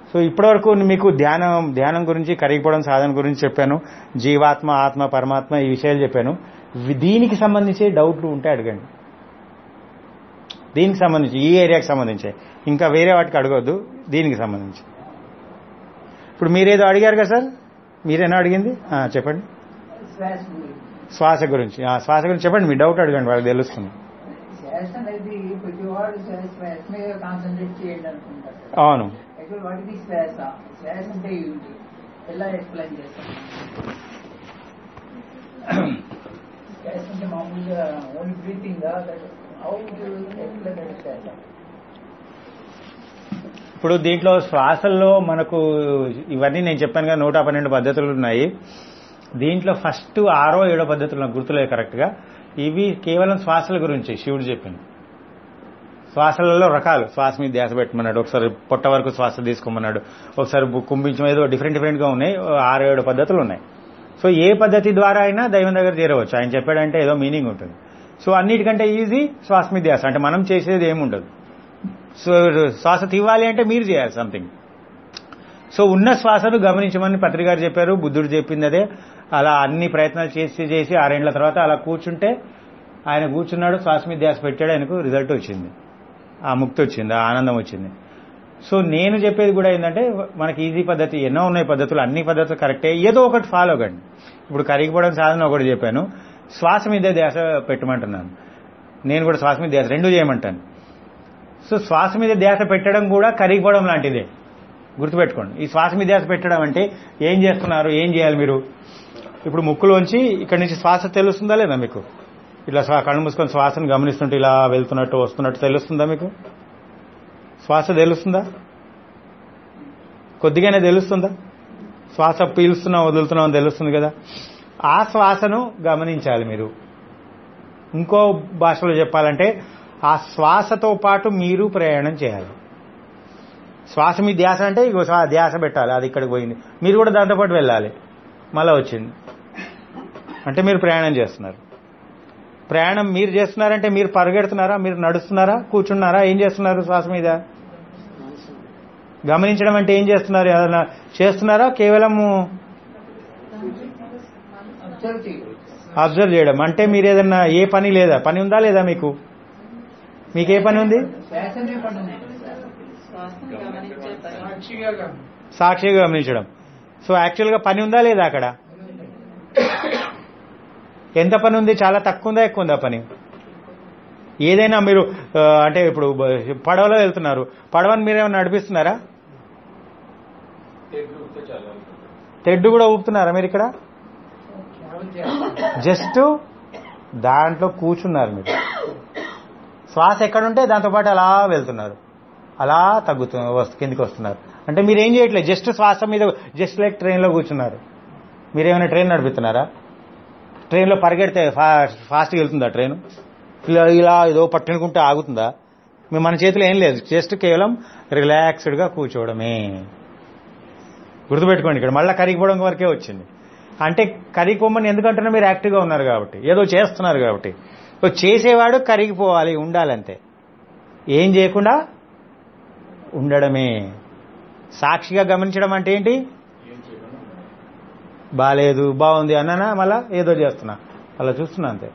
So ఇప్పటివరకు మీకు ధ్యానం ధ్యానం గురించి కరిగిపోవడం సాధన గురించి చెప్పాను జీవాత్మ ఆత్మ పరమాత్మ ఈ విషయాలు చెప్పాను వి- దీనికి సంబంధించి డౌట్లు ఉంటే అడగండి దీనికి సంబంధించి ఈ ఏరియాకి సంబంధించి ఇంకా వేరే వాటికి అడగొద్దు దీనికి సంబంధించి ఇప్పుడు మీరేదో అడిగారు కదా సార్ మీరేనా అడిగింది ఆ, చెప్పండి శ్వాస గురించి శ్వాస గురించి ఆ, శ్వాస గురించి చెప్పండి మీ డౌట్ అడగండి వాళ్ళకి తెలుస్తుంది శ్వాస అనేది ప్రతివాడు శ్వాస శ్వాస మీద కాన్సన్ట్రేట్ చేయండి అనుకుంటారు అవును యాక్చువల్ వాట్ ఇది శ్వాస శ్వాస అంటే ఏమిటి ఎలా ఎక్స్ప్లెయిన్ చేస్తాం శ్వాస అంటే మామూలుగా ఓన్లీ బ్రీతింగ్ హౌ ఎక్స్ప్లెయిన్ శ్వాస ఇప్పుడు దీంట్లో శ్వాసల్లో మనకు ఇవన్నీ నేను చెప్పాను కదా నూట పన్నెండు పద్ధతులు ఉన్నాయి దీంట్లో ఫస్ట్ ఆరో ఏడో పద్ధతులు నాకు గుర్తులేదు కరెక్ట్గా ఇవి కేవలం శ్వాసల గురించి శివుడు చెప్పింది శ్వాసలలో రకాలు శ్వాస మీద ధ్యాస పెట్టమన్నాడు ఒకసారి పొట్ట వరకు శ్వాస తీసుకోమన్నాడు ఒకసారి బు- కుంభించం ఏదో డిఫరెంట్ డిఫరెంట్గా ఉన్నాయి ఆరు ఏడు పద్ధతులు ఉన్నాయి సో ఏ పద్ధతి ద్వారా అయినా దైవం దగ్గర చేరవచ్చు ఆయన చెప్పాడంటే ఏదో మీనింగ్ ఉంటుంది సో అన్నిటికంటే ఈజీ శ్వాస మీద ధ్యాస అంటే మనం చేసేది ఏముండదు సో శ్వాస తీవాలి అంటే మీరు చేయాలి సంథింగ్ సో ఉన్న శ్వాసను గమనించమని పత్రిక గారు చెప్పారు బుద్ధుడు చెప్పింది అదే అలా అన్ని ప్రయత్నాలు చేసి చేసి ఆరేండ్ల తర్వాత అలా కూర్చుంటే ఆయన కూర్చున్నాడు శ్వాస మీద ధ్యాస పెట్టాడు ఆయనకు రిజల్ట్ వచ్చింది ఆ ముక్తి వచ్చింది ఆ ఆనందం వచ్చింది సో నేను చెప్పేది కూడా ఏంటంటే మనకి ఈజీ పద్ధతి ఎన్నో ఉన్నాయి పద్ధతులు అన్ని పద్ధతులు కరెక్టే ఏదో ఒకటి ఫాలో కండి ఇప్పుడు కరిగిపోవడం సాధన ఒకటి చెప్పాను శ్వాస మీద ధ్యాస పెట్టమంటున్నాను నేను కూడా శ్వాస మీద ధ్యాస రెండు చేయమంటాను సో శ్వాస మీద ధ్యాస పెట్టడం కూడా కరిగిపోవడం లాంటిదే గుర్తుపెట్టుకోండి ఈ శ్వాస మీద ధ్యాస పెట్టడం అంటే ఏం చేస్తున్నారు ఏం చేయాలి మీరు ఇప్పుడు ముక్కులోంచి ఇక్కడి నుంచి శ్వాస తెలుస్తుందా లేదా మీకు ఇట్లా శ్వా- కళ్ళు మూసుకొని శ్వాసను గమనిస్తుంటే ఇలా వెళ్తున్నట్టు వస్తున్నట్టు తెలుస్తుందా మీకు శ్వాస తెలుస్తుందా కొద్దిగానే తెలుస్తుందా శ్వాస పీలుస్తున్నాం వదులుతున్నాం అని తెలుస్తుంది కదా ఆ శ్వాసను గమనించాలి మీరు ఇంకో భాషలో చెప్పాలంటే ఆ శ్వాసతో పాటు మీరు ప్రయాణం చేయాలి శ్వాస మీ ధ్యాస అంటే ఇగో శ్వా- ధ్యాస పెట్టాలి అది ఇక్కడికి పోయింది మీరు కూడా దాంతో పాటు వెళ్ళాలి మళ్ళా వచ్చింది అంటే మీరు ప్రయాణం చేస్తున్నారు ప్రయాణం మీరు చేస్తున్నారంటే మీరు పరిగెడుతున్నారా మీరు నడుస్తున్నారా కూర్చున్నారా ఏం చేస్తున్నారు శ్వాస మీద గమనించడం అంటే ఏం చేస్తున్నారు ఏదైనా చేస్తున్నారా కేవలము అబ్జర్వ్ చేయాలి అబ్జర్వ్ చేయడం అంటే మీరు ఏదన్నా ఏ పని లేదా పని ఉందా లేదా మీకు మీకు ఏ పని ఉంది శ్వాసనే పడుతుంది శ్వాసను గమనించే పని సాక్షిగా కాదు. సాక్షిగా గమనించడం సో యాక్చువల్గా పని ఉందా లేదా అక్కడ ఎంత పని ఉంది చాలా తక్కువ ఉందా ఎక్కువ ఉందా పని ఏదైనా మీరు ఆ, అంటే ఇప్పుడు బ- పడవలో వెళ్తున్నారు పడవని మీరేమైనా నడిపిస్తున్నారా తెడ్డు కూడా ఊపుతున్నారా మీరు ఇక్కడ ట్రావెల్ చేయాలి జస్ట్ దాంట్లో కూర్చున్నారు మీరు శ్వాస ఎక్కడుంటే దాంతో పాటు అలా వెళ్తున్నారు అలా తగ్గుతు వస్తు కిందికి వస్తున్నారు అంటే మీరు ఏం చేయట్లేదు జస్ట్ శ్వాస మీద జస్ట్ లైక్ ట్రైన్లో కూర్చున్నారు మీరేమైనా ట్రైన్ నడుపుతున్నారా ట్రైన్లో పరిగెడితే ఫా ఫాస్ట్గా వెళ్తుందా ట్రైన్ ఇలా ఇలా ఏదో పట్టుకుంటే ఆగుతుందా మీ మన చేతిలో ఏం లేదు జస్ట్ కేవలం రిలాక్స్డ్గా కూర్చోవడమే గుర్తుపెట్టుకోండి ఇక్కడ మళ్ళీ కరిగిపోవడం వరకే వచ్చింది అంటే కరిగిపోమని ఎందుకంటున్నా మీరు యాక్టివ్గా ఉన్నారు కాబట్టి ఏదో చేస్తున్నారు కాబట్టి సో చేసేవాడు కరిగిపోవాలి ఉండాలంతే ఏం చేయకుండా ఉండడమే సాక్షిగా గమనించడం అంటే ఏంటి బాగాలేదు బాగుంది అన్నానా మళ్ళా ఏదో చేస్తున్నా అలా చూస్తున్నా అంతే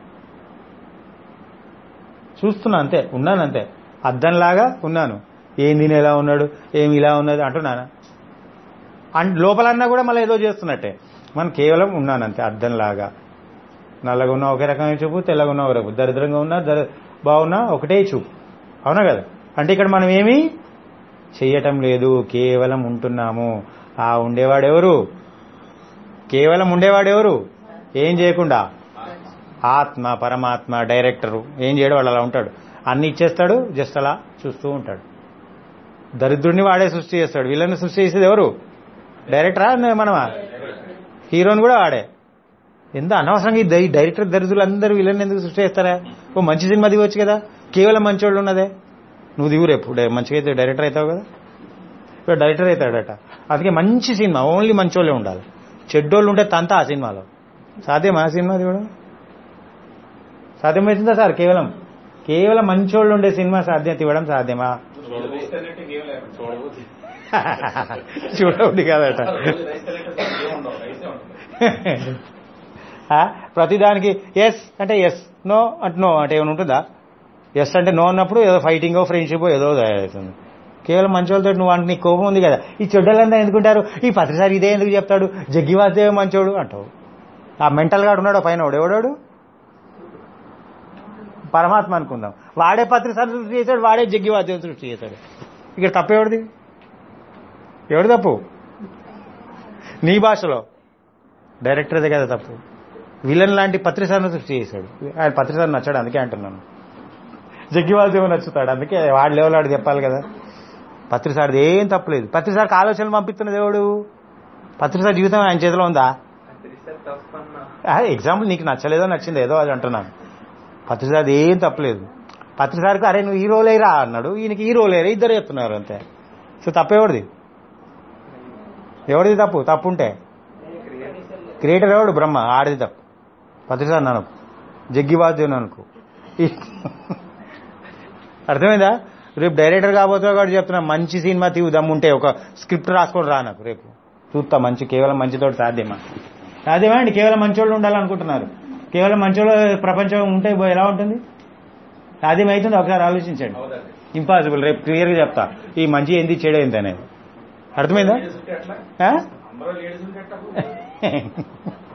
చూస్తున్నా అంతే ఉన్నాను అంతే అద్దంలాగా ఉన్నాను ఏం నేను ఎలా ఉన్నాడు ఏమి ఇలా ఉన్నది అంటున్నానా అండ్ లోపలన్నా కూడా మళ్ళీ ఏదో చేస్తున్నట్టే మనం కేవలం ఉన్నాను అంతే అద్దంలాగా నల్లగా ఉన్నా ఒకే రకమైన చూపు తెల్లగా ఉన్నా ఒక రకం దరిద్రంగా ఉన్నా దరి బాగున్నా ఒకటే చూపు అవునా కదా అంటే ఇక్కడ మనం ఏమీ చెయ్యటం లేదు కేవలం ఉంటున్నాము ఆ ఉండేవాడెవరు కేవలం ఉండేవాడెవరు ఏం చేయకుండా ఆత్మ పరమాత్మ డైరెక్టరు ఏం చేయడం వాడు అలా ఉంటాడు అన్ని ఇచ్చేస్తాడు జస్ట్ అలా చూస్తూ ఉంటాడు దరిద్రుడిని వాడే సృష్టి చేస్తాడు వీళ్ళని సృష్టి చేసేది ఎవరు డైరెక్టరా మనమా హీరోని కూడా వాడే ఎంత అనవసరంగా ఈ దై- డైరెక్టర్ దరిద్రులు అందరూ వీళ్ళని ఎందుకు సృష్టి చేస్తారా ఓ మంచి సినిమా దిగొచ్చు కదా కేవలం మంచోళ్ళు ఉన్నదే నువ్వు దిగు రేపు డై- మంచిగా అయితే డైరెక్టర్ అవుతావు కదా ఇప్పుడు డైరెక్టర్ అవుతాడట అందుకే మంచి సినిమా ఓన్లీ మంచోళ్ళే ఉండాలి చెడ్డోళ్ళు ఉంటే తంత ఆ సినిమాలో సాధ్యమా ఆ సినిమా దిగడం సాధ్యమవుతుందా సార్ కేవలం కేవలం మంచోళ్ళు ఉండే సినిమా సాధ్యత ఇవ్వడం సాధ్యమా చూడబోతుంది చూడవుడి కాదట రోజు రైస్ సెలెక్టర్ ఏముండవు రైసే ఉంటుంది ఆ, ప్రతిదానికి ఎస్ అంటే ఎస్ నో అంటే నో అంటే ఏమైనా ఉంటుందా ఎస్ అంటే నో అన్నప్పుడు ఏదో ఫైటింగ్ ఫ్రెండ్షిప్ ఏదో తయారవుతుంది కేవలం మంచి వాళ్ళతో నువ్వు అంటే నీకు కోపం ఉంది కదా ఈ చెడ్డలంతా ఎందుకుంటారు ఈ పత్రిసారి ఇదే ఎందుకు చెప్తాడు జగ్గివాసుదేవ మంచోడు అంటావు ఆ మెంటల్ గాడు ఉన్నాడు పైన వాడు ఎవడాడు పరమాత్మ అనుకుందాం వాడే పత్రిసారి సృష్టి చేశాడు వాడే జగ్గివాసుదేవ సృష్టి చేశాడు ఇక్కడ తప్పు ఎవరిది ఎవడు తప్పు నీ భాషలో డైరెక్టర్దే కదా తప్పు విలన్ లాంటి పత్రిసారిని సృష్టి చేశాడు ఆయన పత్రిసారి నచ్చాడు అందుకే అంటున్నాను జగ్గివాసుదేవ నచ్చుతాడు అందుకే వాడు లెవెల్ వాడు చెప్పాలి కదా పత్రిసారిది ఏం తప్పలేదు పత్రిసారికి ఆలోచనలు పంపిస్తున్న దేవుడు పత్రిసారి జీవితం ఆయన చేతిలో ఉందా ఎగ్జాంపుల్ నీకు నచ్చలేదో నచ్చింది ఏదో అది అంటున్నాను పత్రిసారి ఏం తప్పలేదు పత్రిసారికి అరే నువ్వు హీరో లేరా అన్నాడు ఈయనకి హీరో లేరా ఇద్దరు చెప్తున్నారు అంతే సో తప్పెవడిది ఎవరిది తప్పు తప్పు ఉంటే క్రియేటర్ ఎవడు బ్రహ్మ ఆడిది తప్పు పత్రిసారి ననుకు జగ్గివాద్యం అనుకో అర్థమైందా రేపు డైరెక్టర్ కాబోతే కూడా చెప్తున్నా మంచి సినిమా తీవు దమ్ముంటే ఒక స్క్రిప్ట్ రాసుకొని రా నాకు రేపు చూస్తా మంచి కేవలం మంచితోటి సాధ్యమా సాధ్యమా అండి కేవలం మంచోళ్ళు ఉండాలనుకుంటున్నారు కేవలం మంచోళ్ళు ప్రపంచం ఉంటే ఎలా ఉంటుంది సాధ్యమవుతుంది ఒకసారి ఆలోచించండి అవుదండి ఇంపాసిబుల్ రేపు క్లియర్గా చెప్తా ఈ మంచి ఏంది చెడు ఏంది అనేది అర్థమైందా లేడీస్ ఉంటే ఎట్లా ఆ? అందరూ లేడీస్ ఉంటే ఎట్లా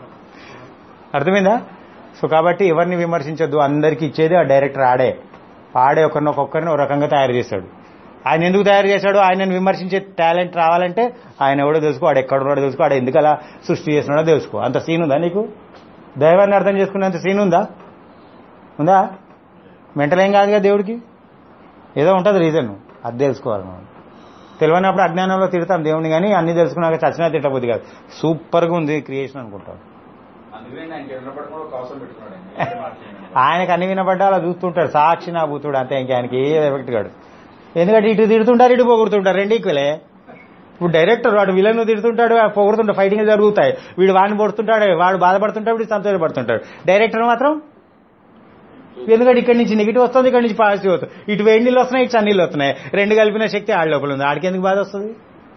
అర్థమైందా సో కాబట్టి ఎవరిని విమర్శించొద్దు అందరికి ఇచ్చేది ఆ డైరెక్టర్ ఆడే ఆడే ఒకరిని ఒక్కొక్కరిని ఒక రకంగా తయారు చేశాడు ఆయన ఎందుకు తయారు చేశాడు ఆయనను విమర్శించే టాలెంట్ రావాలంటే ఆయన ఎవడో తెలుసుకో ఆడు ఎక్కడ ఉన్నాడో తెలుసుకో ఆడు ఎందుకు అలా సృష్టి చేస్తున్నాడో తెలుసుకో అంత సీన్ ఉందా నీకు దైవాన్ని అర్థం చేసుకునేంత సీన్ ఉందా ఉందా మెంటల్ ఏం కాదుగా దేవుడికి ఏదో ఉంటుంది రీజన్ అది తెలుసుకోవాలి మనం తెలియనప్పుడు అజ్ఞానంలో తిడతాం దేవుని కానీ అన్ని తెలుసుకున్నాక చచ్చినా తిట్టబోద్ది కాదు సూపర్గా ఉంది క్రియేషన్ అనుకుంటాం అందుకనే ఆయన ఎన్నపడి కూడా ఒక అవసరం పెట్టుకున్నాడు ఆయన. ఏ మాట చేయను. ఆయనకు అన్ని వినపడ్డా అలా చూస్తుంటాడు సాక్షి నా భూతుడు అంతే ఇంక ఆయనకి ఏ ఎఫెక్ట్ కాడు ఎందుకంటే ఇటు తిడుతుంటారు ఇటు పొగుడుతుంటారు రెండు ఈక్వలే ఇప్పుడు డైరెక్టర్ వాడు విలన్ తిడుతుంటాడు ఆ పొగుడుతుంటాడు ఫైటింగ్ జరుగుతాయి వీడు వాడిని పొడుతుంటాడు వాడు బాధపడుతుంటాడు వీడు సంతోషపడుతుంటాడు డైరెక్టర్ మాత్రం ఎందుకంటే ఇక్కడి నుంచి నెగిటివ్ వస్తుంది ఇక్కడి నుంచి పాజిటివ్ వస్తుంది ఇటు వేడి నీళ్ళు వస్తున్నాయి ఇటు చన్నీళ్ళు వస్తున్నాయి రెండు కలిపిన శక్తి ఆడి లోపల ఉంది ఆడికి ఎందుకు బాధ వస్తుంది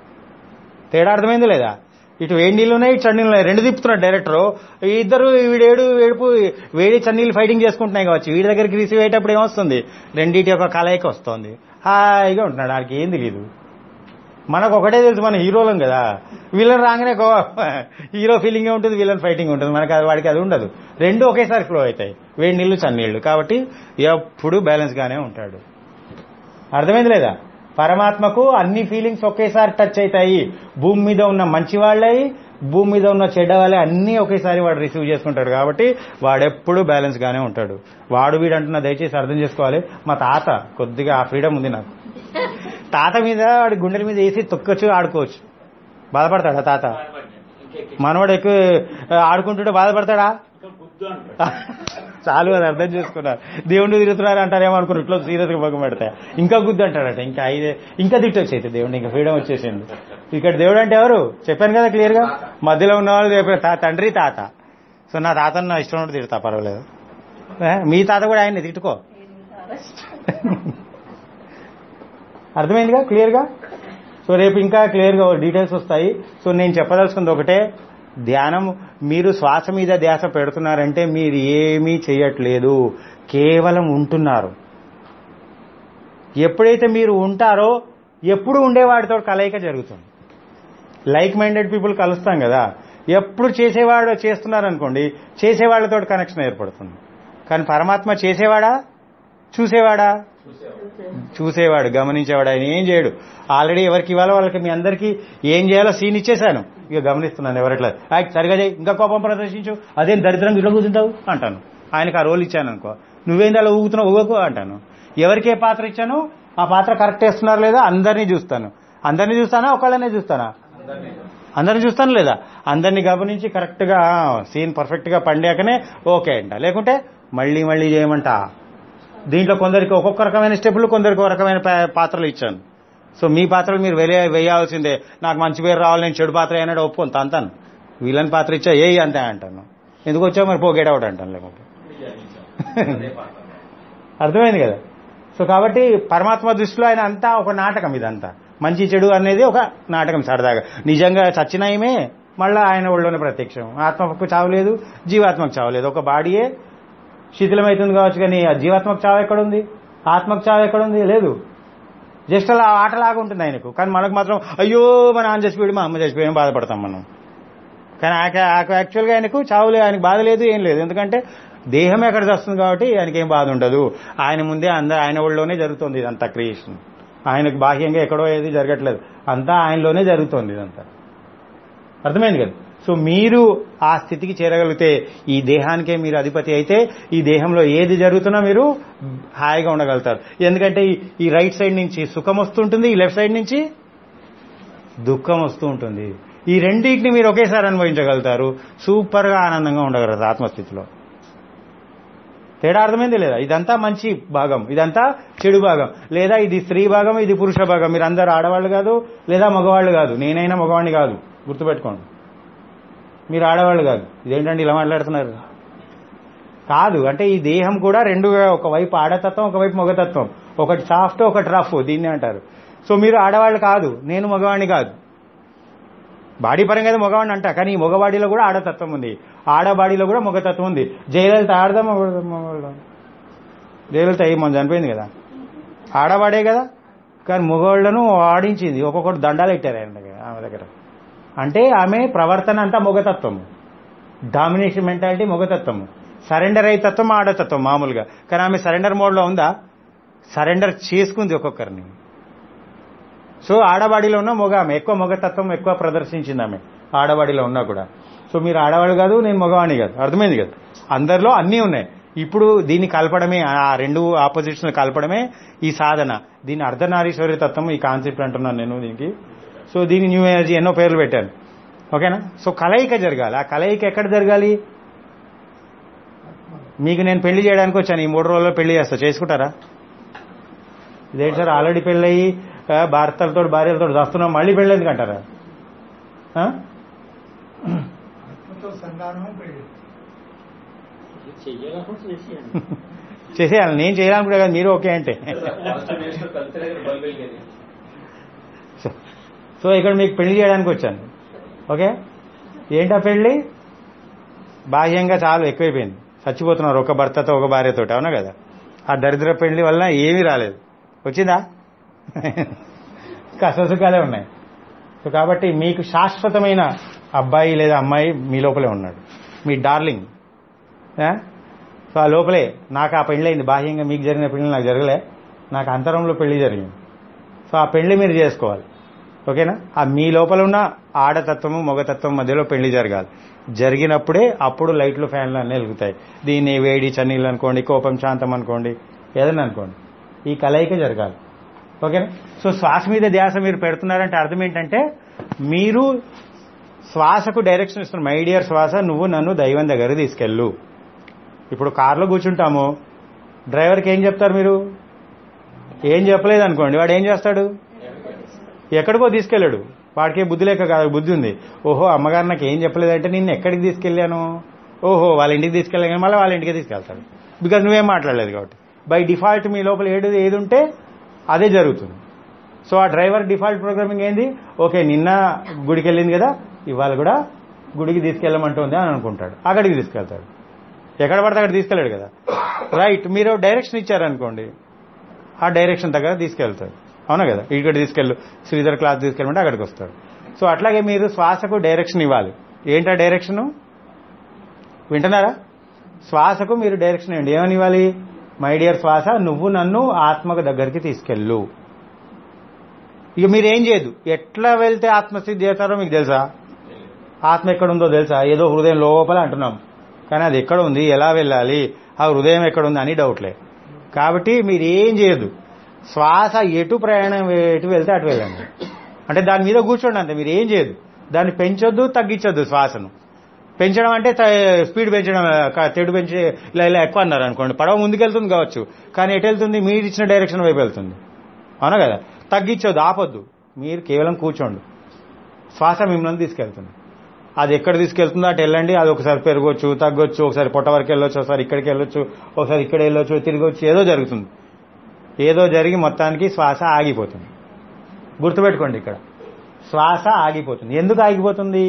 తేడా అర్థమైంది లేదా ఇటు వేడి నీళ్ళు ఉన్నాయి ఇటు చన్నీళ్ళు ఉన్నాయి రెండు తిప్పుతున్నాడు డైరెక్టర్ ఈ ఇద్దరు వీడేడు ఏడుపు వేడి చన్నీళ్ళు ఫైటింగ్ చేసుకుంటున్నాయి కావచ్చు వీడి దగ్గరికి రిసీవ్ అయ్యేటప్పుడు ఏమొస్తుంది రెండింటి యొక్క కలయిక వస్తుంది హాయిగా ఉంటున్నాడు ఆడికి ఏం తెలియదు మనకు ఒకటే తెలుసు మన హీరోలం కదా విలన్ రాగానే గో- హీరో ఫీలింగ్ ఉంటుంది విలన్ ఫైటింగ్ ఉంటుంది మనకి అది వాడికి అది ఉండదు రెండు ఒకేసారి ఫ్లో అవుతాయి వేడి నీళ్లు చన్నీళ్లు కాబట్టి ఎప్పుడు బ్యాలెన్స్ గానే ఉంటాడు అర్థమైంది లేదా పరమాత్మకు అన్ని ఫీలింగ్స్ ఒకేసారి టచ్ అవుతాయి భూమి మీద ఉన్న మంచి వాళ్ళయి భూమి మీద ఉన్న చెడ్డ వాళ్ళే అన్ని ఒకేసారి వాడు రిసీవ్ చేసుకుంటాడు కాబట్టి వాడెప్పుడు బ్యాలెన్స్ గానే ఉంటాడు వాడు వీడు అంటున్నా దయచేసి అర్థం చేసుకోవాలి మా తాత కొద్దిగా ఆ ఫ్రీడమ్ ఉంది నాకు తాత మీద వాడి గుండెల మీద వేసి తొక్కొచ్చు ఆడుకోవచ్చు బాధపడతాడా తాత మనవాడు ఎక్కువ ఆడుకుంటుంటే బాధపడతాడా చాలు అది అర్థం చేసుకున్నారు దేవుడిని తిరుగుతున్నారు అంటారేమో అనుకుని ఇట్లా సీరియస్గా పక్కన పెడతాయి ఇంకా గుద్దు అంటాడట ఇంకా ఐదే ఇంకా తిట్టొచ్చు అయితే దేవుడిని ఇంకా ఫ్రీడమ్ వచ్చేసింది ఇక్కడ దేవుడు అంటే ఎవరు చెప్పాను కదా క్లియర్ గా మధ్యలో ఉన్న వాళ్ళు చెప్పారు తా- తండ్రి తాత సో నా తాతను నా ఇష్టం ఉంటే తిడతా పర్వాలేదు ఏ? మీ తాత కూడా ఆయన్ని తిట్టుకో అర్థమైందిగా క్లియర్గా సో రేపు ఇంకా క్లియర్గా డీటెయిల్స్ వస్తాయి సో నేను చెప్పదలుచుకుంది ఒకటే ధ్యానం మీరు శ్వాస మీద ధ్యాస పెడుతున్నారంటే మీరు ఏమీ చేయట్లేదు కేవలం ఉంటున్నారు ఎప్పుడైతే మీరు ఉంటారో ఎప్పుడు ఉండేవాడితో కలయిక జరుగుతుంది లైక్ మైండెడ్ పీపుల్ కలుస్తాం కదా ఎప్పుడు చేసేవాడు చేస్తున్నారనుకోండి చేసేవాళ్ళతో కనెక్షన్ ఏర్పడుతుంది కానీ పరమాత్మ చేసేవాడా చూసేవాడా చూసేవాడు గమనించేవాడు ఆయన ఏం చేయడు ఆల్రెడీ ఎవరికి ఇవ్వాలో వాళ్ళకి మీ అందరికీ ఏం చేయాలో సీన్ ఇచ్చేశాను ఇక గమనిస్తున్నాను ఎవరిట్లా ఆయ్ సరిగా చేయి ఇంకా కోపం ప్రదర్శించు అదేం దరిద్రంగా ఇట్లా కూర్చుంటావు అంటాను ఆయనకు ఆ రోల్ ఇచ్చాను అనుకో నువ్వేంది అలా ఊగుతున్నావు ఊగకు అంటాను ఎవరికి ఏ పాత్ర ఇచ్చాను ఆ పాత్ర కరెక్ట్ వేస్తున్నారు లేదా అందరినీ చూస్తాను అందరినీ చూస్తానా ఒకళ్ళనే చూస్తానా అందరిని చూస్తాను లేదా అందరిని గమనించి కరెక్ట్ గా సీన్ పర్ఫెక్ట్ గా పండాకనే ఓకే అంట లేకుంటే మళ్ళీ మళ్ళీ చేయమంట దీంట్లో కొందరికి ఒక్కొక్క రకమైన స్టెప్పులు కొందరికి ఒక రకమైన పా- పాత్రలు ఇచ్చాను సో మీ పాత్రలు మీరు వెలే వేయాల్సిందే నాకు మంచి పేరు రావాలి నేను చెడు పాత్ర అయినాడు ఒప్పుకొని తంతాను వీళ్ళని పాత్ర ఇచ్చా ఏ అంతే అంటాను ఎందుకు వచ్చావు మరి పో గెట్ అవుట్ అంటాను లేకుంటే అర్థమైంది కదా సో కాబట్టి పరమాత్మ దృష్టిలో ఆయన అంతా ఒక నాటకం ఇదంతా మంచి చెడు అనేది ఒక నాటకం సరదాగా నిజంగా చచ్చినాయమే మళ్ళా ఆయన ఒళ్ళోనే ప్రత్యక్షం ఆత్మకు చావలేదు జీవాత్మకు చావలేదు ఒక బాడీయే శిథిలమవుతుంది కావచ్చు కానీ ఆ జీవాత్మకు చావు ఎక్కడుంది ఆత్మకు చావు ఎక్కడుంది లేదు జస్ట్ అలా ఆటలాగా ఉంటుంది ఆయనకు కానీ మనకు మాత్రం అయ్యో మా నాన్న చచ్చిపోయాడు మా అమ్మ చచ్చిపోయాడు బాధపడతాం మనం కానీ యాక్చువల్గా ఆయనకు చావులే ఆయనకు బాధ లేదు ఏం లేదు ఎందుకంటే దేహం ఎక్కడ వస్తుంది కాబట్టి ఆయనకి ఏం బాధ ఉండదు ఆయన ముందే అందరూ ఆయన ఒళ్ళోనే జరుగుతుంది ఇదంతా క్రియేషన్ ఆయనకు బాహ్యంగా ఎక్కడో ఏది జరగట్లేదు అంతా ఆయనలోనే జరుగుతుంది ఇదంతా అర్థమైంది కదా సో మీరు ఆ స్థితికి చేరగలిగితే ఈ దేహానికే మీరు అధిపతి అయితే ఈ దేహంలో ఏది జరుగుతున్నా మీరు హాయిగా ఉండగలుగుతారు ఎందుకంటే ఈ- ఈ రైట్ సైడ్ నుంచి సుఖం వస్తుంటుంది ఈ లెఫ్ట్ సైడ్ నుంచి దుఃఖం వస్తూ ఉంటుంది ఈ రెండింటిని మీరు ఒకేసారి అనుభవించగలుగుతారు సూపర్గా ఆనందంగా ఉండగలరు ఆత్మస్థితిలో తేడా అర్థమైంది లేదా ఇదంతా మంచి భాగం ఇదంతా చెడు భాగం లేదా ఇది స్త్రీ భాగం ఇది పురుష భాగం మీరు అందరు ఆడవాళ్ళు కాదు లేదా మగవాళ్ళు కాదు నేనైనా మగవాడిని కాదు గుర్తుపెట్టుకోండి మీరు ఆడవాళ్ళు కాదు ఇదేంటండి ఇలా మాట్లాడుతున్నారు కాదు అంటే ఈ దేహం కూడా రెండుగా ఒకవైపు ఆడతత్వం ఒకవైపు మగతత్వం ఒకటి సాఫ్ట్ ఒకటి రఫ్ దీన్ని అంటారు సో మీరు ఆడవాళ్ళు కాదు నేను మగవాడిని కాదు బాడీ పరంగా అయితే మగవాడిని అంట కానీ ఈ మగవాడిలో కూడా ఆడతత్వం ఉంది ఆడబాడీలో కూడా మగతత్వం ఉంది జయలలిత ఆడదా మగ- మగవాళ్ళ జయలలిత అయ్యి మన చనిపోయింది కదా ఆడవాడే కదా కానీ మగవాళ్లను ఆడించింది ఒక్కొక్కటి దండాలు పెట్టారు ఆయన దగ్గర ఆమె దగ్గర అంటే ఆమె ప్రవర్తన అంతా మొగతత్వం డామినేషన్ మెంటాలిటీ మొగతత్వం సరెండర్ అయ్యే తత్వం ఆడతత్వం మామూలుగా కానీ ఆమె సరెండర్ మోడ్లో ఉందా సరెండర్ చేసుకుంది ఒక్కొక్కరిని సో ఆడవాడిలో ఉన్న మొగ ఆమె ఎక్కువ మొగతత్వం ఎక్కువ ప్రదర్శించింది ఆమె ఆడవాడిలో ఉన్నా కూడా సో మీరు ఆడవాడు కాదు నేను మగవాణి కాదు అర్థమైంది కదా అందరిలో అన్నీ ఉన్నాయి ఇప్పుడు దీన్ని కలపడమే ఆ రెండు ఆపోజిషన్ కలపడమే ఈ సాధన దీని అర్ధనారీశ్వర్య తత్వం ఈ కాన్సెప్ట్ అంటున్నాను నేను దీనికి సో దీని న్యూ ఎనర్జీ ఎన్నో పేర్లు పెట్టాను ఓకేనా సో కలయిక జరగాలి ఆ కలయిక ఎక్కడ జరగాలి మీకు నేను పెళ్లి చేయడానికి వచ్చాను ఈ మూడు రోజుల్లో పెళ్లి చేస్తా చేసుకుంటారా ఇదేంటి సార్ ఆల్రెడీ పెళ్ళయి ఆ, భర్తలతో భార్యలతో వస్తున్నాం మళ్ళీ పెళ్ళి ఎందుకు అంటారా ఆ? ఆత్మతో సంధానం పెళ్లి చెయ్యాలనుకుంటే చేసేయండి చేసేయాలి నేను చేయాలనుకుంటే కదా మీరు ఓకే అంటే ఫస్ట్ నెక్స్ట్ కలిసి బల్బ్ వెలిగేది సో- సో ఇక్కడ మీకు పెళ్లి చేయడానికి వచ్చాను ఓకే ఏంటా పెళ్లి బాహ్యంగా చాలా ఎక్కువైపోయింది చచ్చిపోతున్నారు ఒక భర్తతో ఒక భార్యతో అవునా కదా ఆ దరిద్ర పెళ్లి వలన ఏమీ రాలేదు వచ్చిందా కష్టసుఖాలే ఉన్నాయి సో కాబట్టి మీకు శాశ్వతమైన అబ్బాయి లేదా అమ్మాయి మీ లోపలే ఉన్నాడు మీ డార్లింగ్ ఆ? సో ఆ లోపలే నాకు ఆ పెళ్లి అయింది బాహ్యంగా మీకు జరిగిన పెళ్లి నాకు జరగలే నాకు అంతరంలో పెళ్లి జరిగింది సో ఆ పెళ్లి మీరు చేసుకోవాలి ఓకేనా ఆ మీ లోపల ఉన్న ఆడతత్వము మగతత్వం మధ్యలో పెళ్లి జరగాలి జరిగినప్పుడే అప్పుడు లైట్లు ఫ్యాన్లు అన్నీ వెలుగుతాయి దీన్ని వేడి చన్నీళ్ళు అనుకోండి కోపం శాంతం అనుకోండి ఏదైనా అనుకోండి ఈ కలయిక జరగాలి ఓకేనా సో శ్వాస మీద ధ్యాస మీరు పెడుతున్నారంటే అర్థం ఏంటంటే మీరు శ్వాసకు డైరెక్షన్ ఇస్తున్నారు మై డియర్ శ్వాస నువ్వు నన్ను దైవం దగ్గర తీసుకెళ్ళు ఇప్పుడు కారులో కూర్చుంటాము డ్రైవర్కి ఏం చెప్తారు మీరు ఏం చెప్పలేదు అనుకోండి వాడు ఏం చేస్తాడు ఎక్కడికో తీసుకెళ్ళాడు వాడికి బుద్ధి లేక కాదు బుద్ధి ఉంది ఓహో అమ్మగారు నాకు ఏం చెప్పలేదంటే నిన్ను ఎక్కడికి తీసుకెళ్ళాను ఓహో వాళ్ళ ఇంటికి తీసుకెళ్ళాను కానీ మళ్ళీ వాళ్ళ ఇంటికి తీసుకెళ్తాడు బికాజ్ నువ్వేం మాట్లాడలేదు కాబట్టి బై డిఫాల్ట్ మీ లోపల ఏది ఏది ఉంటే అదే జరుగుతుంది సో ఆ డ్రైవర్ డిఫాల్ట్ ప్రోగ్రామింగ్ ఏంది ఓకే నిన్న గుడికి వెళ్ళింది కదా ఇవాళ కూడా గుడికి తీసుకెళ్ళమంటుంది అని అనుకుంటాడు అక్కడికి తీసుకెళ్తాడు ఎక్కడ పడితే అక్కడ తీసుకెళ్ళాడు కదా రైట్ మీరు డైరెక్షన్ ఇచ్చారనుకోండి ఆ డైరెక్షన్ దగ్గర తీసుకెళ్తాడు అవునా కదా ఇక్కడ తీసుకెళ్ళు శ్రీధర్ క్లాస్ తీసుకెళ్ళమంటే అక్కడికి వస్తాడు సో అట్లాగే మీరు శ్వాసకు డైరెక్షన్ ఇవ్వాలి ఏంటా డైరెక్షన్ వింటున్నారా శ్వాసకు మీరు డైరెక్షన్ ఇవ్వండి ఏమని ఇవ్వాలి మై డియర్ శ్వాస నువ్వు నన్ను ఆత్మకు దగ్గరికి తీసుకెళ్ళు ఇక మీరు ఏం చేయదు ఎట్లా వెళ్తే ఆత్మస్థితి చేస్తారో మీకు తెలుసా ఆత్మ ఎక్కడ ఉందో తెలుసా ఏదో హృదయం లోపల అంటున్నాం కానీ అది ఎక్కడ ఉంది ఎలా వెళ్ళాలి ఆ హృదయం ఎక్కడ ఉంది అని డౌట్లే కాబట్టి మీరు ఏం చేయదు శ్వాస ఎటు ప్రయాణం ఎటు వెళ్తే అటు వెళ్ళండి అంటే దాని మీద కూర్చోండి అంతే మీరు ఏం చేయదు దాన్ని పెంచొద్దు తగ్గించొద్దు శ్వాసను పెంచడం అంటే త- స్పీడ్ పెంచడం క- తెడు పెంచి ఇలా ఇలా ఎక్కువ అన్నారు అనుకోండి పడవ ముందుకెళ్తుంది కావచ్చు కానీ ఎటు వెళ్తుంది మీరు ఇచ్చిన డైరెక్షన్ వైపు వెళ్తుంది అవునా కదా తగ్గించొద్దు ఆపొద్దు మీరు కేవలం కూర్చోండి శ్వాస మిమ్మల్ని తీసుకెళ్తుంది అది ఎక్కడ తీసుకెళ్తుందో అటు వెళ్ళండి అది ఒకసారి పెరగొచ్చు తగ్గొచ్చు ఒకసారి పొట్ట వరకు వెళ్ళొచ్చు ఒకసారి ఇక్కడికి వెళ్ళొచ్చు ఒకసారి ఇక్కడ వెళ్ళొచ్చు తిరగొచ్చు ఏదో జరుగుతుంది ఏదో జరిగి మొత్తానికి శ్వాస ఆగిపోతుంది గుర్తుపెట్టుకోండి ఇక్కడ శ్వాస ఆగిపోతుంది ఎందుకు ఆగిపోతుంది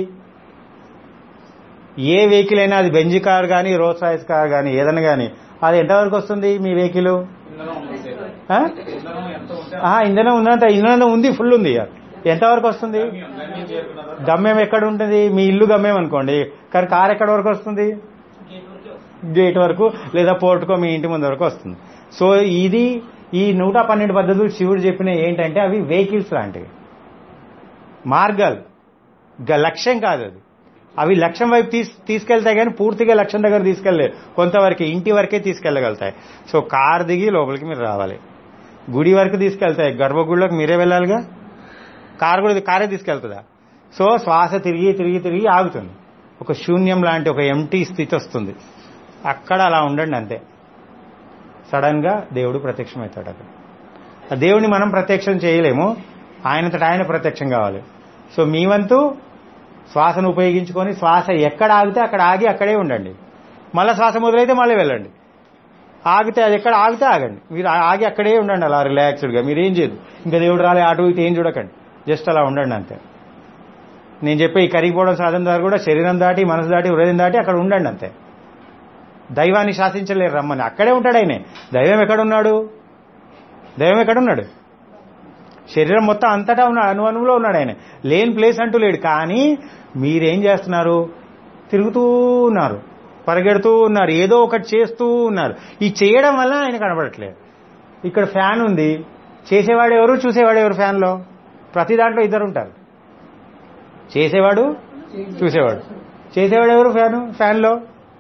ఏ వెహికల్ అయినా అది బెంజి కార్ కానీ రోల్స్ రాయిస్ కార్ కానీ ఏదైనా కానీ అది ఎంతవరకు వస్తుంది మీ వెహికల్ ఇంధనం ఉంది ఆ? ఇంధనం ఎంత ఉంటే ఆ, ఇంధనం ఉందంత ఇంధనం ఉంది ఫుల్ ఉంది ఎంతవరకు వస్తుంది గమ్యం గమ్యం చేరుకున్న తర్వాత గమ్యం ఎక్కడ ఉంటుంది మీ ఇల్లు గమ్యం అనుకోండి కానీ కార్ ఎక్కడ వరకు వస్తుంది గేట్ వరకు లేదా పోర్టుకో మీ ఇంటి ముందు వరకు వస్తుంది సో ఇది ఈ నూట పన్నెండు పద్ధతులు శివుడు చెప్పిన ఏంటంటే అవి వెహికల్స్ లాంటివి మార్గాలు గ- లక్ష్యం కాదు అది అవి లక్ష్యం వైపు తీస్ తీసుకెళ్తాయి కానీ పూర్తిగా లక్ష్యం దగ్గర తీసుకెళ్ళలేదు కొంతవరకు ఇంటి వరకే తీసుకెళ్ళగలుగుతాయి సో కార్ దిగి లోపలికి మీరు రావాలి గుడి వరకు తీసుకెళ్తాయి గర్భగుడిలోకి మీరే వెళ్ళాలిగా కారు కూడా కారే తీసుకెళ్తుందా సో శ్వాస తిరిగి తిరిగి తిరిగి ఆగుతుంది ఒక శూన్యం లాంటి ఒక ఎంటీ స్థితి వస్తుంది అక్కడ అలా ఉండండి అంతే సడన్ గా దేవుడు ప్రత్యక్షమవుతాడు అక్కడ ఆ దేవుడిని మనం ప్రత్యక్షం చేయలేము ఆయనంతట ఆయన ప్రత్యక్షం కావాలి సో మీ వంతు శ్వాసను ఉపయోగించుకొని శ్వాస ఎక్కడ ఆగితే అక్కడ ఆగి అక్కడే ఉండండి మళ్ళీ శ్వాస మొదలైతే మళ్ళీ వెళ్ళండి ఆగితే అది ఎక్కడ ఆగితే ఆగండి మీరు ఆ- ఆగి అక్కడే ఉండండి అలా రిలాక్స్డ్గా మీరు ఏం చేయదు ఇంకా దేవుడు రాలే అటు ఇటు ఏం చూడకండి జస్ట్ అలా ఉండండి అంతే నేను చెప్పే ఈ కరిగిపోవడం సాధన ద్వారా కూడా శరీరం దాటి మనసు దాటి హృదయం దాటి అక్కడ ఉండండి అంతే దైవాన్ని శాసించలేరు రమ్మని అక్కడే ఉంటాడు ఆయనే దైవం ఎక్కడున్నాడు దైవం ఎక్కడున్నాడు శరీరం మొత్తం అంతటా ఉన్నాడు అణు అణువులో ఉన్నాడు ఆయన లేని ప్లేస్ అంటూ లేడు కానీ మీరేం చేస్తున్నారు తిరుగుతూ ఉన్నారు పరిగెడుతూ ఉన్నారు ఏదో ఒకటి చేస్తూ ఉన్నారు ఈ చేయడం వల్ల ఆయన కనబడట్లేదు ఇక్కడ ఫ్యాన్ ఉంది చేసేవాడు ఎవరు చూసేవాడు ఎవరు ఫ్యాన్లో ప్రతి దాంట్లో ఇద్దరు ఉంటారు చేసేవాడు చూసేవాడు చేసేవాడు ఎవరు ఫ్యాను ఫ్యాన్లో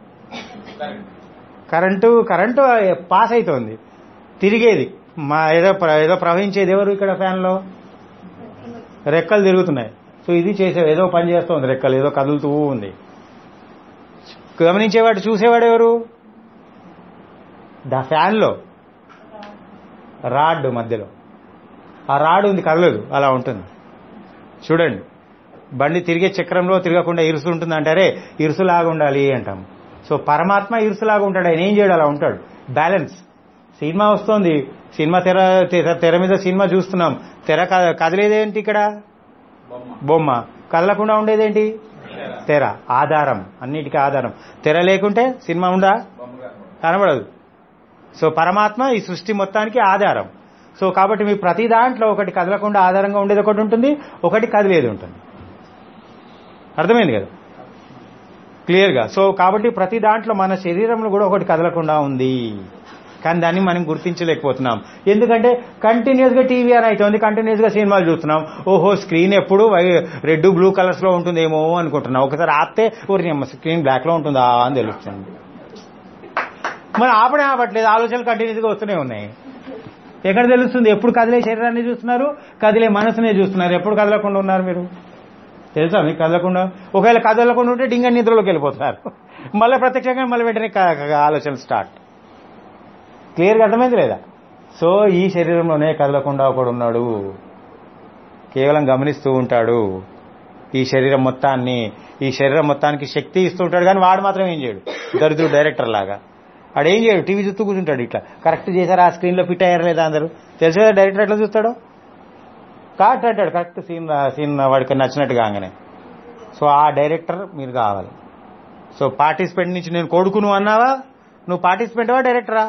కరెంటు కరెంటు పాస్ అవుతోంది తిరిగేది మా ఏదో ప్ర- ఏదో ప్రవహించేది ఎవరు ఇక్కడ ఫ్యాన్లో రెక్కలు తిరుగుతున్నాయి సో ఇది చేసే ఏదో పని చేస్తోంది రెక్కలు ఏదో కదులుతూ ఉంది గమనించేవాడు చూసేవాడు ఎవరు ద ఫ్యాన్లో రాడ్ మధ్యలో ఆ రాడ్ ఉంది కదలదు అలా ఉంటుంది చూడండి బండి తిరిగే చక్రంలో తిరగకుండా ఇరుసు ఉంటుంది అంటారే ఇరుసులాగా ఉండాలి అంటాం సో పరమాత్మ ఇరుసులాగా ఉంటాడు ఆయన ఏం చేయడు అలా ఉంటాడు బ్యాలెన్స్ సినిమా వస్తోంది సినిమా తెర తెర- తెర మీద సినిమా చూస్తున్నాం తెర క- కదిలేదేంటి ఇక్కడ బొమ్మ బొమ్మ కదలకుండా ఉండేదేంటి తెర ఆధారం అన్నిటికీ ఆధారం తెర లేకుంటే సినిమా ఉందా బొమ్మ గారు కనబడదు సో పరమాత్మ ఈ సృష్టి మొత్తానికి ఆధారం సో కాబట్టి మీ ప్రతి దాంట్లో ఒకటి కదలకుండా ఆధారంగా ఉండేది ఒకటి ఉంటుంది ఒకటి కదిలేది ఉంటుంది అర్థమైంది కదా క్లియర్గా సో కాబట్టి ప్రతి దాంట్లో మన శరీరంలో కూడా ఒకటి కదలకుండా ఉంది కానీ దాన్ని మనం గుర్తించలేకపోతున్నాం ఎందుకంటే కంటిన్యూస్ గా టీవీ అని అవుతుంది కంటిన్యూస్ గా సినిమాలు చూస్తున్నాం ఓహో స్క్రీన్ ఎప్పుడు రెడ్ బ్లూ కలర్స్ లో ఉంటుందేమో అనుకుంటున్నాం ఒకసారి ఆపితే ఊరి స్క్రీన్ బ్లాక్ లో ఉంటుందా అని తెలుస్తుంది మరి ఆపడే ఆపట్లేదు ఆలోచనలు కంటిన్యూస్ గా వస్తూనే ఉన్నాయి ఎక్కడ తెలుస్తుంది ఎప్పుడు కదిలే శరీరాన్ని చూస్తున్నారు కదిలే మనసునే చూస్తున్నారు ఎప్పుడు కదలకుండా ఉన్నారు మీరు తెలుసా మీకు కదలకుండా ఒకవేళ కదలకుండా ఉంటే డింగ నిద్రలోకి వెళ్ళిపోతున్నారు మళ్ళీ ప్రత్యక్షంగా మళ్ళీ వెంటనే క- క- ఆలోచనలు స్టార్ట్ క్లియర్గా అర్థమైంది లేదా సో ఈ శరీరంలోనే కదలకుండా ఒకడు ఉన్నాడు కేవలం గమనిస్తూ ఉంటాడు ఈ శరీరం మొత్తాన్ని ఈ శరీరం మొత్తానికి శక్తి ఇస్తూ ఉంటాడు కానీ వాడు మాత్రం ఏం చేయడు దరిద్రుడు డైరెక్టర్ లాగా వాడు ఏం చేయడు టీవీ చూస్తూ కూర్చుంటాడు ఇట్లా కరెక్ట్ చేశారు ఆ స్క్రీన్లో ఫిట్ అయ్యారు లేదా అందరూ తెలుసు కదా డైరెక్టర్ ఎట్లా చూస్తాడు కరెక్ట్ అంటాడు కరెక్ట్ సీన్ సీన్ వాడికి నచ్చినట్టు కాగానే సో ఆ డైరెక్టర్ మీరు కావాలి సో పార్టిసిపెంట్ నుంచి నేను కొడుకును అన్నావా నువ్వు పార్టిసిపెంటవా డైరెక్టరా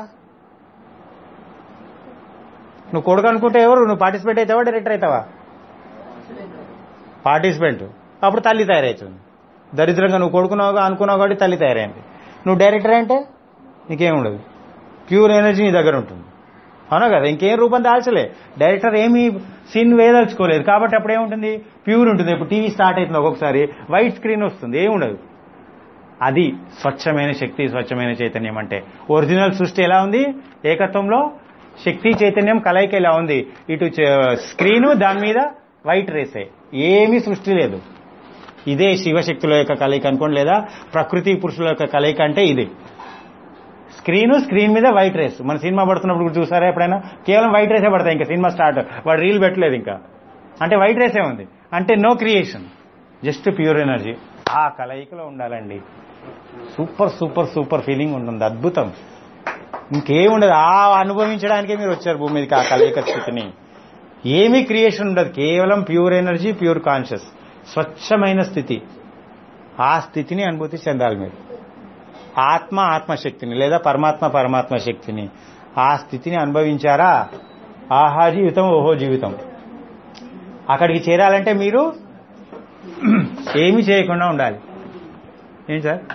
నువ్వు కొడుకు అనుకుంటే ఎవరు నువ్వు పార్టిసిపేట్ అవుతావా డైరెక్టర్ అవుతావా పార్టిసిపెంట్ అప్పుడు తల్లి తయారవుతుంది దరిద్రంగా నువ్వు కొడుకున్నావు అనుకున్నావు కాబట్టి తల్లి తయారైంది నువ్వు డైరెక్టర్ అంటే నీకేం ఉండదు ప్యూర్ ఎనర్జీ నీ దగ్గర ఉంటుంది అవునా కదా ఇంకేం రూపం దాల్చలే డైరెక్టర్ ఏమీ సీన్ వేదలుచుకోలేదు కాబట్టి అప్పుడు ఏముంటుంది ప్యూర్ ఉంటుంది ఇప్పుడు టీవీ స్టార్ట్ అవుతుంది ఒక్కొక్కసారి వైట్ స్క్రీన్ వస్తుంది ఏముండదు అది స్వచ్ఛమైన శక్తి స్వచ్ఛమైన చైతన్యం అంటే ఒరిజినల్ సృష్టి ఎలా ఉంది ఏకత్వంలో శక్తి చైతన్యం కలయిక ఇలా ఉంది ఇటు స్క్రీను దాని మీద వైట్ రేసే ఏమీ సృష్టి లేదు ఇదే శివశక్తుల యొక్క కలయిక అనుకోండి లేదా ప్రకృతి పురుషుల యొక్క కలయిక అంటే ఇది స్క్రీన్ స్క్రీన్ మీద వైట్ రేస్ మన సినిమా పడుతున్నప్పుడు కూడా చూసారా ఎప్పుడైనా కేవలం వైట్ రేసే పడతాయి ఇంకా సినిమా స్టార్ట్ వాడు రీల్ పెట్టలేదు ఇంకా అంటే వైట్ రేసే ఉంది అంటే no creation just pure energy ఆ కలయికలో ఉండాలండి సూపర్ సూపర్ సూపర్ ఫీలింగ్ ఉంటుంది అద్భుతం ఇంకేముండదు ఆ అనుభవించడానికే మీరు వచ్చారు భూమి మీదకి ఆ కలయిక స్థితిని ఏమీ క్రియేషన్ ఉండదు కేవలం ప్యూర్ ఎనర్జీ ప్యూర్ కాన్షియస్ స్వచ్ఛమైన స్థితి ఆ స్థితిని అనుభూతి చెందాలి మీరు ఆత్మ ఆత్మశక్తిని లేదా పరమాత్మ పరమాత్మ శక్తిని ఆ స్థితిని అనుభవించారా ఆహా జీవితం ఓహో జీవితం అక్కడికి చేరాలంటే మీరు ఏమీ చేయకుండా ఉండాలి ఏంటి సార్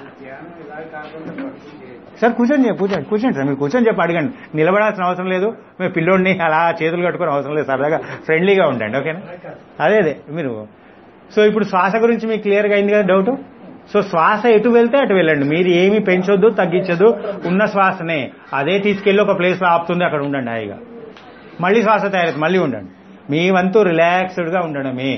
సార్ కూర్చొని చెప్పు, కూర్చోండి కూర్చోండి సార్ మీరు కూర్చొని చెప్పి అడగండి నిలబడాల్సిన అవసరం లేదు మీ పిల్లోడిని అలా చేతులు కట్టుకుని అవసరం లేదు సరదాగా ఫ్రెండ్లీగా ఉండండి ఓకేనా అదే అదే మీరు సో ఇప్పుడు శ్వాస గురించి మీకు క్లియర్గా అయింది కదా డౌట్ సో శ్వాస ఎటు వెళ్తే అటు వెళ్ళండి మీరు ఏమి పెంచొద్దు తగ్గించొద్దు ఉన్న శ్వాసనే అదే తీసుకెళ్లి ఒక ప్లేస్ లో ఆపుతుంది అక్కడ ఉండండి హాయిగా మళ్ళీ శ్వాస తయారైతే మళ్ళీ ఉండండి మీ వంతు రిలాక్స్డ్ గా ఉండడమే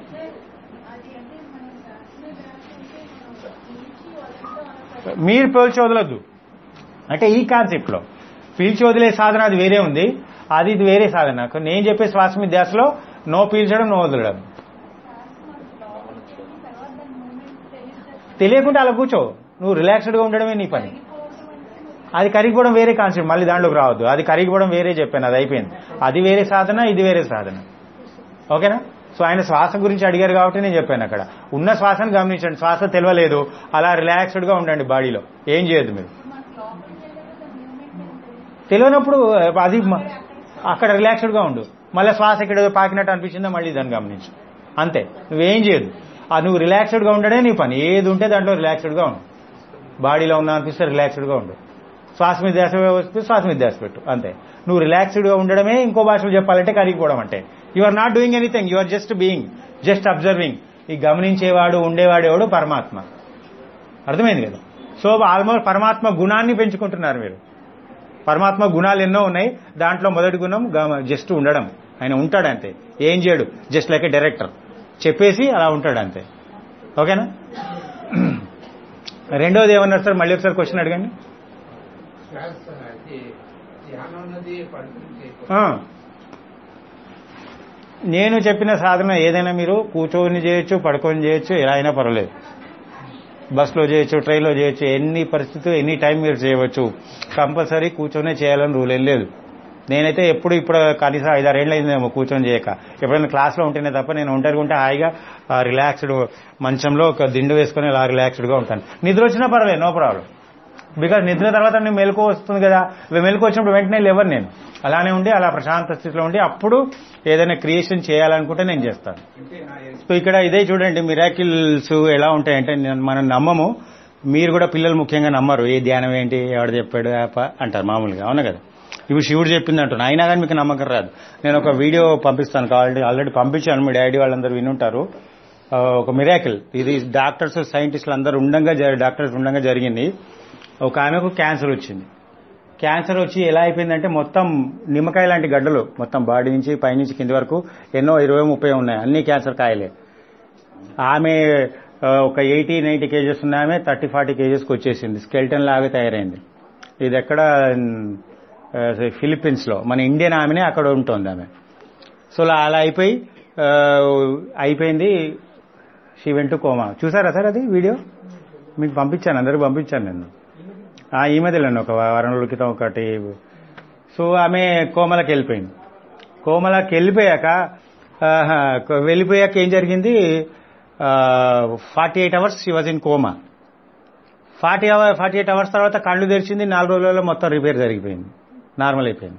మీరు పీల్చి వదలొద్దు అంటే ఈ కాన్సెప్ట్ లో పీల్చి వదిలే సాధన అది వేరే ఉంది అది ఇది వేరే సాధన నేను చెప్పే శ్వాస మీద ధ్యాసలో నో పీల్చడం నో వదలడం తెలియకుండా అలా కూర్చో నువ్వు రిలాక్స్డ్ గా ఉండడమే నీ పని అది కరిగిపోవడం వేరే కాన్సెప్ట్ మళ్ళీ దాంట్లోకి రావద్దు అది కరిగిపోవడం వేరే చెప్పాను అది అయిపోయింది అది వేరే సాధన ఇది వేరే సాధన ఓకేనా సో ఆయన శ్వాస గురించి అడిగారు కాబట్టి నేను చెప్పాను అక్కడ ఉన్న శ్వాసను గమనించండి శ్వాస తెలియలేదు అలా రిలాక్స్డ్ గా ఉండండి బాడీలో ఏం చేయొద్దు మీరు తెలియనప్పుడు అది మ- అక్కడ రిలాక్స్డ్ గా ఉండు మళ్ళీ శ్వాస ఇక్కడ ఏదో పాకినట్టు అనిపించిందా మళ్ళీ దాన్ని గమనించు అంతే నువ్వేం చేయదు ఆ నువ్వు రిలాక్స్డ్ గా ఉండడే నీ పని ఏది ఉంటే దాంట్లో రిలాక్స్డ్ గా ఉండు బాడీలో ఉన్నా అనిపిస్తే రిలాక్స్డ్ గా ఉండు శ్వాస మీద ధ్యాస వస్తే శ్వాస మీద ధ్యాస పెట్టు అంతే నువ్వు రిలాక్స్డ్ గా ఉండడమే ఇంకో భాషలో చెప్పాలంటే కరిగిపోవడం అంటే you are not doing anything you are just being just observing ఈ గమనించేవాడు ఉండేవాడు ఎవడు పరమాత్మ అర్థమైంది కదా సో ఆల్మోస్ట్ పరమాత్మ గుణాన్ని పెంచుకుంటున్నారు మీరు పరమాత్మ గుణాలు ఎన్నో ఉన్నాయి దాంట్లో మొదటి గుణం జస్ట్ ఉండడం ఆయన ఉంటాడు అంతే ఏం చేయడు జస్ట్ లైక్ ఏ డైరెక్టర్ చెప్పేసి అలా ఉంటాడు అంతే ఓకేనా రెండోది ఏమన్నారు సార్ మళ్ళీ ఒకసారి క్వశ్చన్ అడగండి శ్వాస అది ధ్యానం అన్నది పడుతుంది ఆ. నేను చెప్పిన సాధన ఏదైనా మీరు కూర్చొని చేయొచ్చు పడుకొని చేయొచ్చు ఎలా అయినా పర్వాలేదు బస్సులో చేయొచ్చు ట్రైన్లో చేయొచ్చు ఎన్ని పరిస్థితులు ఎనీ టైం మీరు చేయవచ్చు కంపల్సరీ కూర్చొనే చేయాలని రూల్ ఏం లేదు నేనైతే ఎప్పుడు ఇప్పుడు కనీసం ఐదారేళ్ళు అయిందేమో కూర్చొని చేయక ఎప్పుడైనా క్లాస్లో ఉంటేనే తప్ప నేను ఒంటరిగా ఉంటే హాయిగా రిలాక్స్డ్ మంచంలో ఒక దిండు వేసుకొని అలా రిలాక్స్డ్గా ఉంటాను నిద్ర వచ్చినా పర్వాలేదు నో ప్రాబ్లం బికాజ్ నిద్ర తర్వాత నేను మెలకు వస్తుంది కదా మెలకు వచ్చినప్పుడు వెంటనే లేవను నేను అలానే ఉండి అలా ప్రశాంత స్థితిలో ఉండి అప్పుడు ఏదైనా క్రియేషన్ చేయాలనుకుంటే నేను చేస్తాను అంటే నా సో ఇక్కడ ఇదే చూడండి మిరాకిల్స్ ఎలా ఉంటాయంటే నేను- మనం నమ్మము మీరు కూడా పిల్లలు ముఖ్యంగా నమ్మరు ఏ ధ్యానం ఏంటి ఎవడు చెప్పాడు ఆప అంటారు మామూలుగా అవునా కదా ఇప్పుడు శివుడు చెప్పింది అంటున్నా అయినా కానీ మీకు నమ్మకం రాదు నేను ఒక వీడియో పంపిస్తాను ఆల్రెడీ ఆల్రెడీ పంపించాను మీ డాడీ వాళ్ళందరూ వినుంటారు ఆ, ఒక మిరాకిల్ ఇది డాక్టర్స్ సైంటిస్టులు అందరూ ఉండంగా జరి- డాక్టర్స్ ఉండంగా జరిగింది ఒక ఆమెకు క్యాన్సర్ వచ్చింది క్యాన్సర్ వచ్చి ఎలా అయిపోయిందంటే మొత్తం నిమ్మకాయ లాంటి గడ్డలు మొత్తం బాడీ నుంచి పైనుంచి కింది వరకు ఎన్నో ఇరవై ముప్పై ఉన్నాయి అన్ని క్యాన్సర్ కాయలే ఆమె ఆ, ఒక ఎయిటీ నైన్టీ కేజెస్ ఉన్న ఆమె థర్టీ ఫార్టీ కేజెస్కి వచ్చేసింది స్కెల్టన్ లాగా తయారైంది ఇది ఎక్కడ ఆ, ఫిలిప్పీన్స్ లో మన ఇండియన్ ఆమెనే అక్కడ ఉంటుంది ఆమె సో అలా అలా అయిపోయి ఆ, అయిపోయింది షీ వెంట్ కోమా చూసారా సార్ అది వీడియో మీకు పంపించాను అందరికి పంపించాను నేను ఆ, ఈ మధ్యలోనే ఒక వారం రోజుల క్రితం ఒకటి సో ఆమె కోమలకి వెళ్ళిపోయింది కోమలకి వెళ్ళిపోయాక ఆహా, వెళ్ళిపోయాక ఏం జరిగింది forty eight hours she was in coma forty hour forty eight hours తర్వాత కళ్ళు తెరిచింది నాలుగు రోజులలో మొత్తం రిపేర్ జరిగిపోయింది నార్మల్ అయిపోయింది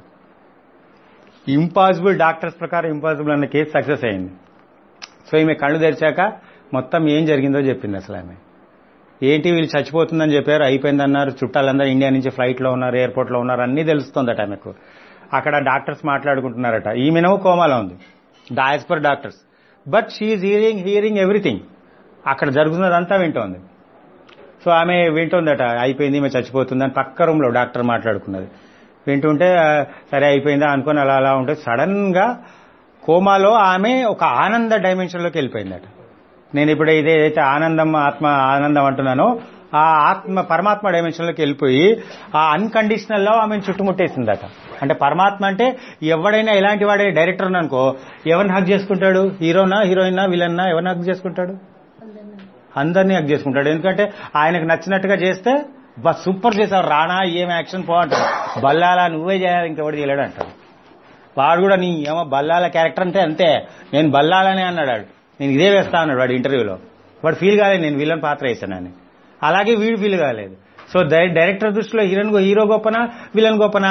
ఇంపాసిబుల్ డాక్టర్స్ ప్రకారం ఇంపాసిబుల్ అన్న కేసు సక్సెస్ అయింది సో ఈమె కళ్ళు తెరిచాక మొత్తం ఏం జరిగిందో చెప్పింది అసలు ఆమె ఏంటి వీళ్ళు చచ్చిపోతుందని చెప్పారు అయిపోయిందన్నారు చుట్టాలందరూ ఇండియా నుంచి ఫ్లైట్లో ఉన్నారు ఎయిర్పోర్ట్లో ఉన్నారు అన్నీ తెలుస్తుందట ఆమెకు అక్కడ డాక్టర్స్ మాట్లాడుకుంటున్నారట ఈమెనో కోమాలో ఉంది as per doctors but she hearing hearing everything అక్కడ జరుగుతున్నదంతా వింటోంది సో ఆమె వింటుందట అయిపోయింది ఈమె చచ్చిపోతుందని పక్క రూమ్లో డాక్టర్ మాట్లాడుకున్నది వింటుంటే ఆ, సరే అయిపోయిందా అనుకొని అలా అలా ఉంటే సడన్ గా కోమాలో ఆమె ఒక ఆనంద డైమెన్షన్లోకి వెళ్ళిపోయిందట నేను ఇప్పుడు ఇదేదైతే ఆనందం ఆత్మ ఆనందం అంటున్నానో ఆ ఆత్మ పరమాత్మ డైమెన్షన్లోకి వెళ్ళిపోయి ఆ అన్కండిషనల్ లో ఆమెను చుట్టుముట్టేసిందట అంటే పరమాత్మ అంటే ఎవడైనా ఎలాంటి వాడే డైరెక్టర్ అనుకో ఎవరిని హక్ చేసుకుంటాడు హీరోనా హీరోయినా విలన్నా ఎవరిని హక్ చేసుకుంటాడు అందరినీ హక్ చేసుకుంటాడు ఎందుకంటే ఆయనకు నచ్చినట్టుగా చేస్తే బస్ సూపర్ చేశారు రానా ఏం యాక్షన్ పో అంటాడు బల్లాలా నువ్వే చేయాలి ఇంకెవడు చేయలేడు అంటాడు వాడు కూడా నీ ఏమో బల్లాల క్యారెక్టర్ అంటే అంతే నేను బల్లాలనే అన్నాడు వాడు. నేను ఇదే వేస్తా అన్నాడు వాడు ఇంటర్వ్యూలో వాడు ఫీల్ కాలేదు నేను విలన్ పాత్ర వేసానని అలాగే వీడు ఫీల్ కాలేదు సో డై- డైరెక్టర్ దృష్టిలో హీరోయిన్ హీరో గొప్పనా విలన్ గొప్పనా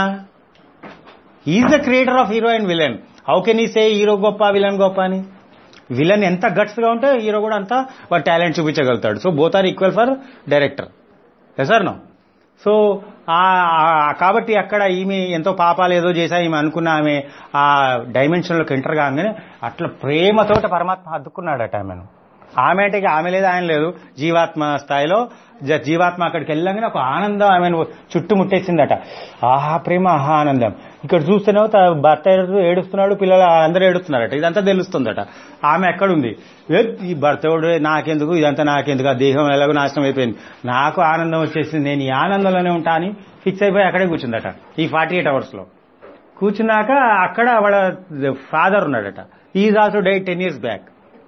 is the creator of hero and villain how can I say hero గొప్ప విలన్ గొప్ప అని విలన్ ఎంత గట్స్ గా ఉంటే హీరో కూడా అంత వాడు టాలెంట్ చూపించగలుగుతాడు so both are equal for director yes or no so ఆ- ఆ- కాబట్టి అక్కడ ఈమె ఎంతో పాపాలు ఏదో చేశా ఈమె అనుకున్న ఆమె ఆ డైమెన్షన్లోకి ఎంటర్ కాగానే అట్లా ప్రేమతోట పరమాత్మ హద్దుకున్నాడట ఆమెను ఆమె అంటే ఇక ఆమె లేదు ఆయన లేదు జీవాత్మ స్థాయిలో జ- జీవాత్మ అక్కడికి వెళ్ళగానే ఒక ఆనందం ఆమెను చుట్టుముట్టేసిందట ఆహా ప్రేమ ఆహా ఆనందం ఇక్కడ చూస్తేనే త- భర్త ఏడు- ఏడుస్తున్నాడు పిల్లలు అందరూ ఏడుస్తున్నారట ఇదంతా తెలుస్తుందట ఆమె ఎక్కడుంది ఏ, ఈ భర్తవుడు నాకెందుకు ఇదంతా నాకెందుకు ఆ దేహం ఎలాగో నాశనం అయిపోయింది నాకు ఆనందం వచ్చేసింది నేను ఈ ఆనందంలోనే ఉంటా అని ఫిక్స్ అయిపోయి అక్కడే కూర్చుందట ఈ ఫార్టీ ఎయిట్ అవర్స్ లో కూర్చున్నాక అక్కడ వాళ్ళ ఫాదర్ ఉన్నాడట is also died ten years back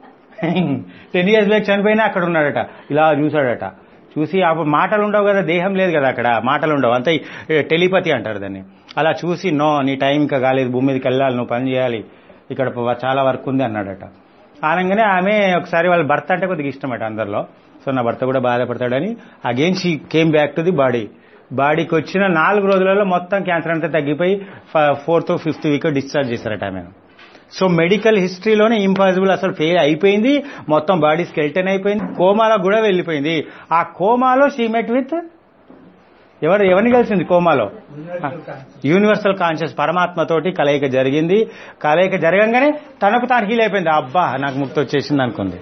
ten years back చనిపోయినా అక్కడ ఉన్నాడట ఇలా చూశాడట చూసి అప్పుడు మాటలు ఉండవు కదా దేహం లేదు కదా అక్కడ మాటలు ఉండవు అంత టెలిపతి అంటారు దాన్ని అలా చూసి నో నీ టైం ఇంకా కాలేదు భూమి మీదకి వెళ్ళాలి నువ్వు పని చేయాలి ఇక్కడ ప- చాలా వర్క్ ఉంది అన్నాడట అనగానే ఆమె ఒకసారి వాళ్ళ భర్త అంటే కొద్దిగా ఇష్టమట అందరిలో సో నా భర్త కూడా బాధపడతాడని again she came back to the body బాడీకి వచ్చిన నాలుగు రోజులలో మొత్తం క్యాన్సర్ అంతా తగ్గిపోయి ఫోర్త్ ఫిఫ్త్ వీక్ డిశ్చార్జ్ చేశారట ఆమెను సో మెడికల్ హిస్టరీలోనే ఇంపాసిబుల్ అసలు ఫెయిల్ అయిపోయింది మొత్తం బాడీ స్కెల్టన్ అయిపోయింది కోమాలో కూడా వెళ్ళిపోయింది ఆ కోమాలో షీ మెట్ విత్ ఎవరు ఎవరిని కలిసింది కోమాలో యూనివర్సల్ కాన్షియస్ పరమాత్మతోటి కలయిక జరిగింది కలయిక జరగంగానే తనకు తాను హీల్ అయిపోయింది అబ్బా నాకు ముక్తి వచ్చేసింది అనుకుంది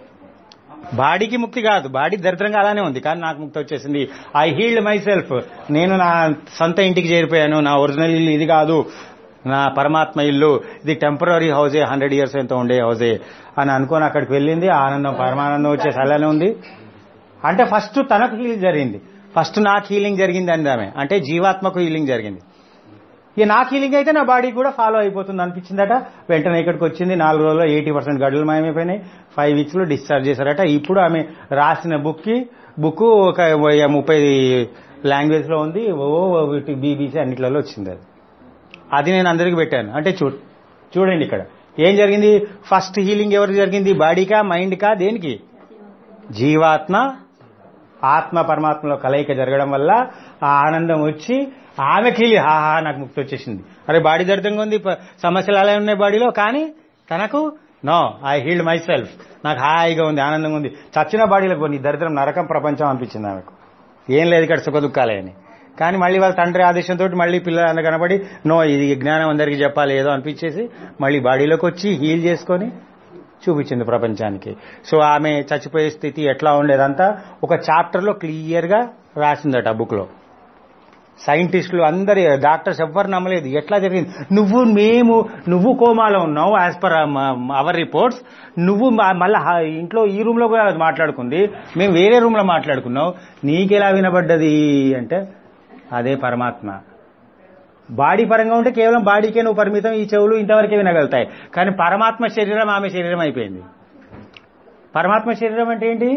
బాడీకి ముక్తి కాదు బాడీ దరిద్రంగా అలానే ఉంది కానీ నాకు ముక్తి వచ్చేసింది ఐ హీల్డ్ మై సెల్ఫ్ నేను నా సొంత ఇంటికి చేరిపోయాను నా ఒరిజినల్ ఇల్లు ఇది కాదు నా పరమాత్మ ఇల్లు ఇది టెంపరీ హౌసే హండ్రెడ్ ఇయర్స్ ఎంతో ఉండే హౌసే అని అనుకొని అక్కడికి వెళ్ళింది ఆనందం పరమానందం వచ్చేసి అలానే ఉంది అంటే ఫస్ట్ తనకు హీలింగ్ జరిగింది ఫస్ట్ నాకు హీలింగ్ జరిగింది అంది ఆమె అంటే జీవాత్మకు హీలింగ్ జరిగింది ఇక నాకు హీలింగ్ అయితే నా బాడీ కూడా ఫాలో అయిపోతుంది అనిపించిందట వెంటనే ఇక్కడికి వచ్చింది నాలుగు రోజుల్లో ఎయిటీ పర్సెంట్ గడులు మాయమైపోయినాయి ఫైవ్ వీక్స్ లో డిశ్చార్జ్ చేశారట ఇప్పుడు ఆమె రాసిన బుక్ కి బుక్ ఒక ముప్పై లాంగ్వేజ్ లో ఉంది ఓ బీబీసీ అన్నిట్లలో వచ్చింది అది అది నేను అందరికి పెట్టాను అంటే చూ చూడండి ఇక్కడ ఏం జరిగింది ఫస్ట్ హీలింగ్ ఎవరికి జరిగింది బాడీకా మైండ్కా దేనికి జీవాత్మ ఆత్మ పరమాత్మలో కలయిక జరగడం వల్ల ఆ ఆనందం వచ్చి ఆమెకి హీలి ఆహా నాకు ముక్తి వచ్చేసింది అరే బాడీ దరిద్రంగా ఉంది ప- సమస్యలు అలా ఉన్నాయి బాడీలో కానీ తనకు no I healed myself నాకు హాయిగా ఉంది ఆనందంగా ఉంది చచ్చిన బాడీలో కొన్ని దరిద్రం నరకం ప్రపంచం అనిపించింది ఆమెకు ఏం లేదు ఇక్కడ సుఖ దుఃఖాలే అని కానీ మళ్ళీ వాళ్ళ తండ్రి ఆదేశంతో మళ్ళీ పిల్లలు అందరు కనబడి నో ఇది జ్ఞానం అందరికీ చెప్పాలి ఏదో అనిపించేసి మళ్ళీ బాడీలోకి వచ్చి హీల్ చేసుకొని చూపించింది ప్రపంచానికి సో ఆమె చచ్చిపోయే స్థితి ఎట్లా ఉండేదంతా ఒక చాప్టర్లో క్లియర్గా రాసిందట ఆ బుక్లో సైంటిస్టులు అందరి డాక్టర్స్ ఎవ్వరు నమ్మలేదు ఎట్లా జరిగింది నువ్వు మేము నువ్వు కోమాలో ఉన్నావు యాజ్ పర్ అవర్ రిపోర్ట్స్ నువ్వు మ- మళ్ళా హ- ఇంట్లో ఈ రూమ్ లో కూడా మాట్లాడుకుంది మేము వేరే రూమ్ లో మాట్లాడుకున్నావు నీకెలా వినబడ్డది అంటే అదే పరమాత్మ బాడీ పరంగా ఉంటే కేవలం బాడీకే నువ్వు పరిమితం ఈ చెవులు ఇంతవరకే వినగలుగుతాయి కానీ పరమాత్మ శరీరం ఆమె శరీరం అయిపోయింది పరమాత్మ శరీరం అంటే ఏంటి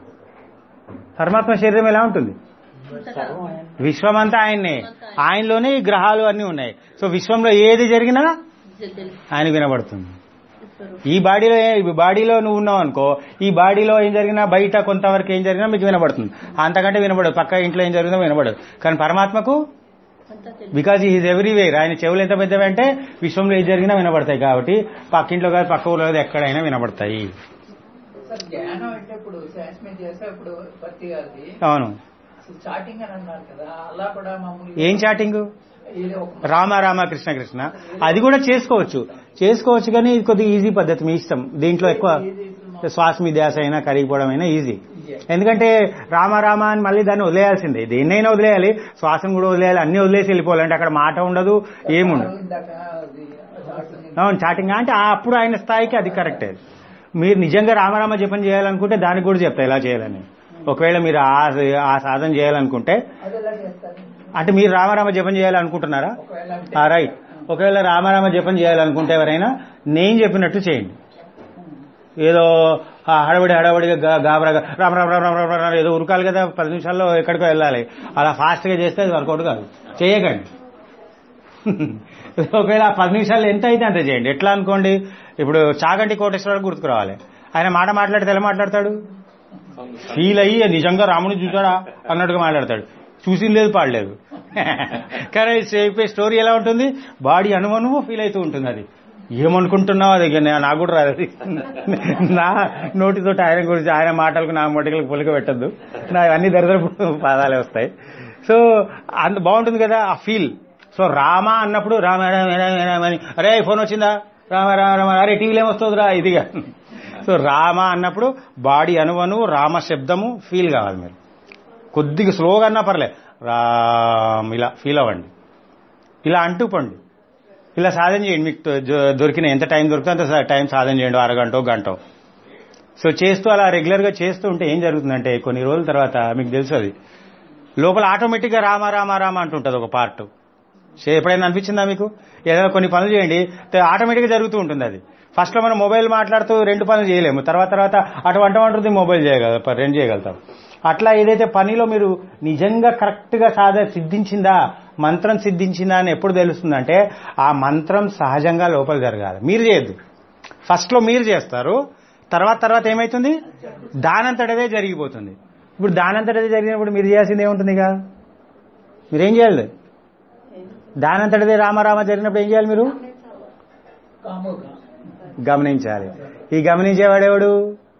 పరమాత్మ శరీరం ఎలా ఉంటుంది విశ్వమంతా ఆయన్నే ఆయనలోనే ఈ గ్రహాలు అన్ని ఉన్నాయి సో విశ్వంలో ఏది జరిగినా ఆయన వినబడుతుంది ఈ బాడీలో ఏ- ఈ బాడీలో నువ్వు ఉన్నావు అనుకో ఈ బాడీలో ఏం జరిగినా బయట కొంతవరకు ఏం జరిగినా మీకు వినబడుతుంది అంతకంటే వినబడదు పక్క ఇంట్లో ఏం జరిగినా వినబడదు కానీ పరమాత్మకు బికాజ్ ఈజ్ ఎవ్రీవేర్ ఆయన చెవులు ఎంత పెద్దవి అంటే విశ్వంలో ఏది జరిగినా వినబడతాయి కాబట్టి పక్కింట్లో కాదు పక్క ఊళ్ళో కాదు ఎక్కడైనా వినబడతాయి సార్ ధ్యానం అంటే ఇప్పుడు శాస్త్రం చేసేప్పుడు భక్తి గారిది అవును అసలు చాటింగ్ అని అన్నారు కదా అలా కూడా మామూలు ఏం చాటింగ్ ఇది ఒక రామ రామ కృష్ణ కృష్ణ అది కూడా చేసుకోవచ్చు చేసుకోవచ్చు కానీ ఇది కొద్దిగా ఈజీ పద్ధతి మీ ఇష్టం దీంట్లో ఎక్కువ శ్వాస మీ ధ్యాస అయినా కరిగిపోవడం అయినా ఈజీ ఎందుకంటే రామ రామ అని మళ్ళీ దాన్ని వదిలేయాల్సిందే దేన్నైనా వదిలేయాలి శ్వాసం కూడా వదిలేయాలి అన్ని వదిలేసి వెళ్ళిపోవాలంటే అక్కడ మాట ఉండదు ఏముండదు ఇందాక అది చాటుని అవును చాటింగ్ అంటే ఆ అప్పుడు ఆయన స్థాయికి అది కరెక్టే మీరు నిజంగా రామరామ జపం చేయాలనుకుంటే దానికి కూడా చెప్తా ఎలా చేయాలని ఒకవేళ మీరు ఆ ఆ సాధన చేయాలనుకుంటే అది ఎలా చేస్తారు అంటే మీరు రామరామ జపం చేయాలనుకుంటున్నారా ఒకవేళ అంటే ఆ రైట్ ఒకవేళ రామరామ జపం చేయాలనుకుంటే ఎవరైనా నేను చెప్పినట్టు చేయండి ఏదో ఆ హడబడి హడబడిగా గా- గాబరాగా రామ రామ రామ రామ రామ రామ ఏదో ఉరకాలి కదా పది నిమిషాల్లో ఎక్కడికో వెళ్ళాలి అలా ఫాస్ట్గా చేస్తే అది వర్కౌట్ కాదు చేయకండి ఒకవేళ ఆ పది నిమిషాలు ఎంత అయితే అంత చేయండి ఎట్లా అనుకోండి ఇప్పుడు చాగంటి కోటేశ్వరరావు గుర్తుకు రావాలి ఆయన మాట మాట్లాడితే ఎలా మాట్లాడతాడు ఫీల్ అయ్యి నిజంగా రాముని చూసాడా అన్నట్టుగా మాట్లాడతాడు చూసింది లేదు పాడలేదు కానీ చెప్పే స్టోరీ ఎలా ఉంటుంది బాడీ అనుమనువు ఫీల్ అవుతూ ఉంటుంది అది ఏమనుకుంటున్నావు అది ఇక నే- నాకు కూడా రాదు అది. నా నోటితో ఆయన గురించి ఆయన మాటలకు నా మొటికలకు పొలిక పెట్టద్దు నా అన్ని దరిద్రపు పదాలే వస్తాయి సో అంత బాగుంటుంది కదా ఆ ఫీల్ సో రామ అన్నప్పుడు రామ రామ రామ రామ అని అరే ఫోన్ వచ్చిందా రామ రామ రామ అరే టీవీలో ఏమొస్తుందిరా ఇదిగా సో రామ అన్నప్పుడు బాడీ అనువను రామ శబ్దము ఫీల్ కావాలి మీరు కొద్దిగా స్లోగా అన్నా పర్లే రామ్ ఇలా ఫీల్ అవ్వండి ఇలా అంటూ పండి ఇలా సాధన చేయండి మీకు దొ- దొరికిన ఎంత టైం దొరికితే అంత సా- టైం సాధన చేయండి అరగంట గంట సో చేస్తూ అలా రెగ్యులర్గా చేస్తూ ఉంటే ఏం జరుగుతుందంటే కొన్ని రోజుల తర్వాత మీకు తెలుసు అది లోపల ఆటోమేటిక్గా రామ రామ రామ అంటుంటుంది ఒక పార్ట్ చే- ఎప్పుడైనా అనిపించిందా మీకు ఏదైనా కొన్ని పనులు చేయండి త- ఆటోమేటిక్గా జరుగుతూ ఉంటుంది అది ఫస్ట్లో మనం మొబైల్ మాట్లాడుతూ రెండు పనులు చేయలేము తర్వాత తర్వాత అటు వంట వంటుంది మొబైల్ చేయగల ప- రెండు చేయగలుగుతాం అట్లా ఏదైతే పనిలో మీరు నిజంగా కరెక్ట్గా సాధ సిద్ధించిందా మంత్రం సిద్ధించిందా అని ఎప్పుడు తెలుస్తుందంటే ఆ మంత్రం సహజంగా లోపల జరగాలి మీరు చేయొద్దు ఫస్ట్లో మీరు చేస్తారు తర్వాత తర్వాత ఏమైతుంది దానంతటదే జరిగిపోతుంది ఇప్పుడు దానంతటదే జరిగినప్పుడు మీరు చేయాల్సింది ఏముంటుంది ఇక మీరేం చేయాలి దానంతటదే రామరామ జరిగినప్పుడు ఏం చేయాలి మీరు కాముక గమనించాలి ఈ గమనించేవాడేవాడు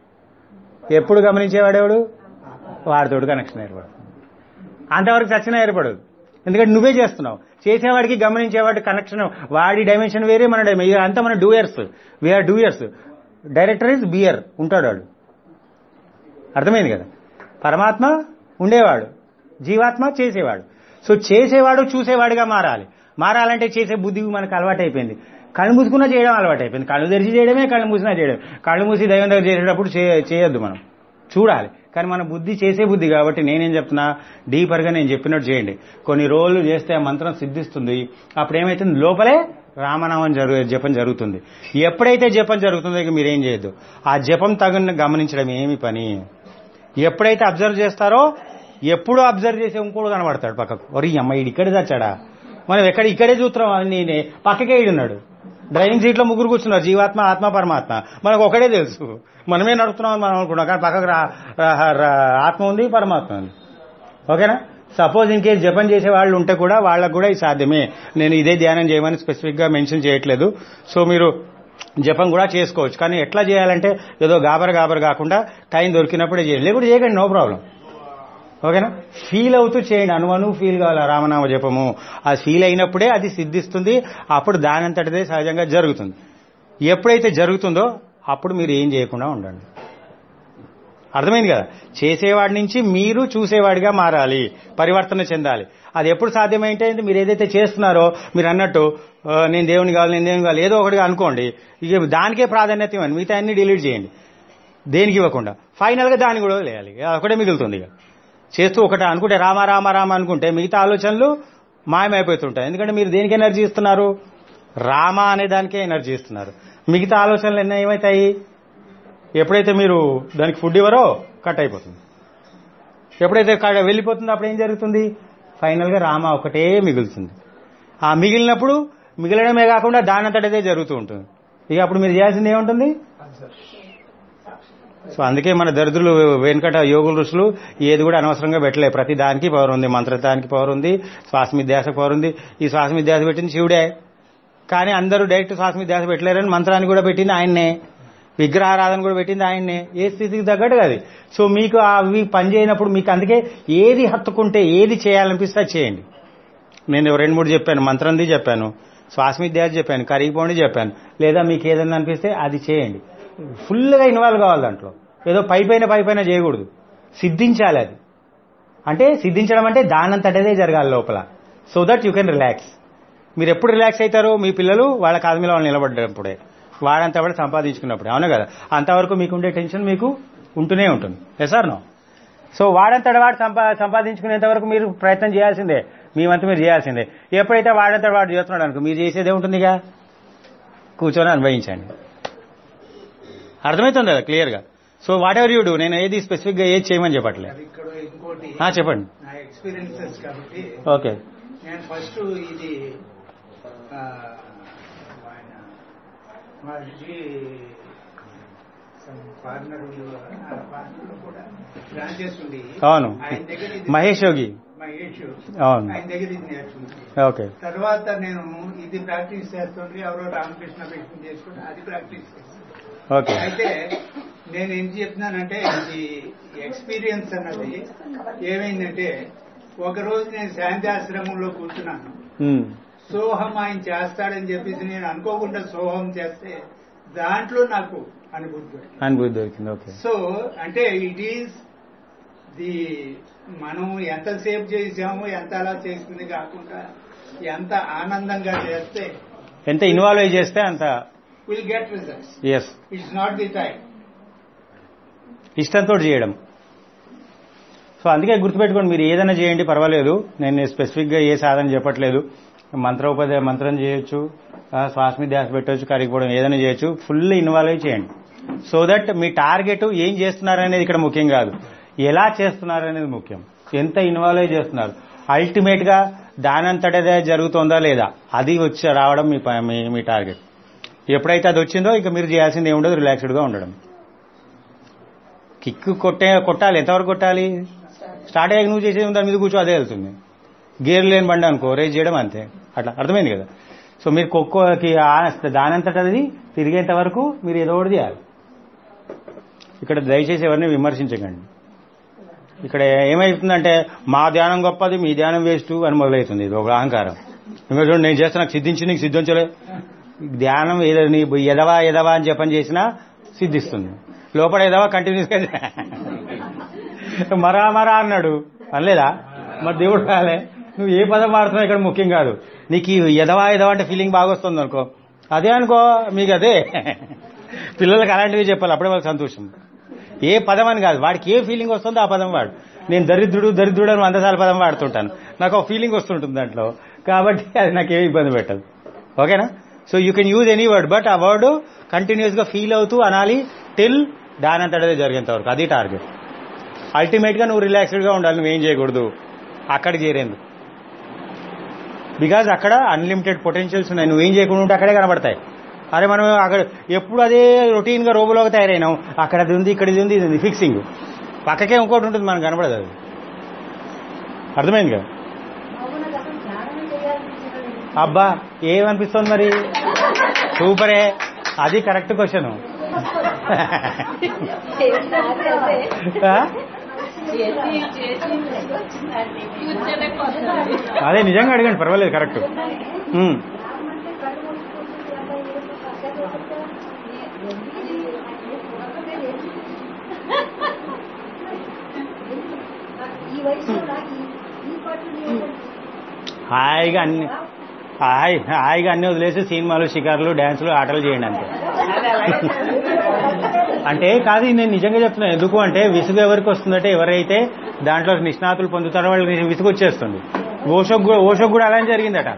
ఎప్పుడు గమనించేవాడేవాడు వాడితోడు కనెక్షన్ ఏర్పడుతుంది అంతవరకు చచ్చినా ఏర్పడదు ఎందుకంటే నువ్వే చేస్తున్నావు చేసేవాడికి గమనించేవాడి కనెక్షన్ వాడి డైమెన్షన్ వేరే మన డైమెన్షన్ అంతా మన doers we are doers director is bear ఉంటాడు వాడు అర్థమైంది కదా పరమాత్మ ఉండేవాడు జీవాత్మ చేసేవాడు సో చేసేవాడు చూసేవాడిగా మారాలి మారాలంటే చేసే బుద్ధి మనకు అలవాటైపోయింది కళ్ళు మూసుకున్నా చేయడం అలవాటైపోయింది కళ్ళు తెరిచి చేయడమే కళ్ళు మూసినా చేయడం కళ్ళు మూసి దైవం దగ్గర చేసేటప్పుడు చే- చేయొద్దు మనం చూడాలి కానీ మన బుద్ధి చేసే బుద్ధి కాబట్టి నేనేం చెప్తున్నా డీపర్గా నేను చెప్పినట్టు చేయండి కొన్ని రోజులు చేస్తే ఆ మంత్రం సిద్ధిస్తుంది అప్పుడు ఏమైతుంది లోపలే రామనామం జరుగు జపం జరుగుతుంది ఎప్పుడైతే జపం జరుగుతుందో ఇక మీరేం చేయొద్దు ఆ జపం తగిన గమనించడం ఏమి పని ఎప్పుడైతే అబ్జర్వ్ చేస్తారో ఎప్పుడు అబ్జర్వ్ చేసే ఇంకోడు కనబడతాడు పక్కకు ఒరి అమ్మ ఈడు ఇక్కడే చచ్చాడా మనం ఎక్కడ ఇక్కడే చూస్తున్నాం అన్ని పక్కకే ఈడున్నాడు డ్రైవింగ్ సీట్లో ముగ్గురు కూర్చున్నారు జీవాత్మ ఆత్మ పరమాత్మ మనకు ఒకటే తెలుసు మనమే నడుపుతున్నాం అని మనం అనుకున్నాం కానీ పక్కకు రా- రా- రా- ఆత్మ ఉంది పరమాత్మ ఉంది ఓకేనా సపోజ్ ఇన్ కేసు జపం చేసే వాళ్ళు ఉంటే కూడా వాళ్ళకు కూడా ఇది సాధ్యమే నేను ఇదే ధ్యానం చేయమని స్పెసిఫిక్ గా మెన్షన్ చేయట్లేదు సో మీరు జపం కూడా చేసుకోవచ్చు కానీ ఎట్లా చేయాలంటే ఏదో గాబర గాబర కాకుండా టైం దొరికినప్పుడే చేయండి లేకపోతే చేయకండి నో ప్రాబ్లం ఓకేనా ఫీల్ అవుతూ చేయండి అనువను ఫీల్ కావాలి రామనామ జపము ఆ ఫీల్ అయినప్పుడే అది సిద్ధిస్తుంది అప్పుడు దానంతటిదే సహజంగా జరుగుతుంది ఎప్పుడైతే జరుగుతుందో అప్పుడు మీరు ఏం చేయకుండా ఉండండి అర్థమైంది కదా చేసేవాడి నుంచి మీరు చూసేవాడిగా మారాలి పరివర్తన చెందాలి అది ఎప్పుడు సాధ్యమైతే మీరు ఏదైతే చేస్తున్నారో మీరు అన్నట్టు ఆ, నేను దేవుని కావాలి నేను దేవుని కావాలి ఏదో ఒకటిగా అనుకోండి ఇక దానికే ప్రాధాన్యత ఇవ్వండి మిగతా అన్ని డిలీట్ చేయండి దేనికి ఇవ్వకుండా ఫైనల్గా దాన్ని కూడా వదిలేయాలి ఇక ఒకటే మిగులుతుంది ఇక చేస్తూ ఒకటే అనుకుంటే రామ రామ రామ అనుకుంటే మిగతా ఆలోచనలు మాయమైపోతుంటాయి ఎందుకంటే మీరు దేనికి ఎనర్జీ ఇస్తున్నారు రామ అనే దానికే ఎనర్జీ ఇస్తున్నారు మిగతా ఆలోచనలు ఎన్ని ఏమవుతాయి ఎప్పుడైతే మీరు దానికి ఫుడ్ ఇవ్వరో కట్ అయిపోతుంది ఎప్పుడైతే క- వెళ్ళిపోతుందో అప్పుడు ఏం జరుగుతుంది ఫైనల్గా రామ ఒకటే మిగులుతుంది ఆ మిగిలినప్పుడు మిగిలడమే కాకుండా దానంతటదే జరుగుతూ ఉంటుంది ఇక అప్పుడు మీరు చేయాల్సింది ఏముంటుంది సో అందుకే మన దరిద్రులు వెనుకట యోగుల ఋషులు ఏది కూడా అనవసరంగా పెట్టలే ప్రతి దానికి పవర్ ఉంది మంత్రతానికి పవర్ ఉంది శ్వాస మిధ్యాస పవర్ ఉంది ఈ శ్వాస మిధ్యాస పెట్టింది శివుడే కానీ అందరూ డైరెక్ట్ శ్వాస మిధ్యాస పెట్టలేరని మంత్రాన్ని కూడా పెట్టింది ఆయన్నే విగ్రహారాధన కూడా పెట్టింది ఆయన్నే ఏ స్థితికి తగ్గట్టు అది సో మీకు అవి పని చేయనప్పుడు మీకు అందుకే ఏది హత్తుకుంటే ఏది చేయాలనిపిస్తే అది చేయండి నేను రెండు మూడు చెప్పాను మంత్రంది చెప్పాను శ్వాస మిద్యాది చెప్పాను కరిగిపోండి చెప్పాను లేదా మీకు ఏదైనా అనిపిస్తే అది చేయండి ఫుల్గా ఇన్వాల్వ్ కావాలి దాంట్లో ఏదో పై పైన పై పైన చేయకూడదు సిద్ధించాలి అది అంటే సిద్ధించడం అంటే దానంతటదే జరగాలి లోపల so that you can relax మీరు ఎప్పుడు రిలాక్స్ అవుతారో మీ పిల్లలు వాళ్ళ కాదు మీద వాళ్ళు నిలబడ్డప్పుడే వాడంతా వాడు సంపాదించుకున్నప్పుడు అవునా కదా అంతవరకు మీకు ఉండే టెన్షన్ మీకు ఉంటూనే ఉంటుంది ఎస్ ఆర్ నో సో వాడంతట వాడు సంపా సంపాదించుకునేంత వరకు మీరు ప్రయత్నం చేయాల్సిందే మీ వంతు మీరు చేయాల్సిందే ఎప్పుడైతే వాడంతట వాడు చేస్తున్నాడు అనుకో మీరు చేసేదే ఉంటుందిగా కూర్చొని అనుభవించండి అర్థమవుతుంది కదా క్లియర్గా so whatever you do నేను ఏది స్పెసిఫిక్గా ఏది చేయమని చెప్పట్లే అది ఇక్కడ ఇంకోటి ఆ, చెప్పండి నా ఎక్స్పీరియన్సెస్ కాబట్టి ఓకే నేను ఫస్ట్ ఇది ఆ, ఆయన మాది ఫార్మర్ ఫార్మర్ కూడా బ్రాంచెస్ ఉంది అవును ఆయన దగ్గర ఇది- మహేష్ యోగి మహేష్ అవును ఆయన దగ్గర ఇది నేర్చుకుంది ఓకే తర్వాత నేను ఇది ప్రాక్టీస్ చేస్తుంటే ఎవరో రామకృష్ణ పేషెంట్ చేసుకుని అది ప్రాక్టీస్ చేస్తాను ఓకే అయితే నేను ఏం చెప్తున్నానంటే ఇది ఎక్స్పీరియన్స్ అన్నది ఏమైందంటే ఒక రోజు నేను శాంతి ఆశ్రమంలో కూర్చున్నాను ఉమ్, సోహం ఆయన చేస్తాడని చెప్పేసి నేను అనుకోకుండా సోహం చేస్తే దాంట్లో నాకు అనుభూతి దొరికింది. అనుభూతి దొరికింది ఓకే సో అంటే ఇట్ ఈస్ ది మనం ఎంతసేపు చేసాము ఎంత అలా చేసింది కాకుండా ఎంత ఆనందంగా చేస్తే ఎంత ఇన్వాల్వ్ అయి చేస్తే అంత will get results yes it's not the time ఇష్టంతో చేయడం సో అందుకే గుర్తుపెట్టుకోండి మీరు ఏదైనా చేయండి పర్వాలేదు నేను స్పెసిఫిక్గా ఏ సాధన చెప్పట్లేదు మంత్రోపదే మంత్రం చేయొచ్చు ఆ, శ్వాస మీద ధ్యాస పెట్టవచ్చు కరిగిపోవడం ఏదైనా చేయొచ్చు ఫుల్ ఇన్వాల్వ్ అయి చేయండి సో దట్ మీ టార్గెట్ ఏం చేస్తున్నారనేది ఇక్కడ ముఖ్యం కాదు ఎలా చేస్తున్నారనేది ముఖ్యం ఎంత ఇన్వాల్వ్ అయి చేస్తున్నారు అల్టిమేట్ గా దానంతటదే జరుగుతుందా లేదా అది వచ్చి రావడం మీ ప- మీ- మీ టార్గెట్ ఎప్పుడైతే అది వచ్చిందో ఇక మీరు చేయాల్సింది ఏముండదు రిలాక్స్డ్ గా ఉండడం కిక్ కొట్టే కొట్టాలి ఎంతవరకు కొట్టాలి స్టార్ట్ అయ్యాక నువ్వు చేసేది దాని మీద కూర్చో అదే వెళ్తుంది గేర్ లేని బండి అనుకో రేజ్ చేయడం అంతే అట్లా అర్థమైంది కదా సో మీరు కొక్కోకి ఆ- దానంతట అది తిరిగేంత వరకు మీరు ఏదో ఒకటి చేయాలి ఇక్కడ దయచేసి ఎవరిని విమర్శించకండి ఇక్కడ ఏమవుతుందంటే మా ధ్యానం గొప్పది మీ ధ్యానం వేస్ట్ అని మొదలవుతుంది ఇది ఒక అహంకారం ఇంకా చూడండి నేను చేస్తే నాకు సిద్ధించి నీకు సిద్ధించలే ధ్యానం ఏదో నీ ఎదవా ఎదవా అని చెప్పని చేసినా సిద్ధిస్తుంది లోపల ఎదవా కంటిన్యూస్ గా మరా మరా అన్నాడు అనలేదా మరి దేవుడు రాలే నువ్వు ఏ పదం వాడుతున్నావు ఇక్కడ ముఖ్యం కాదు నీకు ఈ ఎదవా ఎదవా అంటే ఫీలింగ్ బాగా వస్తుంది అనుకో అదే అనుకో మీకు అదే పిల్లలకి అలాంటివి చెప్పాలి అప్పుడే వాళ్ళకి సంతోషం ఏ పదం అని కాదు వాడికి ఏ ఫీలింగ్ వస్తుందో ఆ పదం వాడు నేను దరిద్రుడు దరిద్రుడు అని వందసార్లు పదం వాడుతుంటాను నాకు ఒక ఫీలింగ్ వస్తుంటుంది దాంట్లో కాబట్టి అది నాకేం ఇబ్బంది పెట్టదు ఓకేనా so you can use any word but ఆ వర్డ్ కంటిన్యూస్ గా ఫీల్ అవుతూ అనాలి టిల్ దానంతటదే జరిగేంత వరకు అది టార్గెట్ అల్టిమేట్ గా నువ్వు రిలాక్స్డ్ గా ఉండాలి నువ్వేం చేయకూడదు అక్కడికి చేరేందుకు బికాజ్ అక్కడ అన్లిమిటెడ్ పొటెన్షియల్స్ ఉన్నాయి నువ్వేం చేయకుండా ఉంటే అక్కడే కనబడతాయి అరే మనం అక్కడ ఎప్పుడు అదే రొటీన్ గా రోబోలోకి తయారైనాం అక్కడ అది ఉంది ఇక్కడ ఇది ఉంది ఇది ఉంది ఫిక్సింగ్ పక్కకే ఇంకోటి ఉంటుంది మనకు కనబడదు అది అర్థమైంది కదా అబ్బా ఏమనిపిస్తుంది మరి సూపరే అది కరెక్ట్ క్వశ్చన్ చేసి చేసి వచ్చిందండి కూర్చోలేకపోతున్నాను అదే నిజంగా అడగండి పర్వాలేదు కరెక్ట్ ఉమ్. ఈ వయసులో నాకు ఈ- ఈ పట్టు హాయిగా అన్ని హాయ్ హాయిగా అన్ని వదిలేసి సినిమాలు షికార్లు డ్యాన్సులు ఆటలు చేయండి అంతే అంటే కాదు ఇది నేను నిజంగా చెప్తున్నాను ఎందుకు అంటే విసుగు ఎవరికి వస్తుందంటే ఎవరైతే దాంట్లో నిష్ణాతులు పొందుతారో వాళ్ళకి విసుగు వచ్చేస్తుంది ఓషోక్ కూడా ఓషోక్ కూడా అలానే జరిగిందట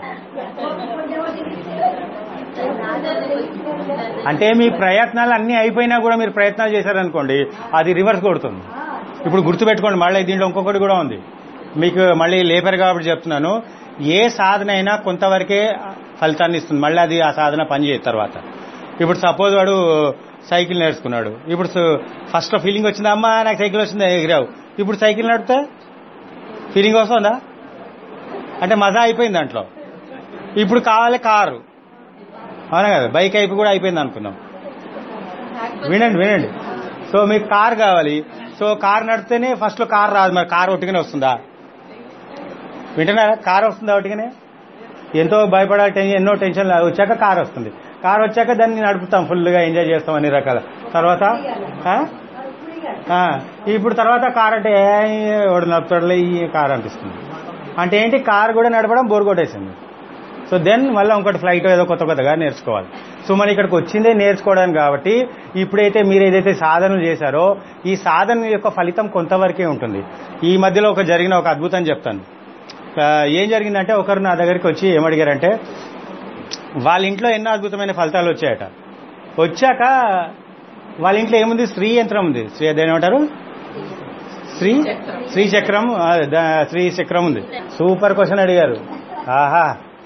అంటే మీ ప్రయత్నాలు అన్ని అయిపోయినా కూడా మీరు ప్రయత్నాలు చేశారనుకోండి అది రివర్స్ కొడుతుంది ఇప్పుడు గుర్తుపెట్టుకోండి మళ్ళీ దీంట్లో ఇంకొకటి కూడా ఉంది మీకు మళ్ళీ లేపర్ కాబట్టి చెప్తున్నాను ఏ సాధన అయినా కొంతవరకే ఫలితాన్ని ఇస్తుంది మళ్ళీ అది ఆ సాధన పనిచేయదు తర్వాత ఇప్పుడు సపోజ్ వాడు సైకిల్ నేర్చుకున్నాడు ఇప్పుడు ఫస్ట్ ఫీలింగ్ వచ్చిందా అమ్మా నాకు సైకిల్ వచ్చిందా ఎగిరావు ఇప్పుడు సైకిల్ నడిపితే ఫీలింగ్ వస్తుందా అంటే మజా అయిపోయింది దాంట్లో ఇప్పుడు కావాలి కారు అవునా కదా బైక్ అయిపోయి కూడా అయిపోయింది అనుకున్నాం వినండి వినండి సో మీకు కార్ కావాలి సో కార్ నడిపితేనే ఫస్ట్ లో కార్ రాదు మరి కార్ ఒట్టుగానే వస్తుందా వింటున్నారా కార్ వస్తుందా ఒట్టుగానే ఎంతో భయపడాలి టెన్ ఎన్నో టెన్షన్ వచ్చాక కార్ వస్తుంది కార్ వచ్చాక దాన్ని నడుపుతాం ఫుల్గా ఎంజాయ్ చేస్తాం అన్ని రకాల తర్వాత ఆ? ఆ, ఇప్పుడు తర్వాత కార్ అంటే వాడు నడుపుతాడులే ఈ కార్ అనిపిస్తుంది అంటే ఏంటి కార్ కూడా నడపడం బోర్ కొట్టేసింది సో దెన్ మళ్ళీ ఇంకోటి ఫ్లైట్ ఏదో కొత్త కొత్తగా నేర్చుకోవాలి సో మన ఇక్కడికి వచ్చిందే నేర్చుకోవడానికి కాబట్టి ఇప్పుడైతే మీరు ఏదైతే సాధనలు చేశారో ఈ సాధన యొక్క ఫలితం కొంతవరకే ఉంటుంది ఈ మధ్యలో ఒక జరిగిన ఒక అద్భుతం చెప్తాను ఆ, ఏం జరిగిందంటే ఒకరు నా దగ్గరికి వచ్చి ఏమడిగారంటే వాళ్ళ ఇంట్లో ఎన్నో అద్భుతమైన ఫలితాలు వచ్చాయట వచ్చాక వాళ్ళ ఇంట్లో ఏముంది శ్రీ యంత్రం ఉంది శ్రీ అదేం ఏమంటారు శ్రీ శ్రీ చక్రం ఆ, దా- శ్రీ చక్రం ఉంది సూపర్ క్వశ్చన్ అడిగారు ఆహా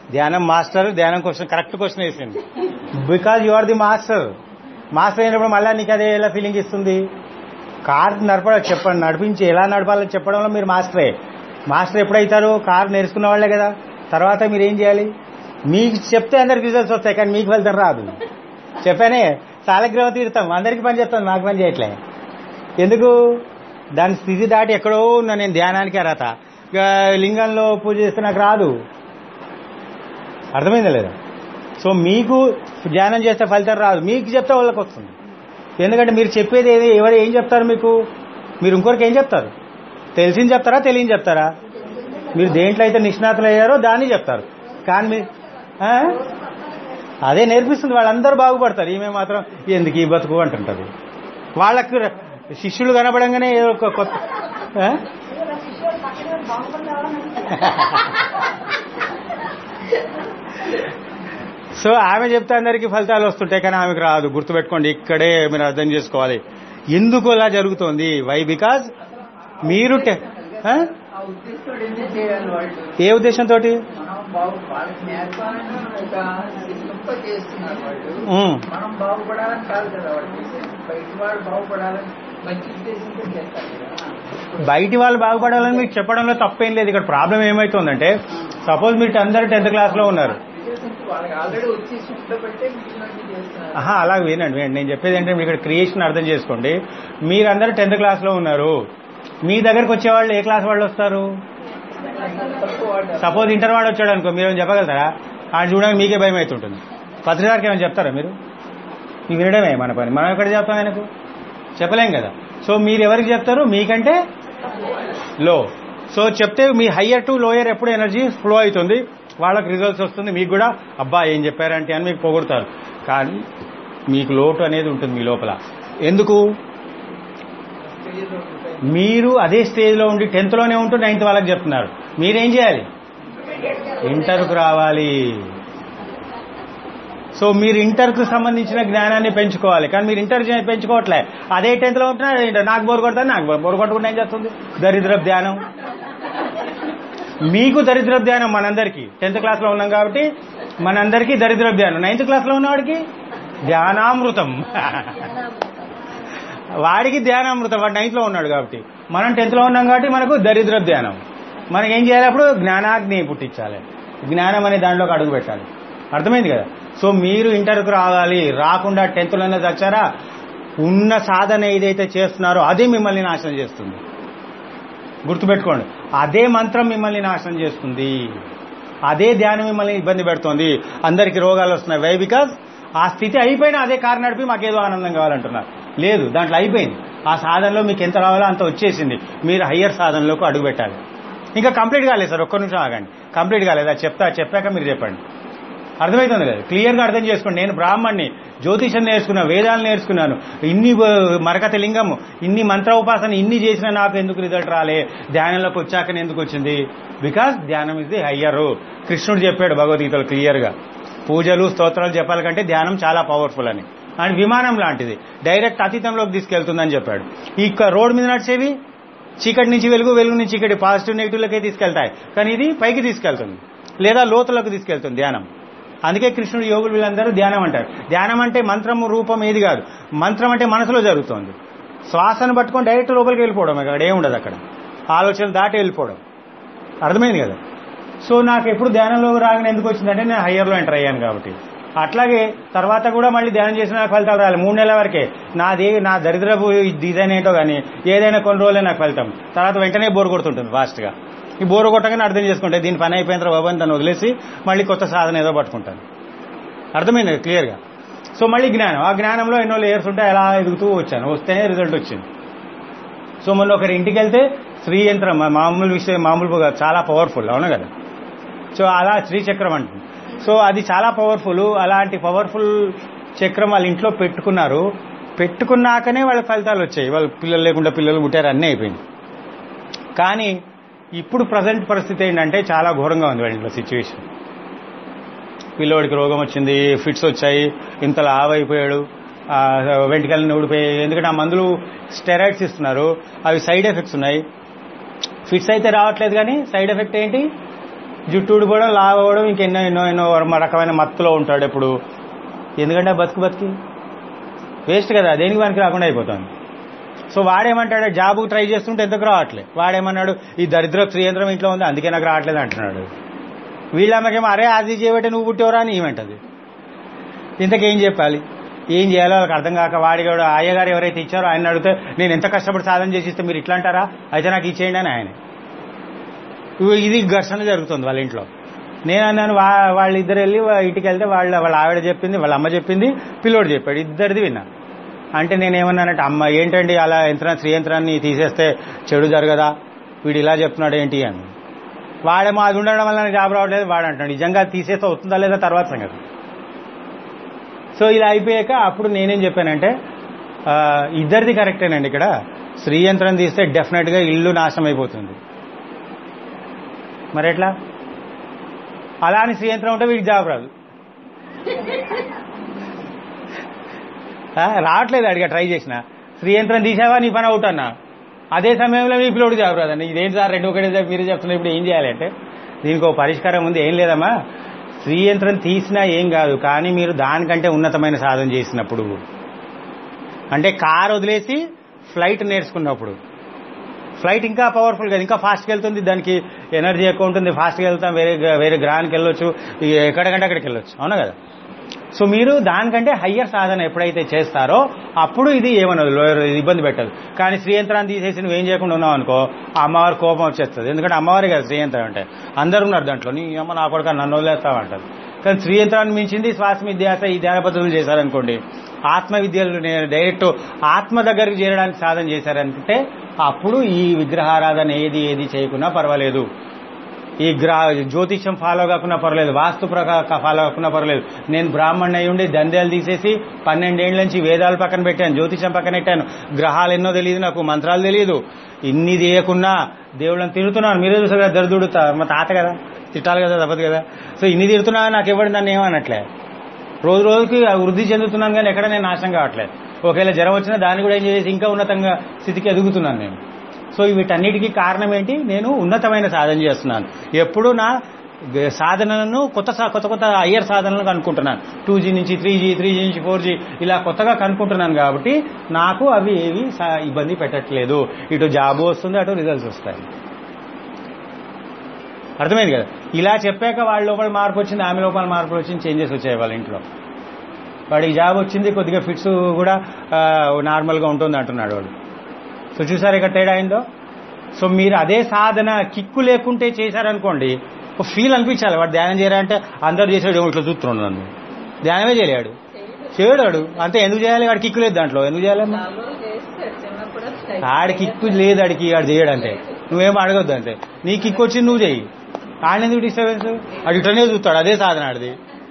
ధ్యానం మాస్టర్ ధ్యానం క్వశ్చన్ కరెక్ట్ క్వశ్చన్ వేసింది because you are the master master అయినప్పుడు మళ్ళీ నీకు అదే ఎలా ఫీలింగ్ ఇస్తుంది కార్ నడప చెప్పండి నడిపించి ఎలా నడపాలని చెప్పడంలో మీరు మాస్టరే మాస్టర్ ఎప్పుడైతారు కార్ నేర్చుకున్న వాళ్ళే కదా తర్వాత మీరు ఏం చేయాలి మీకు చెప్తే అందరికి రిజల్ట్స్ వస్తాయి కానీ మీకు ఫలితం రాదు చెప్పానే సాలగ్రహ తీర్థం అందరికి పని చేస్తాను నాకు పని చేయట్లే ఎందుకు దాని స్థితి దాటి ఎక్కడో ఉన్నా నేను ధ్యానానికి అర్హత ఇక లింగంలో పూజ చేస్తే నాకు రాదు అర్థమైందా లేదా సో మీకు ధ్యానం చేస్తే ఫలితం రాదు మీకు చెప్తే వాళ్ళకి వస్తుంది ఎందుకంటే మీరు చెప్పేది ఏది ఎవరు ఏం చెప్తారు మీకు మీరు ఇంకొకరికి ఏం చెప్తారు తెలిసింది చెప్తారా తెలియని చెప్తారా మీరు దేంట్లో అయితే నిష్ణాతులు అయ్యారో దాన్ని చెప్తారు కానీ మీ ఆ? అదే నేర్పిస్తుంది వాళ్ళందరూ బాగుపడతారు ఈమె మాత్రం ఎందుకు ఈ బతుకు అంటుంటది వాళ్ళకు ర- శిష్యులు కనబడంగానే ఏదో ఒక కొత్త ఆ? ఏదో శిష్యుడు పక్కన బాగుపడ్డావా సో ఆమె చెప్తే అందరికీ ఫలితాలు వస్తుంటాయి కానీ ఆమెకు రాదు గుర్తుపెట్టుకోండి ఇక్కడే మీరు అర్థం చేసుకోవాలి ఎందుకు అలా జరుగుతోంది వై బికాజ్ మీరు టె- ఆ? ఆ ఉద్దేశంతో ఎందుకు చేయాలి వాళ్ళు ఏ ఉద్దేశంతో మనం బాగు వాళ్ళకి నేర్పాలని ఒక సిస్టంతో చేస్తున్నారు వాళ్ళు మనం బాగుపడాలని కాదు కదా వాళ్ళు చేసేది. బయట వాళ్ళు బాగుపడాలని మంచి ఉద్దేశంతో చేస్తారు కదా బయటి వాళ్ళు బాగుపడాలని మీకు చెప్పడంలో తప్పేం లేదు ఇక్కడ ప్రాబ్లం ఏమైతుందంటే సపోజ్ మీరు అందరు టెన్త్ క్లాస్ లో ఉన్నారు ఉద్దేశంతో వాళ్ళకి ఆల్రెడీ వచ్చి ఉండబట్టే ఇలాంటివి చేస్తున్నారు ఆహా అలా వినండి వినండి నేను చెప్పేది ఏంటంటే మీరు ఇక్కడ క్రియేషన్ అర్థం చేసుకోండి మీరందరూ టెన్త్ క్లాస్ లో ఉన్నారు మీ దగ్గరకు వచ్చే వాళ్ళు ఏ క్లాస్ వాళ్ళు వస్తారు తక్కువ వాడారు సపోజ్ ఇంటర్ వాడు వచ్చాడు అనుకో మీరు ఏమైనా చెప్పగలుగుతారా ఆయన చూడడానికి మీకే భయం అవుతుంటుంది పత్రికారికి ఏమైనా చెప్తారా మీరు మీకు వినడమే మన పని మనం ఎక్కడ చెప్తాం ఆయనకు చెప్పలేం కదా సో మీరు ఎవరికి చెప్తారు మీకంటే లో సో చెప్తే మీ హయ్యర్ టు లోయర్ ఎప్పుడు ఎనర్జీ ఫ్లో అవుతుంది వాళ్ళకి రిజల్ట్స్ వస్తుంది మీకు కూడా అబ్బా ఏం చెప్పారంటే అని మీకు పొగుడతారు కానీ మీకు లోటు అనేది ఉంటుంది మీ లోపల ఎందుకు మీరు అదే స్టేజ్లో ఉండి టెన్త్లోనే ఉంటూ నైన్త్ వాళ్ళకి చెప్తున్నారు మీరేం చేయాలి ఇంటర్కు రావాలి సో మీరు ఇంటర్కు సంబంధించిన జ్ఞానాన్ని పెంచుకోవాలి కానీ మీరు ఇంటర్ చే- పెంచుకోవట్లే అదే టెన్త్లో ఉంటున్నారు ఇంటర్ నాకు బోరు కొడతాను నాకు బోరు కొట్టకుండా ఏం చేస్తుంది దరిద్ర ధ్యానం మీకు దరిద్ర ధ్యానం మనందరికీ టెన్త్ క్లాస్లో ఉన్నాం కాబట్టి మనందరికీ దరిద్ర ధ్యానం నైన్త్ క్లాస్లో ఉన్నవాడికి ధ్యానామృతం వాడికి ధ్యానామృతం వాడు నైన్త్ లో ఉన్నాడు కాబట్టి మనం టెన్త్ లో ఉన్నాం కాబట్టి మనకు దరిద్ర ధ్యానం మనకి ఏం చేయాలి అప్పుడు జ్ఞానాగ్ని పుట్టించాలి జ్ఞానం అనే దాంట్లోకి అడుగు పెట్టాలి అర్థమైంది కదా సో మీరు ఇంటర్కు రావాలి రాకుండా టెన్త్ లోనే చచ్చారా ఉన్న సాధన ఏదైతే చేస్తున్నారో అదే మిమ్మల్ని నాశనం చేస్తుంది గుర్తుపెట్టుకోండి అదే మంత్రం మిమ్మల్ని నాశనం చేస్తుంది అదే ధ్యానం మిమ్మల్ని ఇబ్బంది పెడుతోంది అందరికి రోగాలు వస్తున్నాయి వై బికాజ్ ఆ స్థితి అయిపోయినా అదే కారు నడిపి మాకేదో ఆనందం కావాలంటున్నారు లేదు దాంట్లో అయిపోయింది ఆ సాధనలో మీకు ఎంత రావాలో అంత వచ్చేసింది మీరు హయ్యర్ సాధనలోకి అడుగు పెట్టాలి ఇంకా కంప్లీట్ కాలేదు సార్ ఒక్క నిమిషం ఆగండి కంప్లీట్ కాలేదు అది చెప్తా చెప్పాక మీరు చెప్పండి అర్థమవుతుంది కదా క్లియర్గా అర్థం చేసుకోండి నేను బ్రాహ్మణ్ణి జ్యోతిషం నేర్చుకున్నాను వేదాలు నేర్చుకున్నాను ఇన్ని ఆ, మరకత లింగము ఇన్ని మంత్ర ఉపాసన ఇన్ని చేసినా నాకు ఎందుకు రిజల్ట్ రాలే ధ్యానంలోకి వచ్చాకనే ఎందుకు వచ్చింది బికాస్ ధ్యానం ఇస్ ది హయ్యర్ కృష్ణుడు చెప్పాడు భగవద్గీతలో క్లియర్గా పూజలు స్తోత్రాలు చెప్పాలి కంటే ధ్యానం చాలా పవర్ఫుల్ అని అండ్ విమానం లాంటిది డైరెక్ట్ అతీతంలోకి తీసుకెళ్తుందని చెప్పాడు ఈ రోడ్ మీద నడిచేవి చీకటి నుంచి వెలుగు వెలుగు నుంచి చీకటి పాజిటివ్ నెగిటివ్లకే తీసుకెళ్తాయి కానీ ఇది పైకి తీసుకెళ్తుంది లేదా లోతులకు తీసుకెళ్తుంది ధ్యానం అందుకే కృష్ణుడు యోగులు వీళ్ళందరూ ధ్యానం అంటారు ధ్యానం అంటే మంత్రము రూపం ఏది కాదు మంత్రం అంటే మనసులో జరుగుతోంది శ్వాసను పట్టుకొని డైరెక్ట్ లోపలికి వెళ్ళిపోవడం అక్కడ ఏముండదు అక్కడ ఆలోచన దాటి వెళ్ళిపోవడం అర్థమైంది కదా సో నాకు ఎప్పుడు ధ్యానంలో రాగానే ఎందుకు వచ్చిందంటే నేను హయ్యర్లో ఎంటర్ అయ్యాను కాబట్టి అట్లాగే తర్వాత కూడా మళ్ళీ ధ్యానం చేసిన నాకు ఫలితాలు రాలి మూడు నెలల వరకే నాది నా దరిద్రపు డిజైన్ ఏంటో కానీ ఏదైనా కొన్ని రోజులే నాకు ఫలితం తర్వాత వెంటనే బోర్ కొడుతుంటుంది ఫాస్ట్గా ఈ బోరు కొట్టగానే అర్థం చేసుకుంటే దీని పని అయిపోయిన తర్వాత బాబు అని దాన్ని వదిలేసి మళ్ళీ కొత్త సాధన ఏదో పట్టుకుంటాను అర్థమైంది క్లియర్గా సో మళ్ళీ జ్ఞానం ఆ జ్ఞానంలో ఎన్నో లేయర్స్ ఉంటాయి అలా ఎదుగుతూ వచ్చాను వస్తేనే రిజల్ట్ వచ్చింది సో మొన్న ఒకరి ఇంటికి వెళ్తే శ్రీ యంత్రం మా- మామూలు విషయం మామూలుగా చాలా పవర్ఫుల్ అవునా కదా సో అలా శ్రీచక్రం అంటుంది సో అది చాలా పవర్ఫుల్ అలాంటి పవర్ఫుల్ చక్రం వాళ్ళ ఇంట్లో పెట్టుకున్నారు పెట్టుకున్నాకనే వాళ్ళ ఫలితాలు వచ్చాయి వాళ్ళ పిల్లలు లేకుండా పిల్లలు పుట్టారు అన్నీ అయిపోయింది కానీ ఇప్పుడు ప్రజెంట్ పరిస్థితి ఏంటంటే చాలా ఘోరంగా ఉంది వాళ్ళ ఇంట్లో సిచ్యువేషన్ పిల్లోడికి రోగం వచ్చింది ఫిట్స్ వచ్చాయి ఇంతలా ఆవైపోయాడు ఆ, వెంట్రుకలను ఊడిపోయాయి ఎందుకంటే ఆ మందులు స్టెరాయిడ్స్ ఇస్తున్నారు అవి సైడ్ ఎఫెక్ట్స్ ఉన్నాయి ఫిట్స్ అయితే రావట్లేదు కానీ సైడ్ ఎఫెక్ట్ ఏంటి జుట్టు ఊడిపోవడం లావ్ అవ్వడం ఇంకెన్నో ఎన్నో ఎన్నో రకమైన మత్తులో ఉంటాడు ఎప్పుడు ఎందుకంటే ఆ బతుకు బతికి వేస్ట్ కదా దేనికి వానికి రాకుండా అయిపోతుంది సో వాడేమంటాడు జాబ్ ట్రై చేస్తుంటే ఎందుకు రావట్లే వాడేమన్నాడు ఈ దరిద్ర శ్రీయంత్రం ఇంట్లో ఉంది అందుకే నాకు రావట్లేదు అంటున్నాడు వీళ్ళమ్మకేమో అరే అది చేయబట్టే నువ్వు పుట్టేవరా అని ఏమంటది ఇంతకేం చెప్పాలి ఏం చేయాలో వాళ్ళకి అర్థం కాక వాడి కూడా అయ్యగారు ఎవరైతే ఇచ్చారో ఆయన అడిగితే నేను ఎంత కష్టపడి సాధన చేసిస్తే మీరు ఇట్లా అంటారా అయితే నాకు ఇచ్చేయండి అని ఆయన ఇవి- ఇది ఘర్షణ జరుగుతుంది వాళ్ళ ఇంట్లో నేను అన్నాను వా వాళ్ళిద్దరు వెళ్ళి వా- ఇంటికి వెళ్తే వాళ్ళ వాళ్ళ ఆవిడ చెప్పింది వాళ్ళ అమ్మ చెప్పింది పిల్లోడు చెప్పాడు ఇద్దరిది విన్నా అంటే నేనేమన్నానంటే అమ్మ ఏంటండి అలా యంత్రాన్ని శ్రీ యంత్రాన్ని తీసేస్తే చెడు జరగదా వీడు ఇలా చెప్తున్నాడు ఏంటి అని వాడేమో అది ఉండడం వల్ల నాకు జాబ్ రావట్లేదు వాడు అంటాడు నిజంగా తీసేస్తే అవుతుందా లేదా తర్వాత సంగతి సో ఇలా అయిపోయాక అప్పుడు నేనేం చెప్పానంటే ఆ, ఇద్దరిది కరెక్టేనండి ఇక్కడ శ్రీ యంత్రం తీస్తే డెఫినెట్గా ఇల్లు నాశనం అయిపోతుంది మరి ఎట్లా అలా అని శ్రీ యంత్రం ఉంటే వీడికి జాబ్ రాదు ఆ, రావట్లేదు అడిగా ట్రై చేసిన శ్రీ యంత్రం తీసావా నీ పని అవుట్ అన్నా అదే సమయంలో మీ పిల్లోడు జాబ్ రాదండి ఇదేంటి సార్ రెండు ఒకటే సార్ మీరే చెప్తున్నారు ఇప్పుడు ఏం చేయాలి అంటే దీనికి ఒక పరిష్కారం ఉంది ఏం లేదమ్మా శ్రీ యంత్రం తీసినా ఏం కాదు కానీ మీరు దానికంటే ఉన్నతమైన సాధన చేసినప్పుడు అంటే కార్ వదిలేసి ఫ్లైట్ నేర్చుకున్నప్పుడు ఫ్లైట్ ఇంకా పవర్ఫుల్ గా ఇంకా ఫాస్ట్గా వెళ్తుంది దానికి ఎనర్జీ ఎక్కువ ఉంటుంది ఫాస్ట్గా వెళ్తాం వేరే వేరే గ్రహానికి వెళ్ళొచ్చు ఇక ఎక్కడికంటే అక్కడికి వెళ్ళొచ్చు అవునా కదా సో మీరు దానికంటే హయ్యర్ సాధన ఎప్పుడైతే చేస్తారో అప్పుడు ఇది ఏమన్నది లోయర్ ఇబ్బంది పెట్టదు కానీ శ్రీయంత్రాన్ని తీసేసి నువ్వేం చేయకుండా ఉన్నావు అనుకో ఆ అమ్మవారి కోపం వచ్చేస్తుంది ఎందుకంటే అమ్మవారి కదా శ్రీయంత్రం అంటే అందరు ఉన్నారు దాంట్లో నీ అమ్మ నా కొడుకు నన్ను వదిలేస్తామంటారు కానీ శ్రీయంత్రాన్ని మించింది శ్వాస విద్యాస ఈ ధ్యాన పద్ధతులు చేశారనుకోండి ఆత్మ విద్యలు నేను డైరెక్ట్ ఆత్మ దగ్గరికి చేరడానికి సాధన చేశారంటే అప్పుడు ఈ విగ్రహారాధన ఏది ఏది చేయకున్నా పర్వాలేదు ఈ గ్రా జ్యోతిష్యం ఫాలో కాకుండా పర్లేదు వాస్తు ప్రకారం ఫాలో కాకుండా పర్లేదు నేను బ్రాహ్మణ్ అయి ఉండి దందేలు తీసేసి పన్నెండేళ్ల నుంచి వేదాలు పక్కన పెట్టాను జ్యోతిష్యం పక్కన పెట్టాను గ్రహాలు ఎన్నో తెలియదు నాకు మంత్రాలు తెలియదు ఇన్ని చేయకున్నా దేవుళ్ళని తిరుగుతున్నాను మీరే చూసారు కదా దరిదుడుతా మా తాత కదా తిట్టాలి కదా తప్పదు కదా సో ఇన్ని తిడుతున్నా నాకు ఎవరు నన్ను ఏమనట్లే రోజు రోజుకి వృద్ధి చెందుతున్నాను కానీ ఎక్కడ నేను నాశనం కావట్లేదు ఒకవేళ జ్వరం వచ్చినా దాన్ని కూడా ఏం చేసి ఇంకా ఉన్నతంగా స్థితికి ఎదుగుతున్నాను నేను సో వీటన్నిటికీ కారణం ఏంటి నేను ఉన్నతమైన సాధన చేస్తున్నాను ఎప్పుడు నా గ- సాధనలను కొత్త సా- కొత్త కొత్త హయ్యర్ సాధనలు కనుక్కుంటున్నాను టూ జీ నుంచి త్రీ జీ త్రీ జీ నుంచి ఫోర్ జీ ఇలా కొత్తగా కనుక్కుంటున్నాను కాబట్టి నాకు అవి ఏవి సా- ఇబ్బంది పెట్టట్లేదు ఇటు జాబ్ వస్తుంది అటు రిజల్ట్స్ వస్తాయి అర్థమైంది కదా ఇలా చెప్పాక వాళ్ళ లోపల మార్పు వచ్చింది ఆమె లోపల మార్పు వచ్చింది చేంజెస్ వచ్చాయి వాళ్ళ ఇంట్లో వాడికి జాబ్ వచ్చింది కొద్దిగా ఫిట్స్ కూడా ఆ, నార్మల్గా ఉంటుంది అంటున్నాడు వాడు సో చూసారు ఇక్కడ తేడా అయిందో సో మీరు అదే సాధన కిక్కు లేకుంటే చేశారనుకోండి ఒక ఫీల్ అనిపించాలి వాడు ధ్యానం చేయాలంటే అందరు చేసాడు ఏమో ఇట్లా చూస్తున్నాడు నన్ను ధ్యానమే చేయలేడు చేయడాడు అంతే ఎందుకు చేయాలి వాడు కిక్కు లేదు దాంట్లో ఎందుకు చేయాలమ్మా చాలా రోజులు చేస్తాడు చిన్నప్పుడు ఆడి కిక్కు లేదు ఆడికి ఆడు చేయడంటే నువ్వేం అడగొద్దు అంతే నీ కిక్కు వచ్చింది నువ్వు చెయ్యి ఆడిని ఎందుకు డిస్టర్బెన్స్ ఆడు ఇట్లనే చూస్తాడు అదే సాధన ఆడిది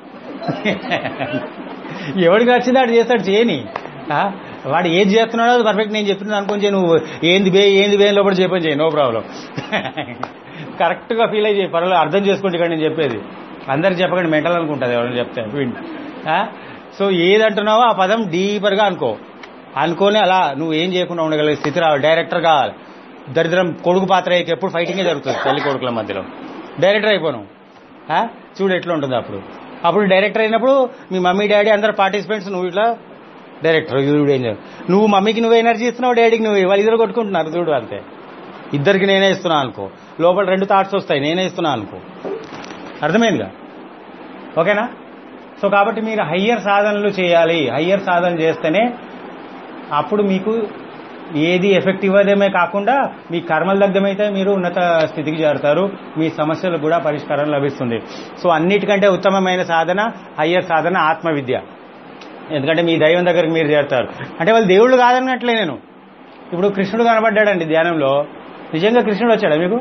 ఎవడికి వచ్చింది ఆడు చేస్తాడు చేయని ఆ? వాడు ఏది చేస్తున్నాడో అది పర్ఫెక్ట్ నేను చెప్తున్నాను అనుకొని చేయి నువ్వు ఏంది బే ఏంది బే లోపల చెప్పని చేయి నో ప్రాబ్లం కరెక్ట్గా ఫీల్ అయ్యి పర్వాలేదు అర్థం చేసుకోండి ఇక్కడ నేను చెప్పేది అందరికి చెప్పకండి మెంటల్ అనుకుంటుంది ఎవరైనా చెప్తే విన్ సో ఏదంటున్నావో ఆ పదం డీపర్గా అనుకో అనుకోని అలా నువ్వు ఏం చేయకుండా ఉండగలిగే స్థితి రావాలి డైరెక్టర్ కావాలి దరిద్రం కొడుకు పాత్ర అయ్యాక ఎప్పుడు ఫైటింగే జరుగుతుంది తల్లి కొడుకుల మధ్యలో డైరెక్టర్ అయిపోను ఆ? చూడు ఎట్లా ఉంటుంది అప్పుడు అప్పుడు డైరెక్టర్ అయినప్పుడు మీ మమ్మీ డాడీ అందరు పార్టిసిపెంట్స్ నువ్వు ఇట్లా డైరెక్టర్ చూడు ఏం చేయాలి. నువ్వు మమ్మీకి నువ్వు ఎనర్జీ ఇస్తున్నావు డాడీకి నువ్వు వాళ్ళు ఇద్దరు కొట్టుకుంటున్నారు చూడు అంతే ఇద్దరికి నేనే ఇస్తున్నా అనుకో లోపల రెండు థాట్స్ వస్తాయి నేనే ఇస్తున్నా అనుకో అర్థమైందిగా ఓకేనా సో కాబట్టి మీరు హయ్యర్ సాధనలు చేయాలి హయ్యర్ సాధన చేస్తేనే అప్పుడు మీకు ఏది ఎఫెక్టివ్ అదేమే కాకుండా మీ కర్మల దగ్గమైతే మీరు ఉన్నత స్థితికి చేరుతారు మీ సమస్యలకు కూడా పరిష్కారం లభిస్తుంది సో అన్నిటికంటే ఉత్తమమైన సాధన హయ్యర్ సాధన ఆత్మ విద్య ఎందుకంటే మీ దైవం దగ్గరికి మీరు చేరుతారు అంటే వాళ్ళు దేవుళ్ళు కాదన్నట్లే నేను ఇప్పుడు కృష్ణుడు కనబడ్డాడండి ధ్యానంలో నిజంగా కృష్ణుడు వచ్చాడా మీకు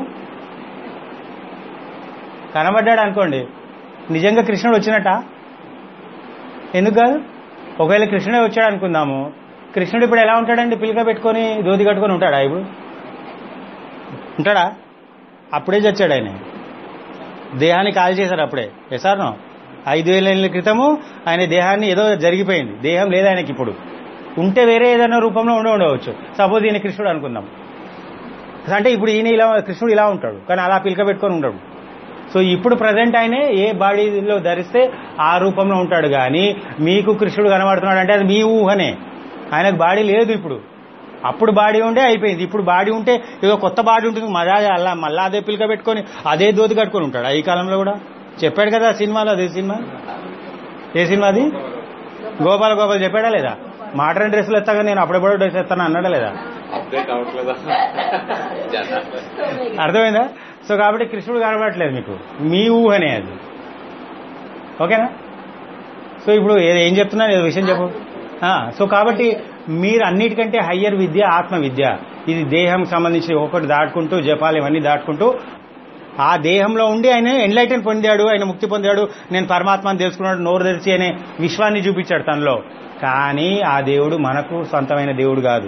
కనబడ్డాడు అనుకోండి నిజంగా కృష్ణుడు వచ్చినట్ట ఎందుకు కాదు ఒకవేళ కృష్ణుడే వచ్చాడు అనుకుందాము కృష్ణుడు ఇప్పుడు ఎలా ఉంటాడండి పిల్లక పెట్టుకొని దోతి కట్టుకొని ఉంటాడా ఇప్పుడు ఉంటాడా అప్పుడే చచ్చాడు ఆయన దేహాన్ని కాల్ చేశారు అప్పుడే ఎసార్నో ఐదు వేల ఏళ్ళ క్రితము ఆయన దేహాన్ని ఏదో జరిగిపోయింది దేహం లేదు ఆయనకి ఇప్పుడు ఉంటే వేరే ఏదైనా రూపంలో ఉండి ఉండవచ్చు సపోజ్ ఈయన కృష్ణుడు అనుకుందాం అంటే ఇప్పుడు ఈయన ఇలా కృష్ణుడు ఇలా ఉంటాడు కానీ అలా పిలక పెట్టుకొని ఉండడు సో ఇప్పుడు ప్రజెంట్ ఆయనే ఏ బాడీలో ధరిస్తే ఆ రూపంలో ఉంటాడు కానీ మీకు కృష్ణుడు కనబడుతున్నాడు అంటే అది మీ ఊహనే ఆయనకు బాడీ లేదు ఇప్పుడు అప్పుడు బాడీ ఉంటే అయిపోయింది ఇప్పుడు బాడీ ఉంటే ఏదో కొత్త బాడీ ఉంటుంది మళ్ళా అలా మళ్ళా అదే పిలక పెట్టుకొని అదే దోతి కట్టుకొని ఉంటాడు ఈ కాలంలో కూడా చెప్పాడు కదా ఆ సినిమాలో అదే సినిమా ఏ సినిమా అది గోపాల గోపాల్ చెప్పాడా లేదా మోడర్న్ డ్రెస్సులు ఎత్తాగా నేను అప్పుడెప్పుడో డ్రెస్ ఎత్తాను అన్నాడా లేదా అప్డేట్ అవ్వట్లేదా జన అర్థమైందా సో కాబట్టి కృష్ణుడు కనబడట్లేదు మీకు మీ ఊహనే అది ఓకేనా సో ఇప్పుడు ఏ- ఏం చెప్తున్నాను ఏదో విషయం చెప్పు ఆ, సో కాబట్టి మీరు అన్నిటికంటే హయ్యర్ విద్య ఆత్మ విద్య ఇది దేహం సంబంధించి ఒకటి దాటుకుంటూ జపాలు ఇవన్నీ దాటుకుంటూ ఆ దేహంలో ఉండి ఆయన ఎన్లైటన్ పొందాడు ఆయన ముక్తి పొందాడు నేను పరమాత్మని తెలుసుకున్నాడు నోరు తెరిచి అనే విశ్వాన్ని చూపించాడు తనలో కానీ ఆ దేవుడు మనకు సొంతమైన దేవుడు కాదు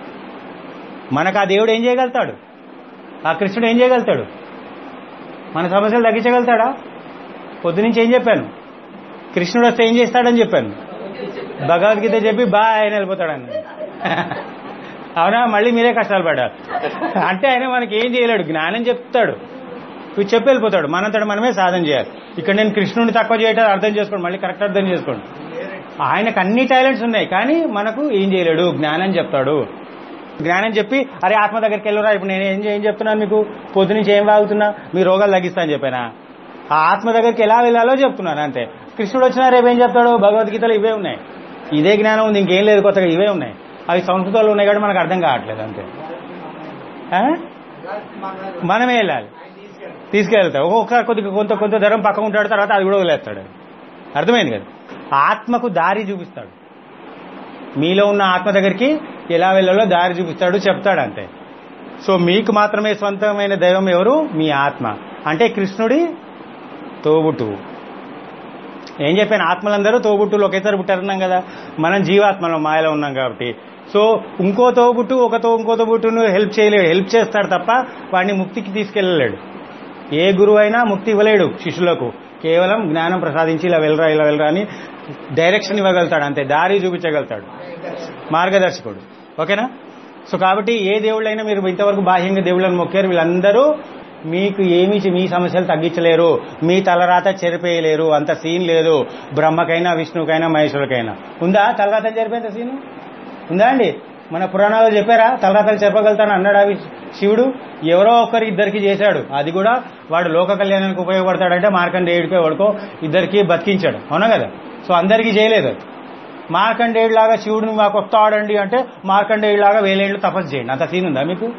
మనకు ఆ దేవుడు ఏం చేయగలుగుతాడు ఆ కృష్ణుడు ఏం చేయగలుగుతాడు మన సమస్యలు తగ్గించగలుగుతాడా పొద్దునుంచి ఏం చెప్పాను కృష్ణుడు వస్తే ఏం చేస్తాడని చెప్పాను భగవద్గీత చెప్పి బా ఆయన వెళ్ళిపోతాడని అవునా మళ్ళీ మీరే కష్టాలు పడ్డారు అంటే ఆయన మనకి ఏం చేయలేడు జ్ఞానం చెప్తాడు నువ్వు చెప్పి వెళ్ళిపోతాడు మనంతట మనమే సాధన చేయాలి ఇక్కడ నేను కృష్ణుడిని తక్కువ చేయటం అర్థం చేసుకోండి మళ్ళీ కరెక్ట్ అర్థం చేసుకోండి ఆయనకు అన్ని టాలెంట్స్ ఉన్నాయి కానీ మనకు ఏం చేయలేడు జ్ఞానం చెప్తాడు జ్ఞానం చెప్పి అరే ఆత్మ దగ్గరికి వెళ్ళరా ఇప్పుడు నేను ఏం ఏం చెప్తున్నాను మీకు పొద్దు నుంచి ఏం వాగుతున్నా మీ రోగాలు తగ్గిస్తా అని చెప్పానా ఆ ఆత్మ దగ్గరికి ఎలా వెళ్ళాలో చెప్తున్నాను అంతే కృష్ణుడు వచ్చినా రేపు ఏం చెప్తాడు భగవద్గీతలో ఇవే ఉన్నాయి ఇదే జ్ఞానం ఉంది ఇంకేం లేదు కొత్తగా ఇవే ఉన్నాయి అవి సంస్కృతంలో ఉన్నాయి కాబట్టి మనకు అర్థం కావట్లేదు అంతే ఆ? మనమే వెళ్ళాలి తీసుకెళ్తాం ఒక్కొక్కసారి కొద్దిగా కొంత కొంత ధరం పక్క ఉంటాడు తర్వాత అది కూడా వదిలేస్తాడు అర్థమైంది కదా ఆత్మకు దారి చూపిస్తాడు మీలో ఉన్న ఆత్మ దగ్గరికి ఎలా వెళ్ళాలో దారి చూపిస్తాడు చెప్తాడు అంతే సో మీకు మాత్రమే స్వంతమైన దైవం ఎవరు మీ ఆత్మ అంటే కృష్ణుడి తోబుట్టువు ఏం చెప్పాను ఆత్మలందరూ తోబుట్టులు ఒకేసారి పుట్టారన్నాం కదా మనం జీవాత్మలో మాయలో ఉన్నాం కాబట్టి సో ఇంకో తోబుట్టు ఒక తో ఇంకో తోబుట్టును హెల్ప్ చేయలేడు హెల్ప్ చేస్తాడు తప్ప వాడిని ముక్తికి తీసుకెళ్ళలేడు ఏ గురువు అయినా ముక్తి ఇవ్వలేడు శిష్యులకు కేవలం జ్ఞానం ప్రసాదించి ఇలా వెళ్ళరా ఇలా వెళ్ళరా అని డైరెక్షన్ ఇవ్వగలుగుతాడు అంతే దారి చూపించగలుగుతాడు మార్గదర్శకుడు ఓకేనా సో కాబట్టి ఏ దేవుళ్ళైనా మీరు ఇంతవరకు బాహ్యంగా దేవుళ్ళని మొక్కారు వీళ్ళందరూ మీకు ఏమి చే- మీ సమస్యలు తగ్గించలేరు మీ తలరాత చెరిపేయలేరు అంత సీన్ లేదు బ్రహ్మకైనా విష్ణుకైనా మహేశ్వరుకైనా ఉందా తలరాత చెరిపేంత సీన్ ఉందా అండి మన పురాణాలు చెప్పారా తలరాతలు చెప్పగలుగుతాను అన్నాడు ఆ విష్- శివుడు ఎవరో ఒకరి ఇద్దరికి చేశాడు అది కూడా వాడు లోక కళ్యాణానికి ఉపయోగపడతాడంటే మార్కండేయుడికో ఎవడికో ఇద్దరికి బతికించాడు అవునా కదా సో అందరికీ చేయలేదు అది. మార్కండేయుడు లాగా శివుడిని మాకు వస్తాడండి అంటే మార్కండేయుడు లాగా వేలేళ్ళు తపస్సు చేయండి అంత సీన్ ఉందా మీకు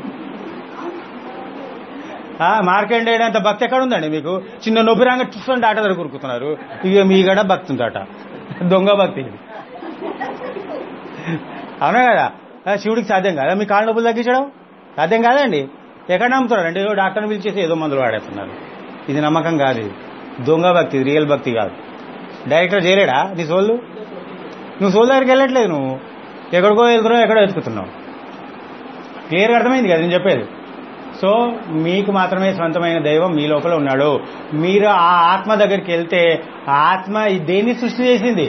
ఆ, మార్కండేయుడు అంత భక్తి ఎక్కడ ఉందండి మీకు చిన్న నొప్పి రాగా చూస్తుంటే ఆట దగ్గర కూరుకుతున్నారు ఇక మీ గడ భక్తి ఉందట దొంగ భక్తి ఇది అవునా కదా ఆ, శివుడికి సాధ్యం కాదా మీ కాళ్ళ నొప్పులు తగ్గించడం సాధ్యం కాదండి ఎక్కడ నమ్ముతున్నారండి ఏదో డాక్టర్ని పిలిచేసి ఏదో మందులు వాడేస్తున్నారు ఇది నమ్మకం కాదు ఇది దొంగ భక్తి ఇది రియల్ భక్తి కాదు డైరెక్టర్ చేయలేడా నీ సోళ్ళు నువ్వు సోల్ దగ్గరికి వెళ్ళట్లేదు నువ్వు ఎక్కడికో వెళ్తున్నావు ఎక్కడో వెతుకుతున్నావు క్లియర్గా అర్థమైంది కదా నేను చెప్పేది సో మీకు మాత్రమే సొంతమైన దైవం మీ లోపల ఉన్నాడు మీరు ఆ ఆత్మ దగ్గరికి వెళ్తే ఆ ఆత్మ ఈ దేన్ని సృష్టి చేసింది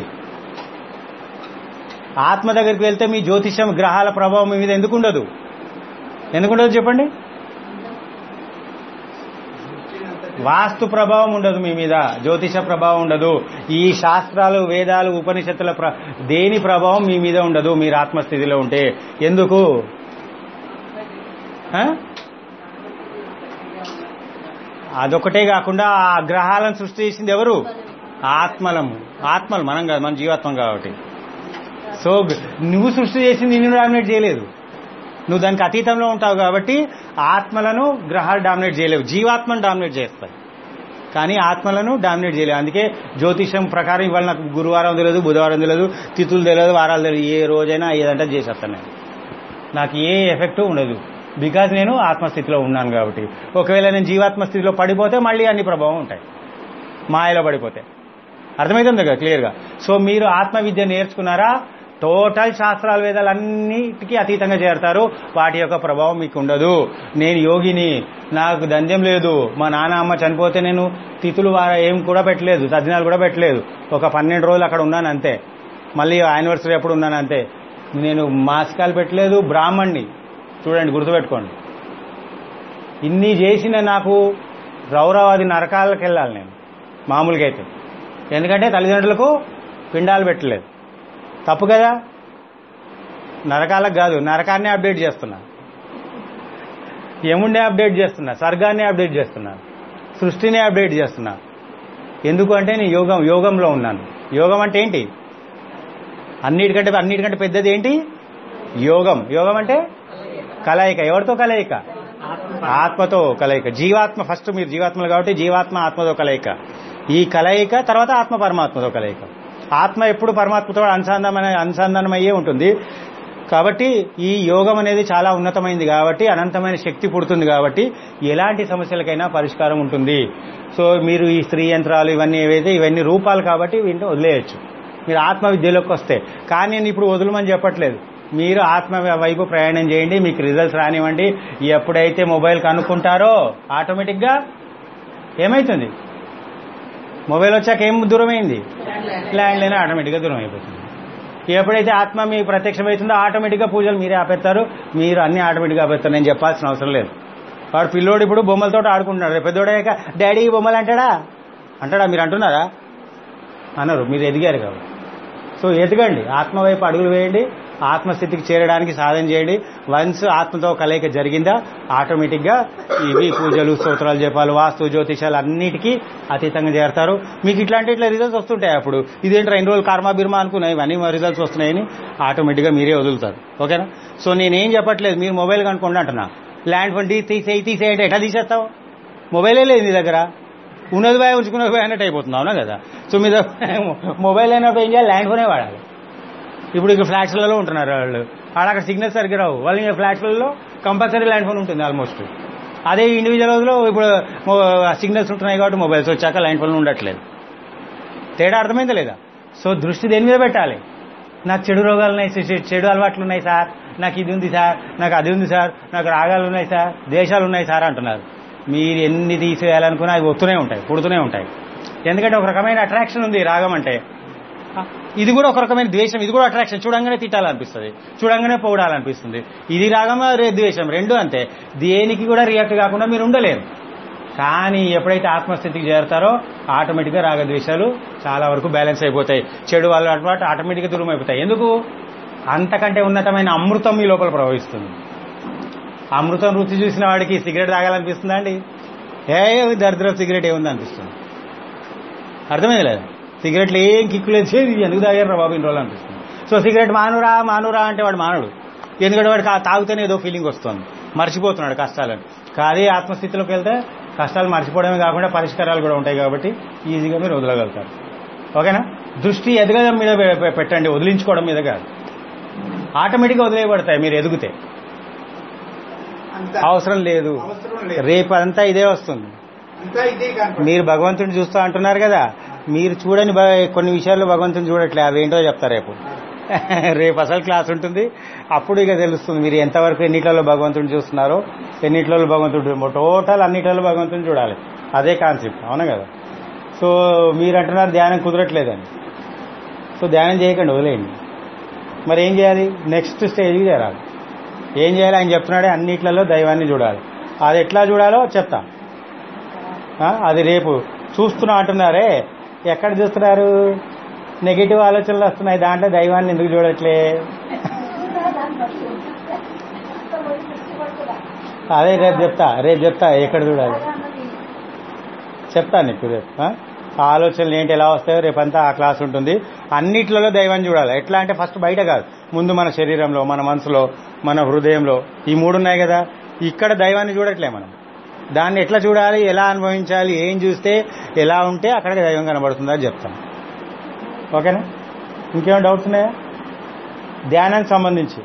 ఆత్మ దగ్గరికి వెళ్తే మీ జ్యోతిషం గ్రహాల ప్రభావం మీ మీద ఎందుకు ఉండదు ఎందుకు ఉండదు చెప్పండి వాస్తు ప్రభావం ఉండదు మీ మీద జ్యోతిష ప్రభావం ఉండదు ఈ శాస్త్రాలు వేదాలు ఉపనిషత్తుల ప్ర దేని ప్రభావం మీ మీద ఉండదు మీరు ఆత్మస్థితిలో ఉంటే ఎందుకు ఆ? అదొకటే కాకుండా ఆ గ్రహాలను సృష్టి చేసింది ఎవరు ఆత్మలము ఆత్మలు మనం కాదు మన జీవాత్మం కాబట్టి సో గ- నువ్వు సృష్టి చేసింది నిన్ను డామినేట్ చేయలేదు నువ్వు దానికి అతీతంలో ఉంటావు కాబట్టి ఆత్మలను గ్రహాలు డామినేట్ చేయలేవు జీవాత్మను డామినేట్ చేస్తాయి కానీ ఆత్మలను డామినేట్ చేయలేవు అందుకే జ్యోతిషం ప్రకారం ఇవాళ నాకు గురువారం తెలియదు బుధవారం తెలియదు తిథులు తెలియదు వారాలు తెలియదు ఏ రోజైనా ఏదంటే చేసేస్తాను నేను నాకు ఏ ఎఫెక్ట్ ఉండదు బికాజ్ నేను ఆత్మస్థితిలో ఉన్నాను కాబట్టి ఒకవేళ నేను జీవాత్మ స్థితిలో పడిపోతే మళ్ళీ అన్ని ప్రభావం ఉంటాయి మాయలో పడిపోతే అర్థమవుతుంది కదా క్లియర్గా సో మీరు ఆత్మ విద్య నేర్చుకున్నారా టోటల్ శాస్త్రాలు వేదాలు అన్నిటికీ అతీతంగా చేరతారు వాటి యొక్క ప్రభావం మీకు ఉండదు నేను యోగిని నాకు దంద్యం లేదు మా నాన్న అమ్మ చనిపోతే నేను తిథులు వార ఏం కూడా పెట్టలేదు తద్దినాలు కూడా పెట్టలేదు ఒక పన్నెండు రోజులు అక్కడ ఉన్నాను అంతే మళ్ళీ యానివర్సరీ ఎప్పుడు ఉన్నాను అంతే నేను మాసికాలు పెట్టలేదు బ్రాహ్మణ్ణి చూడండి గుర్తుపెట్టుకోండి ఇన్ని చేసిన నాకు రౌరవాది నరకాలకు వెళ్ళాలి నేను మామూలుగా అయితే ఎందుకంటే తల్లిదండ్రులకు పిండాలు పెట్టలేదు తప్పు కదా నరకాలకు కాదు నరకాన్ని అప్డేట్ చేస్తున్నా యముడిని అప్డేట్ చేస్తున్నా స్వర్గాన్ని అప్డేట్ చేస్తున్నా సృష్టిని అప్డేట్ చేస్తున్నా ఎందుకు అంటే నేను యోగం యోగంలో ఉన్నాను యోగం అంటే ఏంటి అన్నిటికంటే అన్నిటికంటే పెద్దది ఏంటి యోగం యోగం అంటే కలయిక ఎవరితో కలయిక ఆత్మతో కలయిక జీవాత్మ ఫస్ట్ మీరు జీవాత్మలు కాబట్టి జీవాత్మ ఆత్మతో కలయిక ఈ కలయిక తర్వాత ఆత్మ పరమాత్మతో కలయిక ఆత్మ ఎప్పుడు పరమాత్మతో అనుసంధానమైన అనుసంధానం అయ్యే ఉంటుంది కాబట్టి ఈ యోగం అనేది చాలా ఉన్నతమైంది కాబట్టి అనంతమైన శక్తి పుడుతుంది కాబట్టి ఎలాంటి సమస్యలకైనా పరిష్కారం ఉంటుంది సో మీరు ఈ స్త్రీ యంత్రాలు ఇవన్నీ ఏవైతే ఇవన్నీ రూపాలు కాబట్టి వీటిని వదిలేయచ్చు మీరు ఆత్మ విద్యలోకి వస్తే కానీ నేను ఇప్పుడు వదలమని చెప్పట్లేదు మీరు ఆత్మ వైపు ప్రయాణం చేయండి మీకు రిజల్ట్స్ రానివ్వండి ఎప్పుడైతే మొబైల్ కనుక్కుంటారో ఆటోమేటిక్గా ఏమైతుంది మొబైల్ వచ్చాక ఏం దూరమైంది ల్యాండ్ లైన్ ఆటోమేటిక్గా దూరం అయిపోతుంది ఎప్పుడైతే ఆత్మ మీ ప్రత్యక్షమవుతుందో ఆటోమేటిక్గా పూజలు మీరే ఆపేస్తారు మీరు అన్ని ఆటోమేటిక్గా ఆపేస్తారు నేను చెప్పాల్సిన అవసరం లేదు వాడు పిల్లోడు ఇప్పుడు బొమ్మలతో ఆడుకుంటున్నాడు రేపు పెద్దోడయ్యాక డాడీ బొమ్మలు అంటాడా అంటాడా మీరు అంటున్నారా అన్నారు మీరు ఎదిగారు కాబట్టి సో ఎదగండి ఆత్మ వైపు అడుగులు వేయండి ఆత్మస్థితికి చేరడానికి సాధన చేయండి వన్స్ ఆత్మతో కలయిక జరిగిందా ఆటోమేటిక్గా ఇవి పూజలు స్తోత్రాలు జపాలు వాస్తు జ్యోతిషాలు అన్నిటికీ అతీతంగా చేరతారు మీకు ఇట్లాంటి ఇట్లా రిజల్ట్స్ వస్తుంటాయి అప్పుడు ఇదేంటి రెండు రోజులు కర్మ బిర్మా అనుకున్నాయి ఇవన్నీ రిజల్ట్స్ వస్తున్నాయని ఆటోమేటిక్గా మీరే వదులుతారు ఓకేనా సో నేనేం చెప్పట్లేదు మీరు మొబైల్ కనుక్కోండి అంటున్నా ల్యాండ్ ఫండ్ తీసేయి తీసేయండి ఎట్లా తీసేస్తావు మొబైలే లేదు నీ దగ్గర ఉన్నది బాయ్ ఉంచుకున్నది బాయ్ అన్నట్టు అయిపోతుంది అవునా కదా సో మీద మొబైల్ అయినప్పుడు ఏం చేయాలి ల్యాండ్ ఫోనే వాడాలి ఇప్పుడు ఇక ఫ్లాట్స్లలో ఉంటున్నారు వాళ్ళు ఆడ అక్కడ సిగ్నల్స్ సరిగ్గా రావు వాళ్ళు ఇంకా ఫ్లాట్స్లలో కంపల్సరీ ల్యాండ్ ఫోన్ ఉంటుంది ఆల్మోస్ట్ అదే ఇండివిజువల్స్లో ఇప్పుడు సిగ్నల్స్ ఉంటున్నాయి కాబట్టి మొబైల్స్ వచ్చాక ల్యాండ్ ఫోన్ ఉండట్లేదు తేడా అర్థమైందా లేదా సో దృష్టి దేని మీద పెట్టాలి నాకు చెడు రోగాలు ఉన్నాయి చె- చెడు అలవాట్లు ఉన్నాయి సార్ నాకు ఇది ఉంది సార్ నాకు అది ఉంది సార్ నాకు రాగాలు ఉన్నాయి సార్ దేశాలు ఉన్నాయి సార్ అంటున్నారు మీరు ఎన్ని తీసేయాలనుకున్నా అవి వస్తూనే ఉంటాయి పుడుతూనే ఉంటాయి ఎందుకంటే ఒక రకమైన అట్రాక్షన్ ఉంది రాగం అంటే ఇది కూడా ఒక రకమైన ద్వేషం ఇది కూడా అట్రాక్షన్ చూడంగానే తిట్టాలనిపిస్తుంది చూడంగానే పొగడాలనిపిస్తుంది ఇది రాగం రే ద్వేషం రెండు అంతే దేనికి కూడా రియాక్ట్ కాకుండా మీరు ఉండలేరు కానీ ఎప్పుడైతే ఆత్మస్థితికి చేరతారో ఆటోమేటిక్గా రాగద్వేషాలు చాలా వరకు బ్యాలెన్స్ అయిపోతాయి చెడు వాళ్ళు అటువంటి ఆటోమేటిక్గా దూరం అయిపోతాయి ఎందుకు అంతకంటే ఉన్నతమైన అమృతం మీ లోపల ప్రవహిస్తుంది అమృతం రుచి చూసిన వాడికి సిగరెట్ తాగాలనిపిస్తుందా అండి ఏ దరిద్ర సిగరెట్ ఏముంది అనిపిస్తుంది అర్థమైంది లేదా సిగరెట్లు ఏం కిక్కులు వచ్చేది ఎందుకు తాగారు బాబు ఇన్ని రోజులు అనిపిస్తుంది సో సిగరెట్ మానురా మానురా అంటే వాడు మానడు ఎందుకంటే వాడికి ఆ తాగితేనే ఏదో ఫీలింగ్ వస్తుంది మర్చిపోతున్నాడు కష్టాలని కానీ ఆత్మస్థితిలోకి వెళ్తే కష్టాలు మర్చిపోవడమే కాకుండా పరిష్కారాలు కూడా ఉంటాయి కాబట్టి ఈజీగా మీరు వదలగలుగుతారు ఓకేనా దృష్టి ఎదగడం మీద పె- పె- పెట్టండి వదిలించుకోవడం మీద కాదు ఆటోమేటిక్గా వదిలేయబడతాయి మీరు ఎదిగితే అంత అవసరం లేదు అవసరం లేదు రేపు అంతా ఇదే వస్తుంది అంతా ఇదే కనపడుతుంది మీరు భగవంతుని చూస్తూ అంటున్నారు కదా మీరు చూడని భ- కొన్ని విషయాల్లో భగవంతుని చూడట్లే అవేంటో చెప్తా రేపు రేపు అసలు క్లాస్ ఉంటుంది అప్పుడు ఇక తెలుస్తుంది మీరు ఎంతవరకు ఎన్నిట్లలో భగవంతుని చూస్తున్నారో ఎన్నిట్లలో భగవంతుడు టోటల్ అన్నిట్లలో భగవంతుని చూడాలి అదే కాన్సెప్ట్ అవునా కదా సో మీరు అంటున్నారు ధ్యానం కుదరట్లేదని సో ధ్యానం చేయకండి వదిలేయండి మరి ఏం చేయాలి నెక్స్ట్ స్టేజ్కి చేరాలి ఏం చేయాలి ఆయన చెప్తున్నాడే అన్నిట్లలో దైవాన్ని చూడాలి అది ఎట్లా చూడాలో చెప్తా ఆ, అది రేపు చూస్తున్నా అంటున్నారే ఎక్కడ చూస్తున్నారు నెగిటివ్ ఆలోచనలు వస్తున్నాయి దాంట్లో దైవాన్ని ఎందుకు చూడట్లే అదే రేపు చెప్తా రేపు చెప్తా ఎక్కడ చూడాలి చెప్తాను నీకు రేపు ఆ? ఆ ఆలోచనలు ఏంటి ఎలా వస్తాయో రేపంతా ఆ క్లాస్ ఉంటుంది అన్నిట్లలో దైవాన్ని చూడాలి ఎట్లా అంటే ఫస్ట్ బయట కాదు ముందు మన శరీరంలో మన మనసులో మన హృదయంలో ఈ మూడు ఉన్నాయి కదా ఇక్కడ దైవాన్ని చూడట్లే మనం దాన్ని ఎట్లా చూడాలి ఎలా అనుభవించాలి ఏం చూస్తే ఎలా ఉంటే అక్కడికి దైవం కనబడుతుందో అని చెప్తాను ఓకేనా ఇంకేమైనా డౌట్స్ ఉన్నాయా ధ్యానానికి సంబంధించి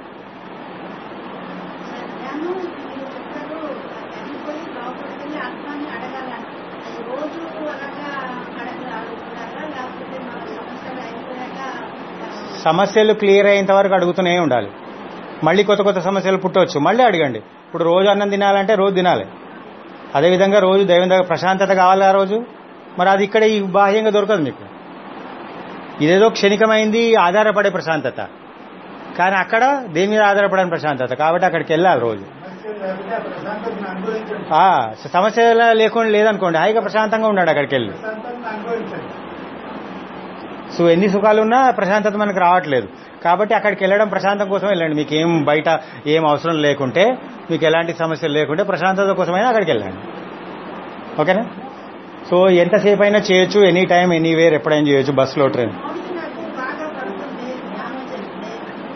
ధ్యానం మీరు చెప్పారు చనిపోయి లోపలికి ఆత్మాన్ని అడగాలని అది రోజు అలాగా అడగాలి లేకపోతే మన సమస్యలు అయిపోయాక సమస్యలు క్లియర్ అయ్యేంత వరకు అడుగుతూనే ఉండాలి మళ్ళీ కొత్త కొత్త సమస్యలు పుట్టవచ్చు మళ్ళీ అడగండి ఇప్పుడు రోజు అన్నం తినాలంటే రోజు తినాలి అదేవిధంగా రోజు దైవం దగ్గర ప్రశాంతత కావాలి ఆ రోజు మరి అది ఇక్కడ ఈ బాహ్యంగా దొరకదు మీకు ఇదేదో క్షణికమైంది ఆధారపడే ప్రశాంతత కానీ అక్కడ దేని మీద ఆధారపడని ప్రశాంతత కాబట్టి అక్కడికి వెళ్ళాలి రోజు సమస్యలు లేకపోతే ఆ ప్రశాంతతను అనుభవించండి ఆ, సమస్య లేకుండా లేదనుకోండి హాయిగా ప్రశాంతంగా ఉన్నాడు అక్కడికి వెళ్ళి ప్రశాంతంగా అనుభవించండి సో ఎన్ని సుఖాలు ఉన్నా ప్రశాంతత మనకు రావట్లేదు కాబట్టి అక్కడికి వెళ్ళడం ప్రశాంతం కోసం వెళ్ళండి మీకు ఏం బయట ఏం అవసరం లేకుంటే మీకు ఎలాంటి సమస్యలు లేకుంటే ప్రశాంతత కోసమైనా అక్కడికి వెళ్ళండి ఓకేనా సో ఎంతసేపు అయినా చేయొచ్చు ఎనీ టైం ఎనీవేర్ ఎప్పుడైనా చేయొచ్చు బస్సులో ట్రైన్ మార్నింగ్ నాకు బాగా పడుతుంది ధ్యానం చేస్తే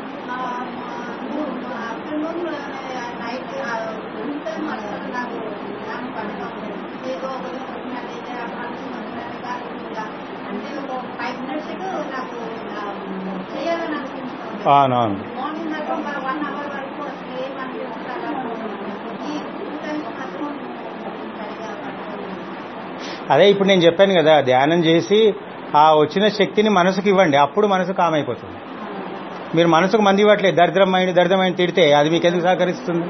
ఆఫ్టర్నూన్ నైట్ ఉంటే మాత్రం నాకు ధ్యానం పడతా ఉంటుంది ఏదో ఒకటి కొట్టినట్టయితే అక్కడ నుంచి మొదలైనగా ఇంకా అంటే ఒక ఫైవ్ మినిట్స్ నాకు ఆ, చేయాలని అనిపించుకోండి అవునవును మార్నింగ్ నాకు ఒక వన్ అవర్ వరకు అసలు ఏం అనిపించాలి ఈ టూ టైమ్స్ మాత్రం సరిగా పడుతుంది అదే ఇప్పుడు నేను చెప్పాను కదా ధ్యానం చేసి ఆ వచ్చిన శక్తిని మనసుకు ఇవ్వండి అప్పుడు మనసు కామైపోతుంది మీరు మనసుకు మంది ఇవ్వట్లేదు దరిద్రం మైండ్ దరిద్రం మైండ్ తిడితే అది మీకు ఎందుకు సహకరిస్తుంది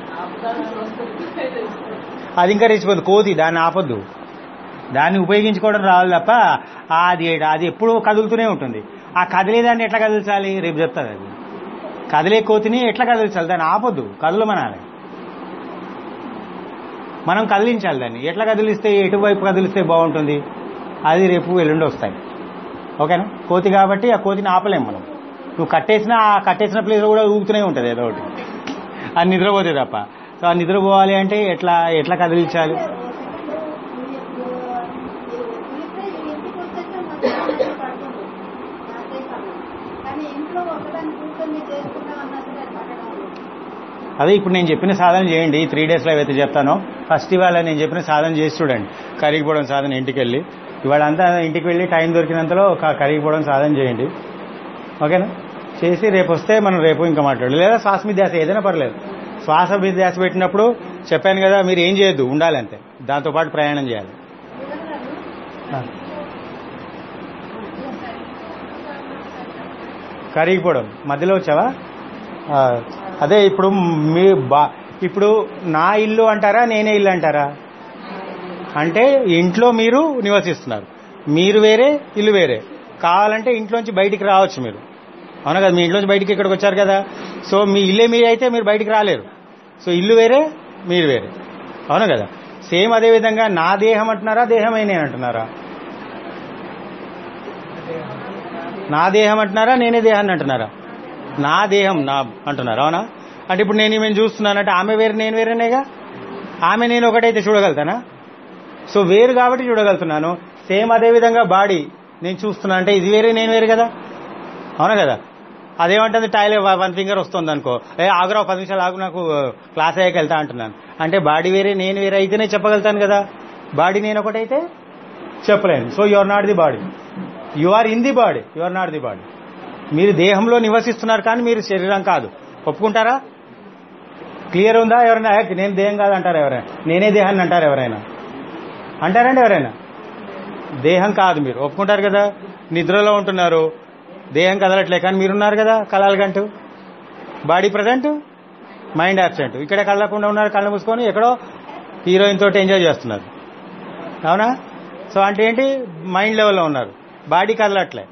అది ఇంకా రెచ్చిపోతుంది కోతి దాన్ని ఆపొద్దు దాన్ని ఉపయోగించుకోవడం రావాలి తప్ప అది అది ఎప్పుడూ కదులుతూనే ఉంటుంది ఆ కదిలేదాన్ని ఎట్లా కదిలించాలి రేపు చెప్తాది అది కదిలే కోతిని ఎట్లా కదిలించాలి దాన్ని ఆపొద్దు కదులమనాలి మనం కదిలించాలి దాన్ని ఎట్లా కదిలిస్తే ఎటువైపు కదిలిస్తే బాగుంటుంది అది రేపు ఎల్లుండి వస్తాయి ఓకేనా కోతి కాబట్టి ఆ కోతిని ఆపలేం మనం నువ్వు కట్టేసిన ఆ కట్టేసిన ప్లేస్ కూడా ఊగుతూనే ఉంటుంది ఏదో ఒకటి అది నిద్రపోతే తప్ప సో ఆ నిద్రపోవాలి అంటే ఎట్లా ఎట్లా కదిలించాలి కానీ ఇంట్లో ఒకదాన్ని కూర్చొని చేసుకుంటాం అన్నట్టుగా పట్టడం లేదు. అదే ఇప్పుడు నేను చెప్పిన సాధన చేయండి ఈ త్రీ డేస్లో ఏవైతే చెప్తానో ఫస్ట్ ఇవాళ నేను చెప్పిన సాధన చేసి చూడండి కరిగిపోవడం సాధన ఇంటికి వెళ్ళి ఇవాళ అంతా ఇంటికి వెళ్ళి టైం దొరికినంతలో ఒక కరిగిపోవడం సాధన చేయండి ఓకేనా చేసి రేపు వస్తే మనం రేపు ఇంకా మాట్లాడు లేదా శ్వాస మీద ధ్యాస ఏదైనా పర్లేదు శ్వాస మీద ధ్యాస పెట్టినప్పుడు చెప్పాను కదా మీరు ఏం చేయొద్దు ఉండాలి అంతే దాంతోపాటు ప్రయాణం చేయాలి ఆ. కరిగిపోవడం మధ్యలో వచ్చావా ఆ, అదే ఇప్పుడు మీ బా ఇప్పుడు నా ఇల్లు అంటారా నేనే ఇల్లు అంటారా అంటే ఇంట్లో మీరు నివసిస్తున్నారు మీరు వేరే ఇల్లు వేరే కావాలంటే ఇంట్లోంచి బయటికి రావచ్చు మీరు అవునా కదా మీ ఇంట్లోంచి బయటికి ఇక్కడికి వచ్చారు కదా సో మీ ఇల్లే మీ అయితే మీరు బయటికి రాలేరు సో ఇల్లు వేరే మీరు వేరే అవునా కదా సేమ్ అదే విధంగా నా దేహం అంటున్నారా దేహమే నేను అంటున్నారా నా దేహం అంటున్నారా నేనే దేహాన్ని అంటున్నారా నా దేహం నా అంటున్నారు అవునా అంటే ఇప్పుడు నేను ఈమెను చూస్తున్నానంటే ఆమె వేరే నేను వేరేనేగా ఆమె నేను ఒకటైతే చూడగలుగుతానా సో వేరు కాబట్టి చూడగలుగుతున్నాను సేమ్ అదే విధంగా బాడీ నేను చూస్తున్నా అంటే ఇది వేరే నేను వేరే కదా అవునా కదా అదేమంటుంది టైలర్ వన్ ఫింగర్ వస్తుంది అనుకో ఏ ఆగురా పది నిమిషాలు ఆగు నాకు క్లాస్ అయ్యాక వెళ్తా అంటున్నాను అంటే బాడీ వేరే నేను వేరే అయితేనే చెప్పగలుగుతాను కదా బాడీ నేను ఒకటైతే చెప్పలేను so you are not the body you are in the body you are not the body మీరు దేహంలో నివసిస్తున్నారు కానీ మీరు శరీరం కాదు ఒప్పుకుంటారా క్లియర్ ఉందా ఎవరైనా "ఏ, నేను దేహం కాదు అంటారా ఎవరైనా నేనే దేహాన్ని అంటారు ఎవరైనా అంటారండి ఎవరైనా దేహం కాదు మీరు ఒప్పుకుంటారు కదా నిద్రలో ఉంటున్నారు దేహం కదలట్లే కానీ మీరున్నారు కదా కలాలకంటూ బాడీ ప్రజెంట్ మైండ్ యాబ్సెంట్ ఇక్కడ కళ్ళకుండా ఉన్నారు కళ్ళు మూసుకొని ఎక్కడో హీరోయిన్ తోటి ఎంజాయ్ చేస్తున్నారు అవునా సో అంటే ఏంటి మైండ్ లెవెల్లో ఉన్నారు బాడీ కదలట్లే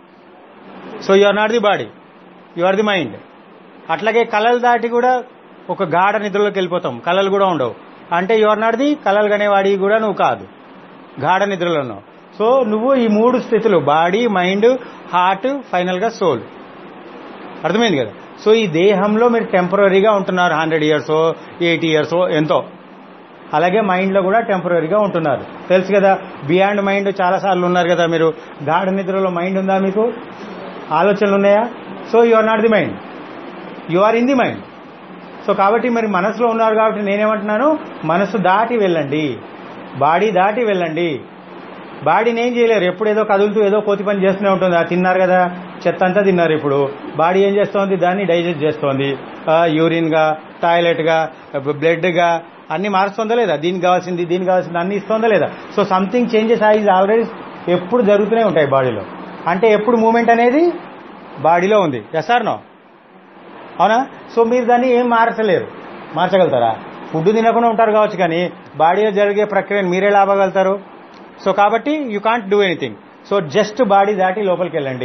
so you are not the body you are the mind అట్లాగే కళలు దాటి కూడా ఒక గాఢ నిద్రలోకి వెళ్ళిపోతాం కళలు కూడా ఉండవు అంటే యు ఆర్ నాట్ ది కళలు కనేవాడి కూడా నువ్వు కాదు గాఢ నిద్రలో ఉన్నావు సో నువ్వు ఈ మూడు స్థితులు బాడీ మైండ్ హార్ట్ ఫైనల్ గా సోల్ అర్థమైంది కదా సో ఈ దేహంలో మీరు టెంపరీగా ఉంటున్నారు హండ్రెడ్ ఇయర్స్ ఎయిటీ ఇయర్స్ ఎంతో అలాగే మైండ్ లో కూడా టెంపరీగా ఉంటున్నారు తెలుసు కదా బియాండ్ మైండ్ చాలా సార్లు ఉన్నారు కదా మీరు గాఢ నిద్రలో మైండ్ ఉందా మీకు ఆలోచనలు ఉన్నాయా so you are not the mind you are in the mind so కాబట్టి మరి మనసులో ఉన్నారు కాబట్టి నేనేమంటున్నాను మనసు దాటి వెళ్ళండి బాడీ దాటి వెళ్ళండి బాడీని ఏం చేయలేరు ఎప్పుడు ఏదో కదులుతూ ఏదో కోతి పని చేస్తూనే ఉంటుంది ఆ తిన్నారు కదా చెత్త అంతా తిన్నారు ఇప్పుడు బాడీ ఏం చేస్తోంది దాన్ని డైజెస్ట్ చేస్తోంది యూరిన్ గా టాయిలెట్ గా బ్లడ్ గా అన్ని మారుస్తుందా లేదా దీనికి కావాల్సింది దీనికి కావాల్సింది అన్ని ఇస్తుందా లేదా so something changes is already ఎప్పుడు జరుగుతూనే ఉంటాయి బాడీలో అంటే ఎప్పుడు మూమెంట్ అనేది బాడీలో ఉంది ఎస్ ఆర్ నో అవునా సో మీరు దాన్ని ఏం మార్చలేరు మార్చగలుగుతారా ఫుడ్ తినకుండా ఉంటారు కావచ్చు కానీ బాడీలో జరిగే ప్రక్రియను మీరే లాభగలుగుతారు సో కాబట్టి you can't do anything so just body దాటి లోపలికి వెళ్ళండి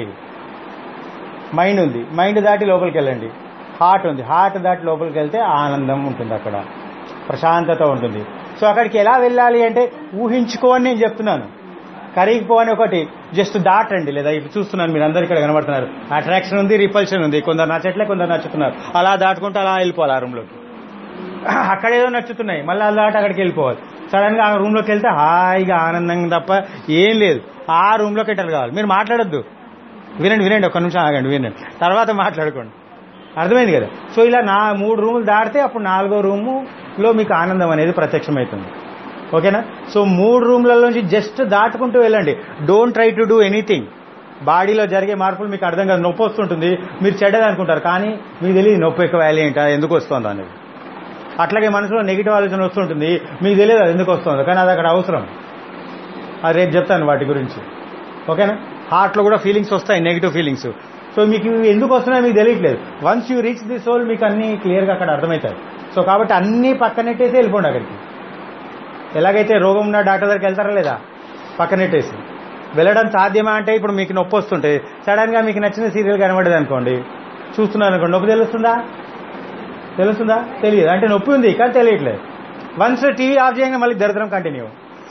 మైండ్ ఉంది మైండ్ దాటి లోపలికి వెళ్ళండి హార్ట్ ఉంది హార్ట్ దాటి లోపలికి వెళ్తే ఆనందం ఉంటుంది అక్కడ ప్రశాంతత ఉంటుంది సో అక్కడికి ఎలా వెళ్ళాలి అంటే ఊహించుకో అని నేను చెప్తున్నాను కరిగిపో అని ఒకటి జస్ట్ దాటండి లేదా ఇప్పుడు చూస్తున్నాను మీరు అందరు ఇక్కడ కనబడుతున్నారు అట్రాక్షన్ ఉంది రిపల్షన్ ఉంది కొందరు నచ్చట్లే కొందరు నచ్చుతున్నారు అలా దాటుకుంటూ అలా వెళ్ళిపోవాలి ఆ రూమ్లోకి అక్కడ ఏదో నచ్చుతున్నాయి మళ్ళీ అలా దాటి అక్కడికి వెళ్ళిపోవాలి సడన్ గా ఆ రూమ్ లోకి వెళ్తే హాయిగా ఆనందంగా తప్ప ఏం లేదు ఆ రూమ్ లోకి ఎంటర్ కావాలి మీరు మాట్లాడొద్దు వినండి వినండి ఒక్క నిమిషం ఆగండి వినండి తర్వాత మాట్లాడుకోండి అర్థమైంది కదా సో ఇలా నా మూడు రూములు దాటితే అప్పుడు నాలుగో రూములో మీకు ఆనందం అనేది ప్రత్యక్షమవుతుంది ఓకేనా సో మూడు రూమ్లలోంచి జస్ట్ దాటుకుంటూ వెళ్ళండి don't try to do anything బాడీలో జరిగే మార్పులు మీకు అర్థం కాదు నొప్పి వస్తుంటుంది మీరు చెడ్డది అనుకుంటారు కానీ మీకు తెలియదు నొప్పి ఎక్కువ వ్యాలీ ఏంటా ఎందుకు వస్తుందో అనేది అట్లాగే మనసులో నెగిటివ్ ఆలోచన వస్తుంటుంది మీకు తెలియదు అది ఎందుకు వస్తుందో కానీ అది అక్కడ అవసరం అది రేపు చెప్తాను వాటి గురించి ఓకేనా హార్ట్లో కూడా ఫీలింగ్స్ వస్తాయి నెగిటివ్ ఫీలింగ్స్ సో మీకు ఇవి ఎందుకు వస్తున్నాయో మీకు తెలియట్లేదు once you reach the soul మీకు అన్ని క్లియర్గా అక్కడ అర్థమవుతాయి సో కాబట్టి అన్ని పక్కనెట్టేసి వెళ్ళిపోండి అక్కడికి ఎలాగైతే రోగం ఉన్న డాక్టర్ దగ్గరికి వెళ్తారా లేదా పక్కనెట్టేసి వెళ్ళడం సాధ్యమా అంటే ఇప్పుడు మీకు నొప్పి వస్తుంటే సడన్ గా మీకు నచ్చిన సీరియల్ కనబడేది అనుకోండి చూస్తున్నారు అనుకోండి నొప్పి తెలుస్తుందా తెలుస్తుందా తెలియదు అంటే నొప్పి ఉంది కానీ తెలియట్లేదు వన్స్ టీవీ ఆఫ్ చేయగానే మళ్ళీ దరిద్రం కంటిన్యూ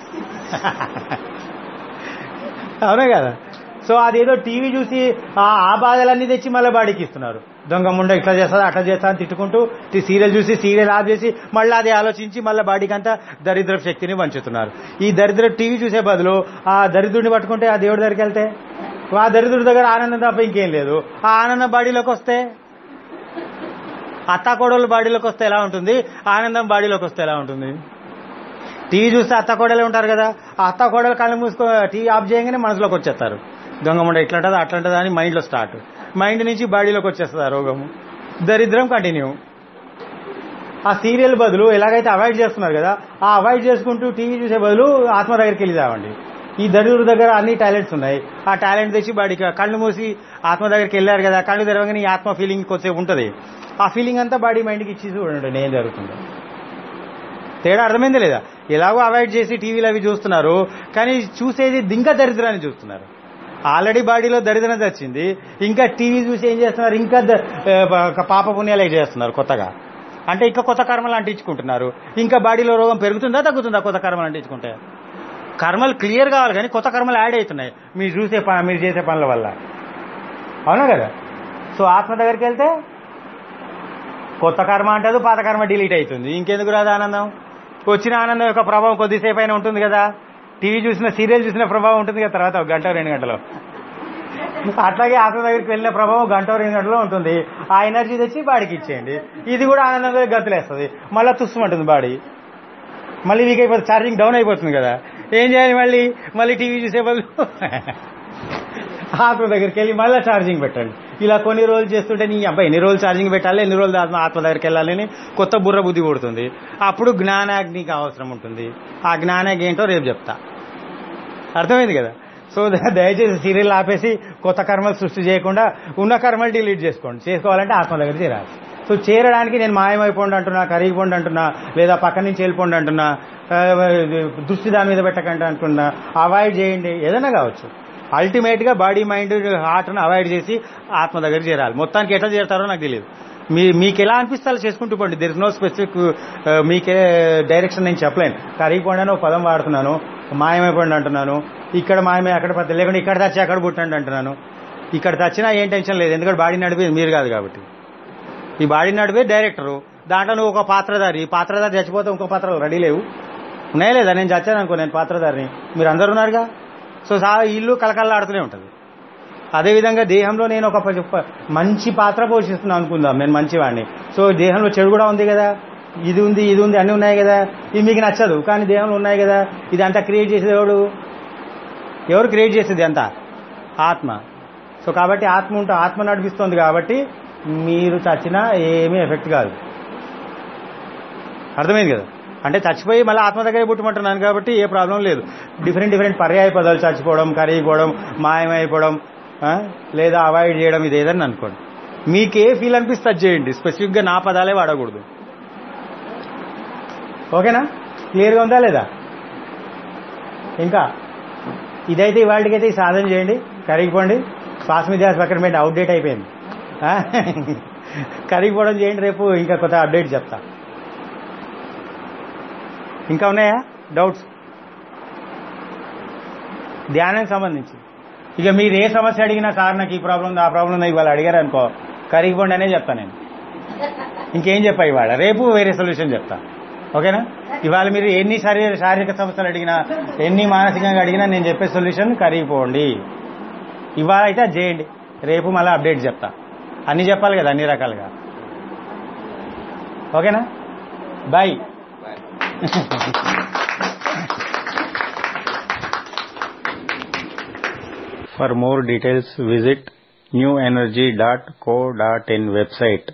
అవునా కదా సో అదేదో టీవీ చూసి ఆ ఆ బాధలన్నీ తెచ్చి మళ్ళీ బాడీకి ఇస్తున్నారు దొంగ ముండ ఇట్లా చేస్తా అట్లా చేస్తా అని తిట్టుకుంటూ ఈ సీరియల్ చూసి సీరియల్ ఆఫ్ చేసి మళ్ళీ అది ఆలోచించి మళ్ళీ బాడీకి అంతా దరిద్ర శక్తిని పంచుతున్నారు ఈ దరిద్ర టీవీ చూసే బదులు ఆ దరిద్రుడిని పట్టుకుంటే ఆ దేవుడి దగ్గరికి వెళ్తే ఆ దరిద్రుడి దగ్గర ఆనందం తప్ప ఇంకేం లేదు ఆ ఆనందం బాడీలోకి వస్తే అత్తాకోడలు బాడీలోకి వస్తే ఎలా ఉంటుంది ఆనందం బాడీలోకి వస్తే ఎలా ఉంటుంది టీవీ చూస్తే అత్తాకోడలే ఉంటారు కదా ఆ అత్తాకోడలు కళ్ళు మూసుకో టీవీ ఆఫ్ చేయగానే మనసులోకి వచ్చేస్తారు దొంగముండ ఇట్లా ఉంటుందా అట్లా ఉంటుందా అని మైండ్లో స్టార్ట్ మైండ్ నుంచి బాడీలోకి వచ్చేస్తుంది ఆ రోగము దరిద్రం కంటిన్యూ ఆ సీరియల్ బదులు ఎలాగైతే అవాయిడ్ చేస్తున్నారు కదా ఆ అవాయిడ్ చేసుకుంటూ టీవీ చూసే బదులు ఆత్మ దగ్గరికి వెళ్ళి రావండి ఈ దరిద్రుడి దగ్గర అన్ని టాలెంట్స్ ఉన్నాయి ఆ టాలెంట్ తెచ్చి బాడీకి కళ్ళు మూసి ఆత్మ దగ్గరికి వెళ్ళారు కదా కళ్ళు తెరవగానే ఈ ఆత్మ ఫీలింగ్ కొద్దిసేపు ఉంటుంది ఆ ఫీలింగ్ అంతా బాడీ మైండ్కి ఇచ్చి చూడండి ఏం జరుగుతుందో తేడా అర్థమైంది లేదా ఎలాగో అవాయిడ్ చేసి టీవీలో అవి చూస్తున్నారు కానీ చూసేది ఇంకా దరిద్రాన్ని చూస్తున్నారు ఆల్రెడీ బాడీలో దరిద్రం వచ్చింది ఇంకా టీవీ చూసి ఏం చేస్తున్నారు ఇంకా ద- ఆ, పాప పుణ్యాలు చేస్తున్నారు కొత్తగా అంటే ఇంకా కొత్త కర్మలు అంటించుకుంటున్నారు ఇంకా బాడీలో రోగం పెరుగుతుందా తగ్గుతుందా కొత్త కర్మలు అంటించుకుంటే కర్మలు క్లియర్ కావాలి కానీ కొత్త కర్మలు యాడ్ అవుతున్నాయి మీరు చూసే ప- మీరు చేసే పనుల వల్ల అవునా కదా సో ఆత్మ దగ్గరికి వెళ్తే కొత్త కర్మ అంటది పాత కర్మ డిలీట్ అవుతుంది ఇంకెందుకు రాదు ఆనందం వచ్చిన ఆనందం యొక్క ప్రభావం కొద్దిసేపు అయినా ఉంటుంది కదా టీవీ చూసిన సీరియల్ చూసిన ప్రభావం ఉంటుంది కదా తర్వాత ఒక గంట రెండు గంటలో అట్లాగే ఆత్మ దగ్గరికి వెళ్ళిన ప్రభావం గంట రెండు గంటలో ఉంటుంది ఆ ఎనర్జీ తెచ్చి బాడీకి ఇచ్చేయండి ఇది కూడా ఆనందంగా గతులేస్తుంది మళ్ళీ తుస్సుమంటుంది బాడీ మళ్ళీ వీక్ అయిపోతుంది ఛార్జింగ్ డౌన్ అయిపోతుంది కదా ఏం చేయాలి మళ్ళీ మళ్ళీ టీవీ చూసే బదులు ఆత్మ దగ్గరికి వెళ్ళి మళ్ళీ ఛార్జింగ్ పెట్టండి ఇలా కొన్ని రోజులు చేస్తుంటే నీ అబ్బాయి ఎన్ని రోజులు ఛార్జింగ్ పెట్టాలి ఎన్ని రోజులు ఆత్మ ఆత్మ దగ్గరికి వెళ్ళాలని కొత్త బుర్ర బుద్ధి పుడుతుంది అప్పుడు జ్ఞానాగ్నికి అవసరం ఉంటుంది ఆ జ్ఞానాగ్ని ఏంటో రేపు చెప్తా అర్థమైంది కదా సో ద- దయచేసి సీరియల్ ఆపేసి కొత్త కర్మలు సృష్టి చేయకుండా ఉన్న కర్మలు డిలీట్ చేసుకోండి చేసుకోవాలంటే ఆత్మ దగ్గర చేరాలి సో చేరడానికి నేను మాయమైపోండి అంటున్నా కరిగిపోండి అంటున్నా లేదా పక్క నుంచి వెళ్ళిపోండి అంటున్నా ఆ, దృష్టి దాని మీద పెట్టకండి అంటున్నా అవాయిడ్ చేయండి ఏదైనా కావచ్చు అల్టిమేట్ గా బాడీ మైండ్ హార్ట్ను అవాయిడ్ చేసి ఆత్మ దగ్గర చేరాలి మొత్తానికి ఎట్లా చేరతారో నాకు తెలియదు మీ మీకు ఎలా అనిపిస్తే అలా చేసుకుంటూ పోండి దెర్ ఇస్ నో స్పెసిఫిక్ మీకే డైరెక్షన్ నేను చెప్పలేను కరిగిపోండి అని ఒక పదం వాడుతున్నాను మాయమైపోండి అంటున్నాను ఇక్కడ మాయమే అక్కడ పత్తి లేకుంటే ఇక్కడ తెచ్చి అక్కడ పుట్టండి అంటున్నాను ఇక్కడ తెచ్చినా ఏం టెన్షన్ లేదు ఎందుకంటే బాడీ నడిపేది మీరు కాదు కాబట్టి ఈ బాడీ నడిపే డైరెక్టరు దాంట్లో నువ్వు ఒక పాత్రధారి ఈ పాత్రధారి చచ్చిపోతే ఇంకో పాత్రలు రెడీ లేవు ఉన్నాయా లేదా నేను చచ్చాను అనుకో నేను పాత్రధారిని మీరు అందరు ఉన్నారుగా సో సా ఇల్లు కలకల్లాడుతూనే ఉంటుంది అదేవిధంగా దేహంలో నేను ఒక ప- ప- మంచి పాత్ర పోషిస్తున్నాను అనుకుందాం నేను మంచివాడిని సో దేహంలో చెడు కూడా ఉంది కదా ఇది ఉంది ఇది ఉంది అన్నీ ఉన్నాయి కదా ఇది మీకు నచ్చదు కానీ దేహంలో ఉన్నాయి కదా ఇది అంతా క్రియేట్ చేసేది ఎవడు ఎవరు క్రియేట్ చేసేది అంతా ఆత్మ సో కాబట్టి ఆత్మ ఉంటే ఆత్మ నడిపిస్తుంది కాబట్టి మీరు చచ్చినా ఏమీ ఎఫెక్ట్ కాదు అర్థమైంది కదా అంటే చచ్చిపోయి మళ్ళీ ఆత్మ దగ్గర పుట్టమంటున్నాను కాబట్టి ఏ ప్రాబ్లం లేదు డిఫరెంట్ డిఫరెంట్ పర్యాయ పదాలు చచ్చిపోవడం కరిగిపోవడం మాయమైపోవడం ఆ, లేదా అవాయిడ్ చేయడం ఇది ఏదన్నా అనుకోండి మీకు ఏ ఫీల్ అనిపిస్తే అది చేయండి స్పెసిఫిక్గా నా పదాలే వాడకూడదు ఓకేనా క్లియర్గా ఉందా లేదా ఇంకా ఇదైతే ఇవాళకైతే ఈ సాధన చేయండి కరిగిపోండి శ్వాస మీద ధ్యాస పక్కన పెట్టి అవుట్డేట్ అయిపోయింది ఆ? కరిగిపోవడం చేయండి రేపు ఇంకా కొత్త అప్డేట్ చెప్తా ఇంకా ఉన్నాయా డౌట్స్ ధ్యానానికి సంబంధించి ఇక మీరు ఏ సమస్య అడిగినా సార్ నాకు ఈ ప్రాబ్లం ఉంది ఆ ప్రాబ్లం ఉంది ఇవాళ అడిగారు అనుకో కరిగిపోండి అనే చెప్తా నేను ఇంకేం చెప్పా ఇవాళ రేపు వేరే సొల్యూషన్ చెప్తా ఓకేనా ఇవాళ మీరు ఎన్ని శారీర శారీరక సమస్యలు అడిగినా ఎన్ని మానసికంగా అడిగినా నేను చెప్పే సొల్యూషన్ కరిగిపోండి ఇవాళ అయితే అది చేయండి రేపు మళ్ళీ అప్డేట్ చెప్తా అన్ని చెప్పాలి కదా అన్ని రకాలుగా ఓకేనా bye For more details, visit newenergy.co.in website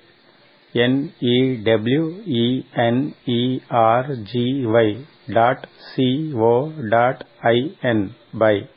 N-E-W-E-N-E-R-G-Y dot C-O dot I-N. Bye.